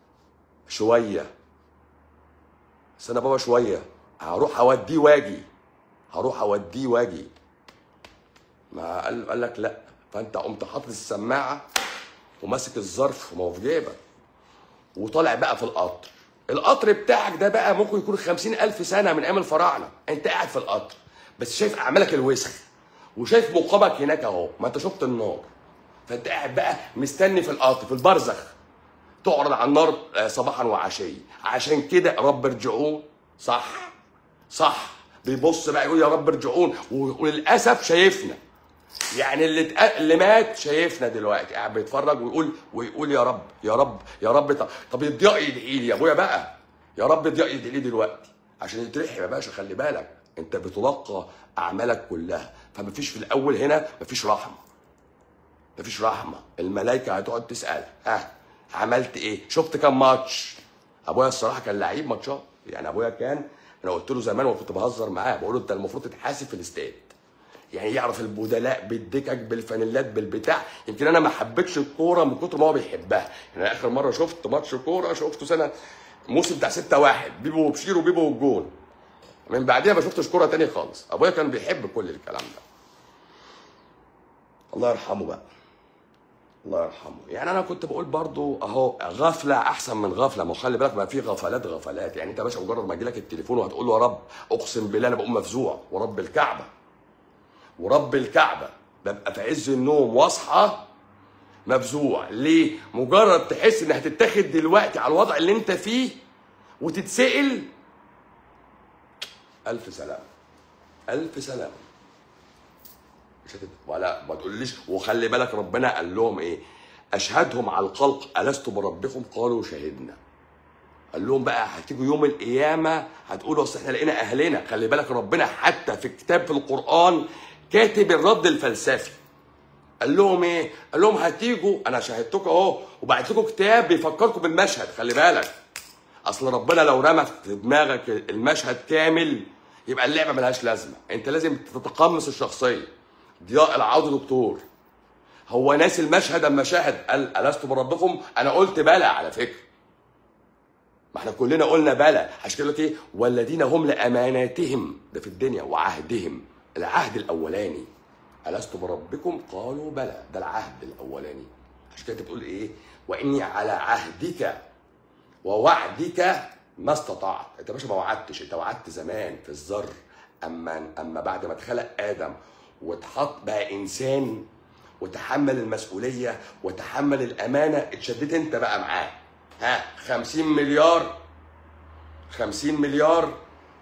شويه استنى يا بابا شويه هروح اوديه واجي هروح اوديه واجي ما قال قال لك لا فانت قمت حاطط السماعه وماسك الظرف وما هو في جيبك وطالع بقى في القطر القطر بتاعك ده بقى ممكن يكون خمسين ألف سنة من أيام الفراعنة أنت قاعد في القطر بس شايف أعمالك الوسخ وشايف مقامك هناك أهو ما أنت شفت النار فأنت قاعد بقى مستني في القطر في البرزخ تعرض على النار آه، صباحا وعشيا عشان كده رب ارجعون صح صح بيبص بقى يقول يا رب ارجعون و- وللاسف شايفنا يعني اللي اتق- اللي مات شايفنا دلوقتي قاعد بيتفرج ويقول ويقول يا رب يا رب يا رب طب, طب الضياء يدعي لي يا ابويا بقى يا رب الضياء يدعي لي دلوقتي عشان يترحم يا باشا خلي بالك انت بتلقى اعمالك كلها فمفيش في الاول هنا مفيش رحمه مفيش رحمه الملائكه هتقعد تسال ها عملت ايه شفت كام ماتش ابويا الصراحه كان لعيب ماتشات يعني ابويا كان انا قلت له زمان وكنت بهزر معاه بقول له انت المفروض تتحاسب في الاستاد يعني يعرف البدلاء بالدكك بالفانيلات بالبتاع يمكن انا ما حبيتش الكوره من كتر ما هو بيحبها يعني اخر مره شفت ماتش كوره شفته سنه موسم بتاع 6 1 بيبو وبشير وبيبو والجون من بعديها ما شفتش كوره تاني خالص ابويا كان بيحب كل الكلام ده الله يرحمه بقى الله يرحمه يعني انا كنت بقول برضو اهو غفله احسن من غفله ما هو خلي بالك ما في غفلات غفلات يعني انت يا باشا مجرد ما يجيلك التليفون وهتقول له يا رب اقسم بالله انا بقوم مفزوع ورب الكعبه ورب الكعبه ببقى في عز النوم واصحى مفزوع ليه مجرد تحس ان هتتاخد دلوقتي على الوضع اللي انت فيه وتتسال الف سلام الف سلام مش هتت... ولا ما تقوليش وخلي بالك ربنا قال لهم ايه اشهدهم على الخلق الست بربكم قالوا شهدنا قال لهم بقى هتيجوا يوم القيامه هتقولوا اصل احنا لقينا اهلنا خلي بالك ربنا حتى في كتاب في القران كاتب الرد الفلسفي قال لهم ايه قال لهم هتيجوا انا شاهدتكم اهو وبعت لكم كتاب بيفكركم بالمشهد خلي بالك اصل ربنا لو رمى في دماغك المشهد كامل يبقى اللعبه ملهاش لازمه انت لازم تتقمص الشخصيه ضياء العوض دكتور هو ناس المشهد اما شاهد قال الست بربكم انا قلت بلى على فكره ما احنا كلنا قلنا بلى عشان كده يقول لك ايه والذين هم لاماناتهم ده في الدنيا وعهدهم العهد الاولاني الست بربكم قالوا بلى ده العهد الاولاني عشان كده بتقول ايه واني على عهدك ووعدك ما استطعت انت يا باشا ما وعدتش انت وعدت زمان في الذر اما اما بعد ما اتخلق ادم واتحط بقى انسان وتحمل المسؤوليه وتحمل الامانه اتشددت انت بقى معاه ها 50 مليار 50 مليار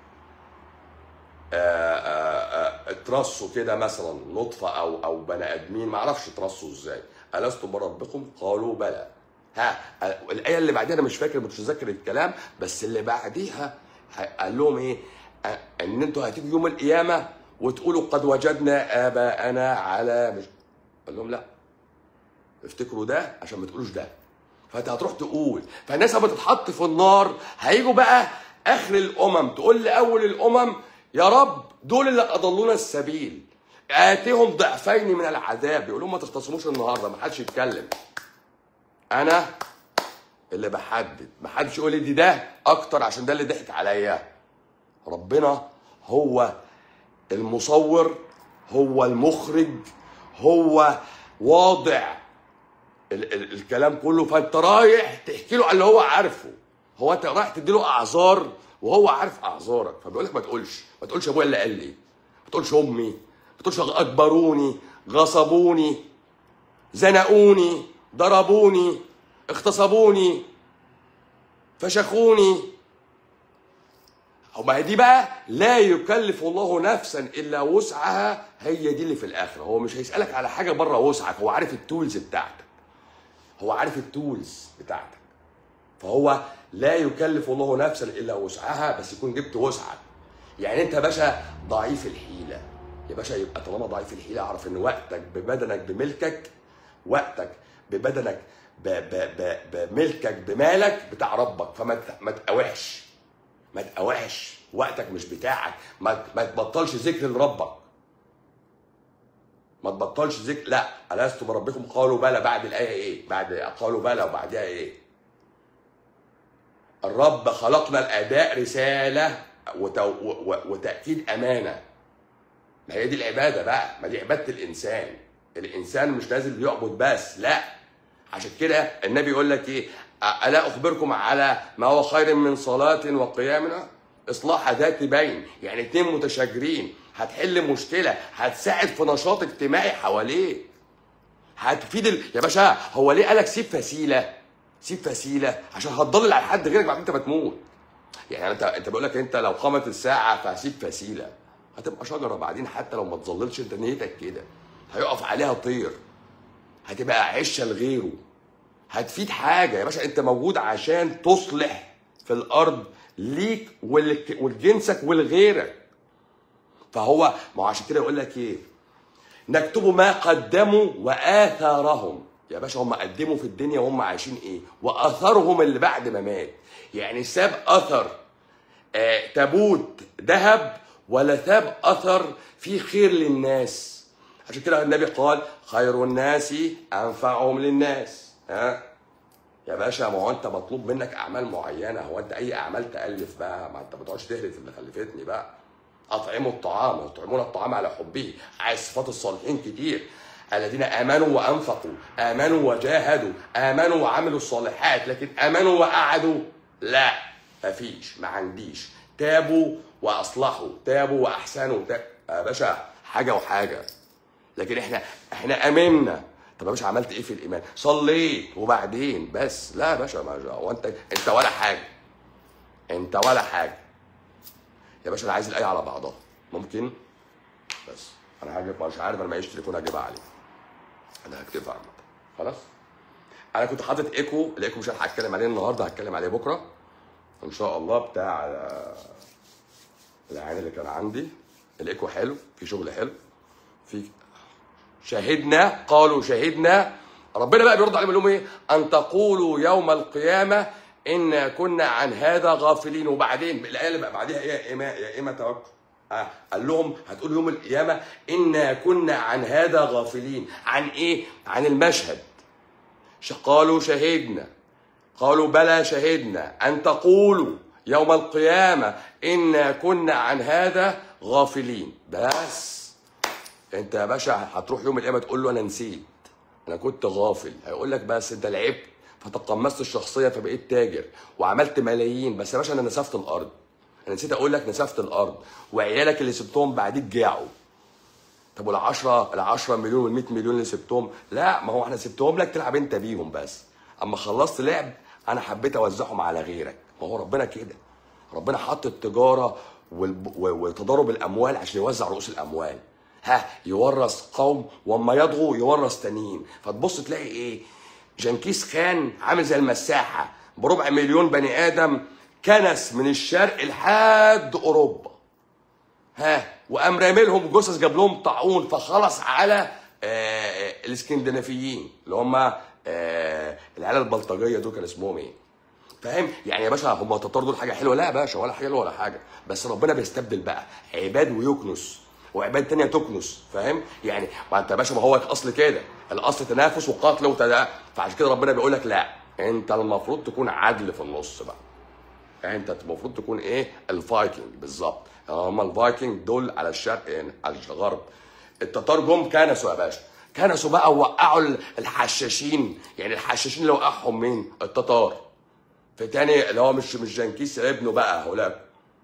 آه، آه، آه، اترصوا كده مثلا نطفه او او بني ادمين ما اعرفش اترصوا ازاي الست بربكم قالوا بلى ها آه، الايه اللي بعديها انا مش فاكر مش متذكر الكلام بس اللي بعديها ه- قال لهم ايه آه، ان انتوا هتيجوا يوم القيامه وتقولوا قد وجدنا اباءنا على مش قال لهم لا افتكروا ده عشان ما تقولوش ده فانت هتروح تقول فالناس لما تتحط في النار هيجوا بقى اخر الامم تقول لاول الامم يا رب دول اللي اضلونا السبيل اتهم ضعفين من العذاب يقول لهم ما تختصموش النهارده ما حدش يتكلم انا اللي بحدد ما حدش يقول لي دي ده اكتر عشان ده اللي ضحك عليا ربنا هو المصور هو المخرج هو واضع ال- ال- الكلام كله فانت رايح تحكي له على اللي هو عارفه هو انت رايح تدي له اعذار وهو عارف اعذارك فبيقول لك ما تقولش ما تقولش ابويا اللي قال لي ما تقولش امي ما تقولش اجبروني غصبوني زنقوني ضربوني اغتصبوني فشخوني ما هي دي بقى لا يكلف الله نفسا الا وسعها هي دي اللي في الاخره هو مش هيسالك على حاجه بره وسعك هو عارف التولز بتاعتك هو عارف التولز بتاعتك فهو لا يكلف الله نفسا الا وسعها بس يكون جبت وسعك يعني انت يا باشا ضعيف الحيله يا باشا يبقى طالما ضعيف الحيله اعرف ان وقتك ببدنك بملكك وقتك ببدنك ب ب ب بملكك بمالك بتاع ربك فما ت- ما تقاوحش ما تقاوحش وقتك مش بتاعك ما ما تبطلش ذكر لربك ما تبطلش ذكر لا الست بربكم قالوا بلى بعد الايه ايه بعد قالوا بلى وبعدها ايه الرب خلقنا الاداء رساله وت... و... و... وتاكيد امانه ما هي دي العباده بقى ما دي عباده الانسان الانسان مش لازم يعبد بس لا عشان كده النبي يقول لك ايه أ- الا اخبركم على ما هو خير من صلاه وقيام اصلاح ذات بين يعني اتنين متشاجرين هتحل مشكله هتساعد في نشاط اجتماعي حواليه هتفيد ال... يا باشا هو ليه قالك سيب فسيله سيب فسيله عشان هتضلل على حد غيرك بعد انت ما تموت يعني انت انت بقول لك انت لو قامت الساعه فهسيب فسيله هتبقى شجره بعدين حتى لو ما تظللش انت نيتك كده هيقف عليها طير هتبقى عشه لغيره هتفيد حاجه يا باشا انت موجود عشان تصلح في الارض ليك ولك- ولجنسك ولغيرك فهو ما هو عشان كده يقول لك ايه نكتب ما قدموا واثارهم يا باشا هم قدموا في الدنيا وهم عايشين ايه واثرهم اللي بعد ما مات يعني ساب اثر آه تابوت ذهب ولا ساب اثر فيه خير للناس عشان كده النبي قال خير الناس انفعهم للناس ها يا باشا ما هو انت مطلوب منك اعمال معينه هو انت اي اعمال تالف بقى ما انت ما تقعدش تهرف اللي خلفتني بقى اطعموا الطعام ويطعمون الطعام على حبه عايز صفات الصالحين كتير الذين امنوا وانفقوا امنوا وجاهدوا امنوا وعملوا الصالحات لكن امنوا وقعدوا لا مفيش ما عنديش تابوا واصلحوا تابوا واحسنوا تاب. يا باشا حاجه وحاجه لكن احنا احنا امنا طب يا باشا عملت ايه في الايمان صليت وبعدين بس لا يا باشا ما هو انت انت ولا حاجه انت ولا حاجه يا باشا انا عايز الايه على بعضها ممكن بس انا هجيب مش عارف انا معيش تليفون هجيبها عليه انا هكتبها عامه خلاص انا كنت حاطط ايكو الايكو مش هلحق اتكلم عليه النهارده هتكلم عليه بكره ان شاء الله بتاع آه، العين اللي كان عندي الايكو حلو في شغل حلو في شهدنا قالوا شهدنا ربنا بقى بيرد عليهم يقول لهم ايه ان تقولوا يوم القيامه انا كنا عن هذا غافلين وبعدين الايه اللي بقى بعديها ايه يا اما يا اما توكل آه. قال لهم هتقولوا يوم القيامه انا كنا عن هذا غافلين عن ايه عن المشهد ش- قالوا شهدنا قالوا بلى شهدنا أن تقولوا يوم القيامة إنا كنا عن هذا غافلين بس أنت يا باشا هتروح يوم القيامة تقول له أنا نسيت أنا كنت غافل هيقول لك بس أنت لعبت فتقمصت الشخصية فبقيت تاجر وعملت ملايين بس يا باشا أنا نسفت الأرض أنا نسيت أقول لك نسفت الأرض وعيالك اللي سبتهم بعديك جاعوا طب وال 10 ال 10 مليون وال 100 مليون اللي سبتهم لا ما هو احنا سبتهم لك تلعب انت بيهم بس اما خلصت لعب انا حبيت اوزعهم على غيرك ما هو ربنا كده ربنا حط التجاره والب- و- وتضارب الاموال عشان يوزع رؤوس الاموال ها يورث قوم واما يضغوا يورث تانيين فتبص تلاقي ايه جنكيز خان عامل زي المساحه بربع مليون بني ادم كنس من الشرق لحد اوروبا ها وقام راملهم جثث جاب لهم طاعون فخلص على آه الاسكندنافيين اللي هم آه العيال البلطجيه دول كان اسمهم ايه؟ فاهم؟ يعني يا باشا هم التتار دول حاجه حلوه لا يا باشا ولا حلوه ولا حاجه بس ربنا بيستبدل بقى عباد ويكنس وعباد تانية تكنس فاهم؟ يعني ما انت يا باشا ما هو الاصل كده الاصل تنافس وقتل وتدا فعشان كده ربنا بيقول لك لا انت المفروض تكون عدل في النص بقى يعني انت المفروض تكون ايه الفايكنج بالظبط هم الفايكنج دول على الشرق هنا على الغرب التتار جم كنسوا يا باشا كنسوا بقى ووقعوا ال- الحشاشين يعني الحشاشين اللي وقعهم مين التتار في تاني اللي هو مش مش جنكيز ابنه بقى هولاكو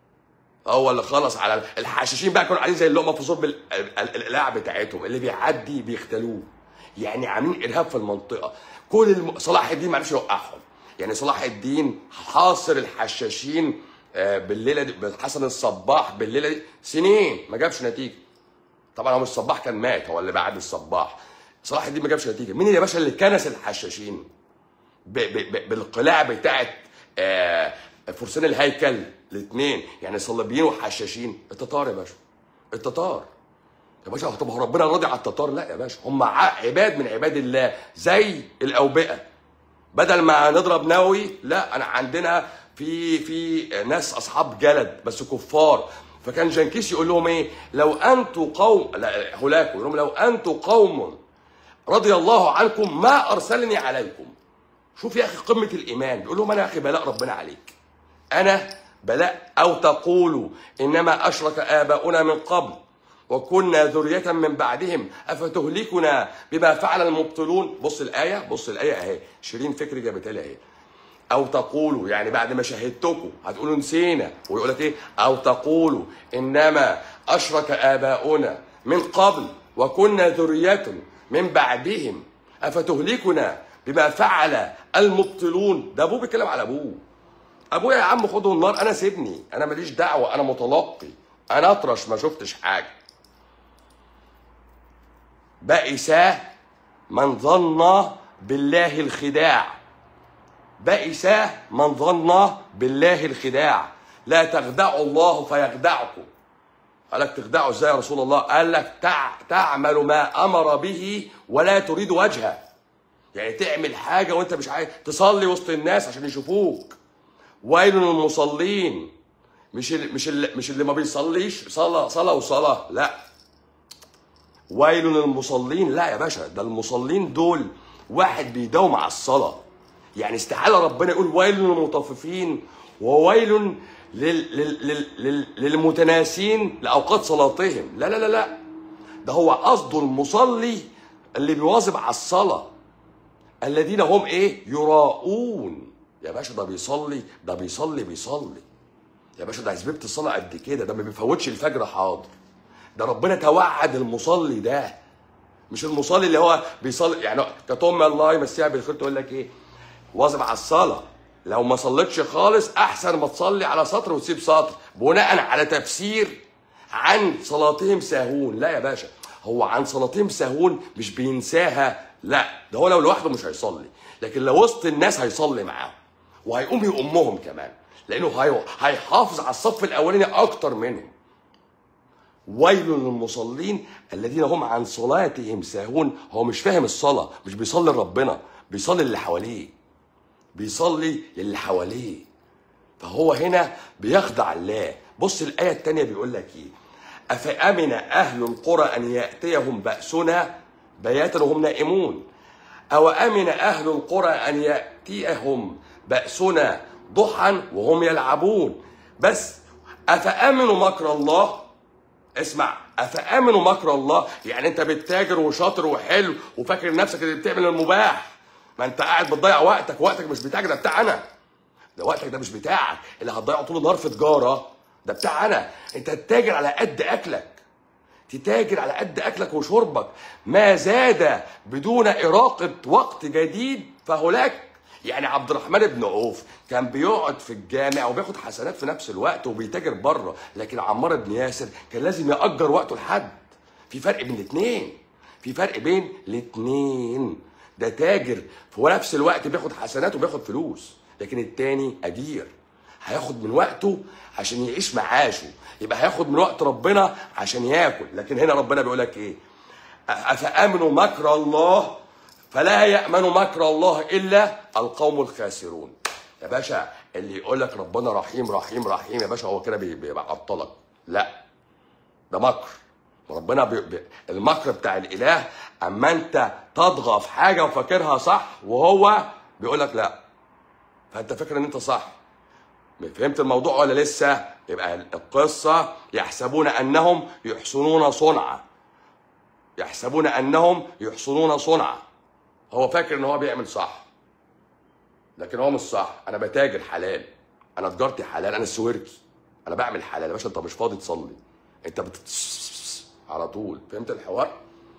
هو اللي خلص على الحشاشين بقى كانوا قاعدين زي اللقمه في صوب ال- ال- ال- القلاع بتاعتهم اللي بيعدي بيختلوه يعني عاملين ارهاب في المنطقه كل الم... صلاح الدين ما عرفش يوقعهم يعني صلاح الدين حاصر الحشاشين آه، بالليله دي حسن الصباح بالليله دي سنين ما جابش نتيجه طبعا هو مش الصباح كان مات هو اللي بعد الصباح صلاح الدين ما جابش نتيجه مين يا باشا اللي كنس الحشاشين ب- ب- ب- بالقلاع بتاعت آه، فرسان الهيكل الاثنين يعني صليبيين وحشاشين التتار يا باشا التتار يا باشا طب هو ربنا راضي على التتار لا يا باشا هم ع- عباد من عباد الله زي الاوبئه بدل ما نضرب نووي لا انا عندنا في في ناس اصحاب جلد بس كفار فكان جنكيز يقول لهم ايه لو انتم قوم لا هولاكو يقول لهم لو انتم قوم رضي الله عنكم ما ارسلني عليكم شوف يا اخي قمه الايمان بيقول لهم انا يا اخي بلاء ربنا عليك انا بلاء او تقولوا انما اشرك اباؤنا من قبل وكنا ذرية من بعدهم أفتهلكنا بما فعل المبطلون بص الآية بص الآية أهي شيرين فكري جابتها لي أهي أو تقولوا يعني بعد ما شهدتكم هتقولوا نسينا ويقول لك إيه أو تقولوا إنما أشرك آباؤنا من قبل وكنا ذرية من بعدهم أفتهلكنا بما فعل المبطلون ده ابوه بيتكلم على ابوه ابويا يا عم خده النار انا سيبني انا ماليش دعوه انا متلقي انا اطرش ما شفتش حاجه بئس من ظن بالله الخداع بئس من ظن بالله الخداع لا تخدعوا الله فيخدعكم قال لك تخدعه ازاي يا رسول الله قال لك تع... تعمل ما امر به ولا تريد وجهه يعني تعمل حاجه وانت مش عايز تصلي وسط الناس عشان يشوفوك ويل للمصلين مش ال... مش ال... مش اللي ما بيصليش صلاه صلاه وصلاه لا ويل للمصلين لا يا باشا ده المصلين دول واحد بيداوم على الصلاه يعني استحاله ربنا يقول ويل للمطففين وويل لل... لل... لل... لل... للمتناسين لاوقات صلاتهم لا لا لا لا ده هو قصده المصلي اللي بيواظب على الصلاه الذين هم ايه يراؤون يا باشا ده بيصلي ده بيصلي بيصلي يا باشا ده حسبيبه الصلاه قد كده ده ما بيفوتش الفجر حاضر ده ربنا توعد المصلي ده مش المصلي اللي هو بيصلي يعني كانت امي الله يمسيها بالخير تقول لك ايه واظب على الصلاه لو ما صليتش خالص احسن ما تصلي على سطر وتسيب سطر بناء على تفسير عن صلاتهم ساهون لا يا باشا هو عن صلاتهم ساهون مش بينساها لا ده هو لو لوحده مش هيصلي لكن لو وسط الناس هيصلي معاهم وهيقوم يؤمهم كمان لانه هي- هيحافظ على الصف الاولاني اكتر منهم ويل للمصلين الذين هم عن صلاتهم ساهون هو مش فاهم الصلاه مش بيصلي لربنا بيصلي اللي حواليه بيصلي للي حواليه فهو هنا بيخضع الله بص الآية التانية بيقول لك إيه أفأمن أهل القرى أن يأتيهم بأسنا بياتا وهم نائمون أو أمن أهل القرى أن يأتيهم بأسنا ضحى وهم يلعبون بس أفأمنوا مكر الله اسمع أفأمنوا مكر الله يعني أنت بتتاجر وشاطر وحلو وفاكر نفسك اللي بتعمل المباح ما أنت قاعد بتضيع وقتك وقتك مش بتاعك ده بتاع أنا ده وقتك ده مش بتاعك اللي هتضيعه طول النهار في تجاره ده بتاع انا انت تتاجر على قد اكلك تتاجر على قد اكلك وشربك ما زاد بدون اراقه وقت جديد فهلاك يعني عبد الرحمن بن عوف كان بيقعد في الجامع وبياخد حسنات في نفس الوقت وبيتاجر بره لكن عمار بن ياسر كان لازم ياجر وقته لحد في فرق بين الاثنين في فرق بين الاثنين ده تاجر في نفس الوقت بياخد حسنات وبياخد فلوس لكن التاني اجير هياخد من وقته عشان يعيش معاشه يبقى هياخد من وقت ربنا عشان ياكل لكن هنا ربنا بيقول لك ايه افامنوا مكر الله فلا يامن مكر الله الا القوم الخاسرون يا باشا اللي يقول لك ربنا رحيم رحيم رحيم يا باشا هو كده بي- بيعطلك لا ده مكر ربنا بي بي المكر بتاع الاله اما انت تطغى في حاجه وفاكرها صح وهو بيقول لك لا فانت فاكر ان انت صح فهمت الموضوع ولا لسه يبقى القصه يحسبون انهم يحسنون صنعا يحسبون انهم يحسنون صنعا هو فاكر ان هو بيعمل صح لكن هو مش صح انا بتاجر حلال انا تجارتي حلال انا سويركي انا بعمل حلال يا باشا انت مش فاضي تصلي انت بت على طول فهمت الحوار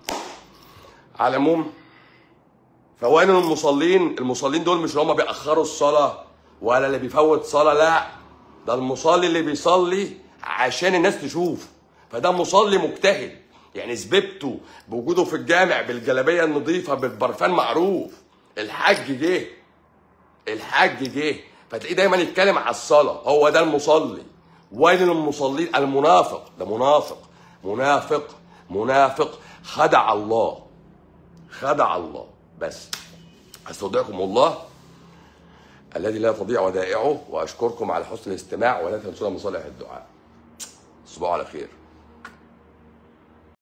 على العموم فوين المصلين المصلين دول مش اللي هم بيأخروا الصلاة ولا اللي بيفوت صلاة لا ده المصلي اللي بيصلي عشان الناس تشوف فده مصلي مجتهد يعني سببته بوجوده في الجامع بالجلابية النظيفة بالبرفان معروف الحج جه الحج جه فتلاقيه دايما يتكلم على الصلاة هو ده المصلي ويل للمصلين المنافق ده منافق منافق منافق خدع الله خدع الله بس استودعكم الله الذي لا تضيع ودائعه واشكركم على حسن الاستماع ولا تنسونا من صالح الدعاء تصبحوا على خير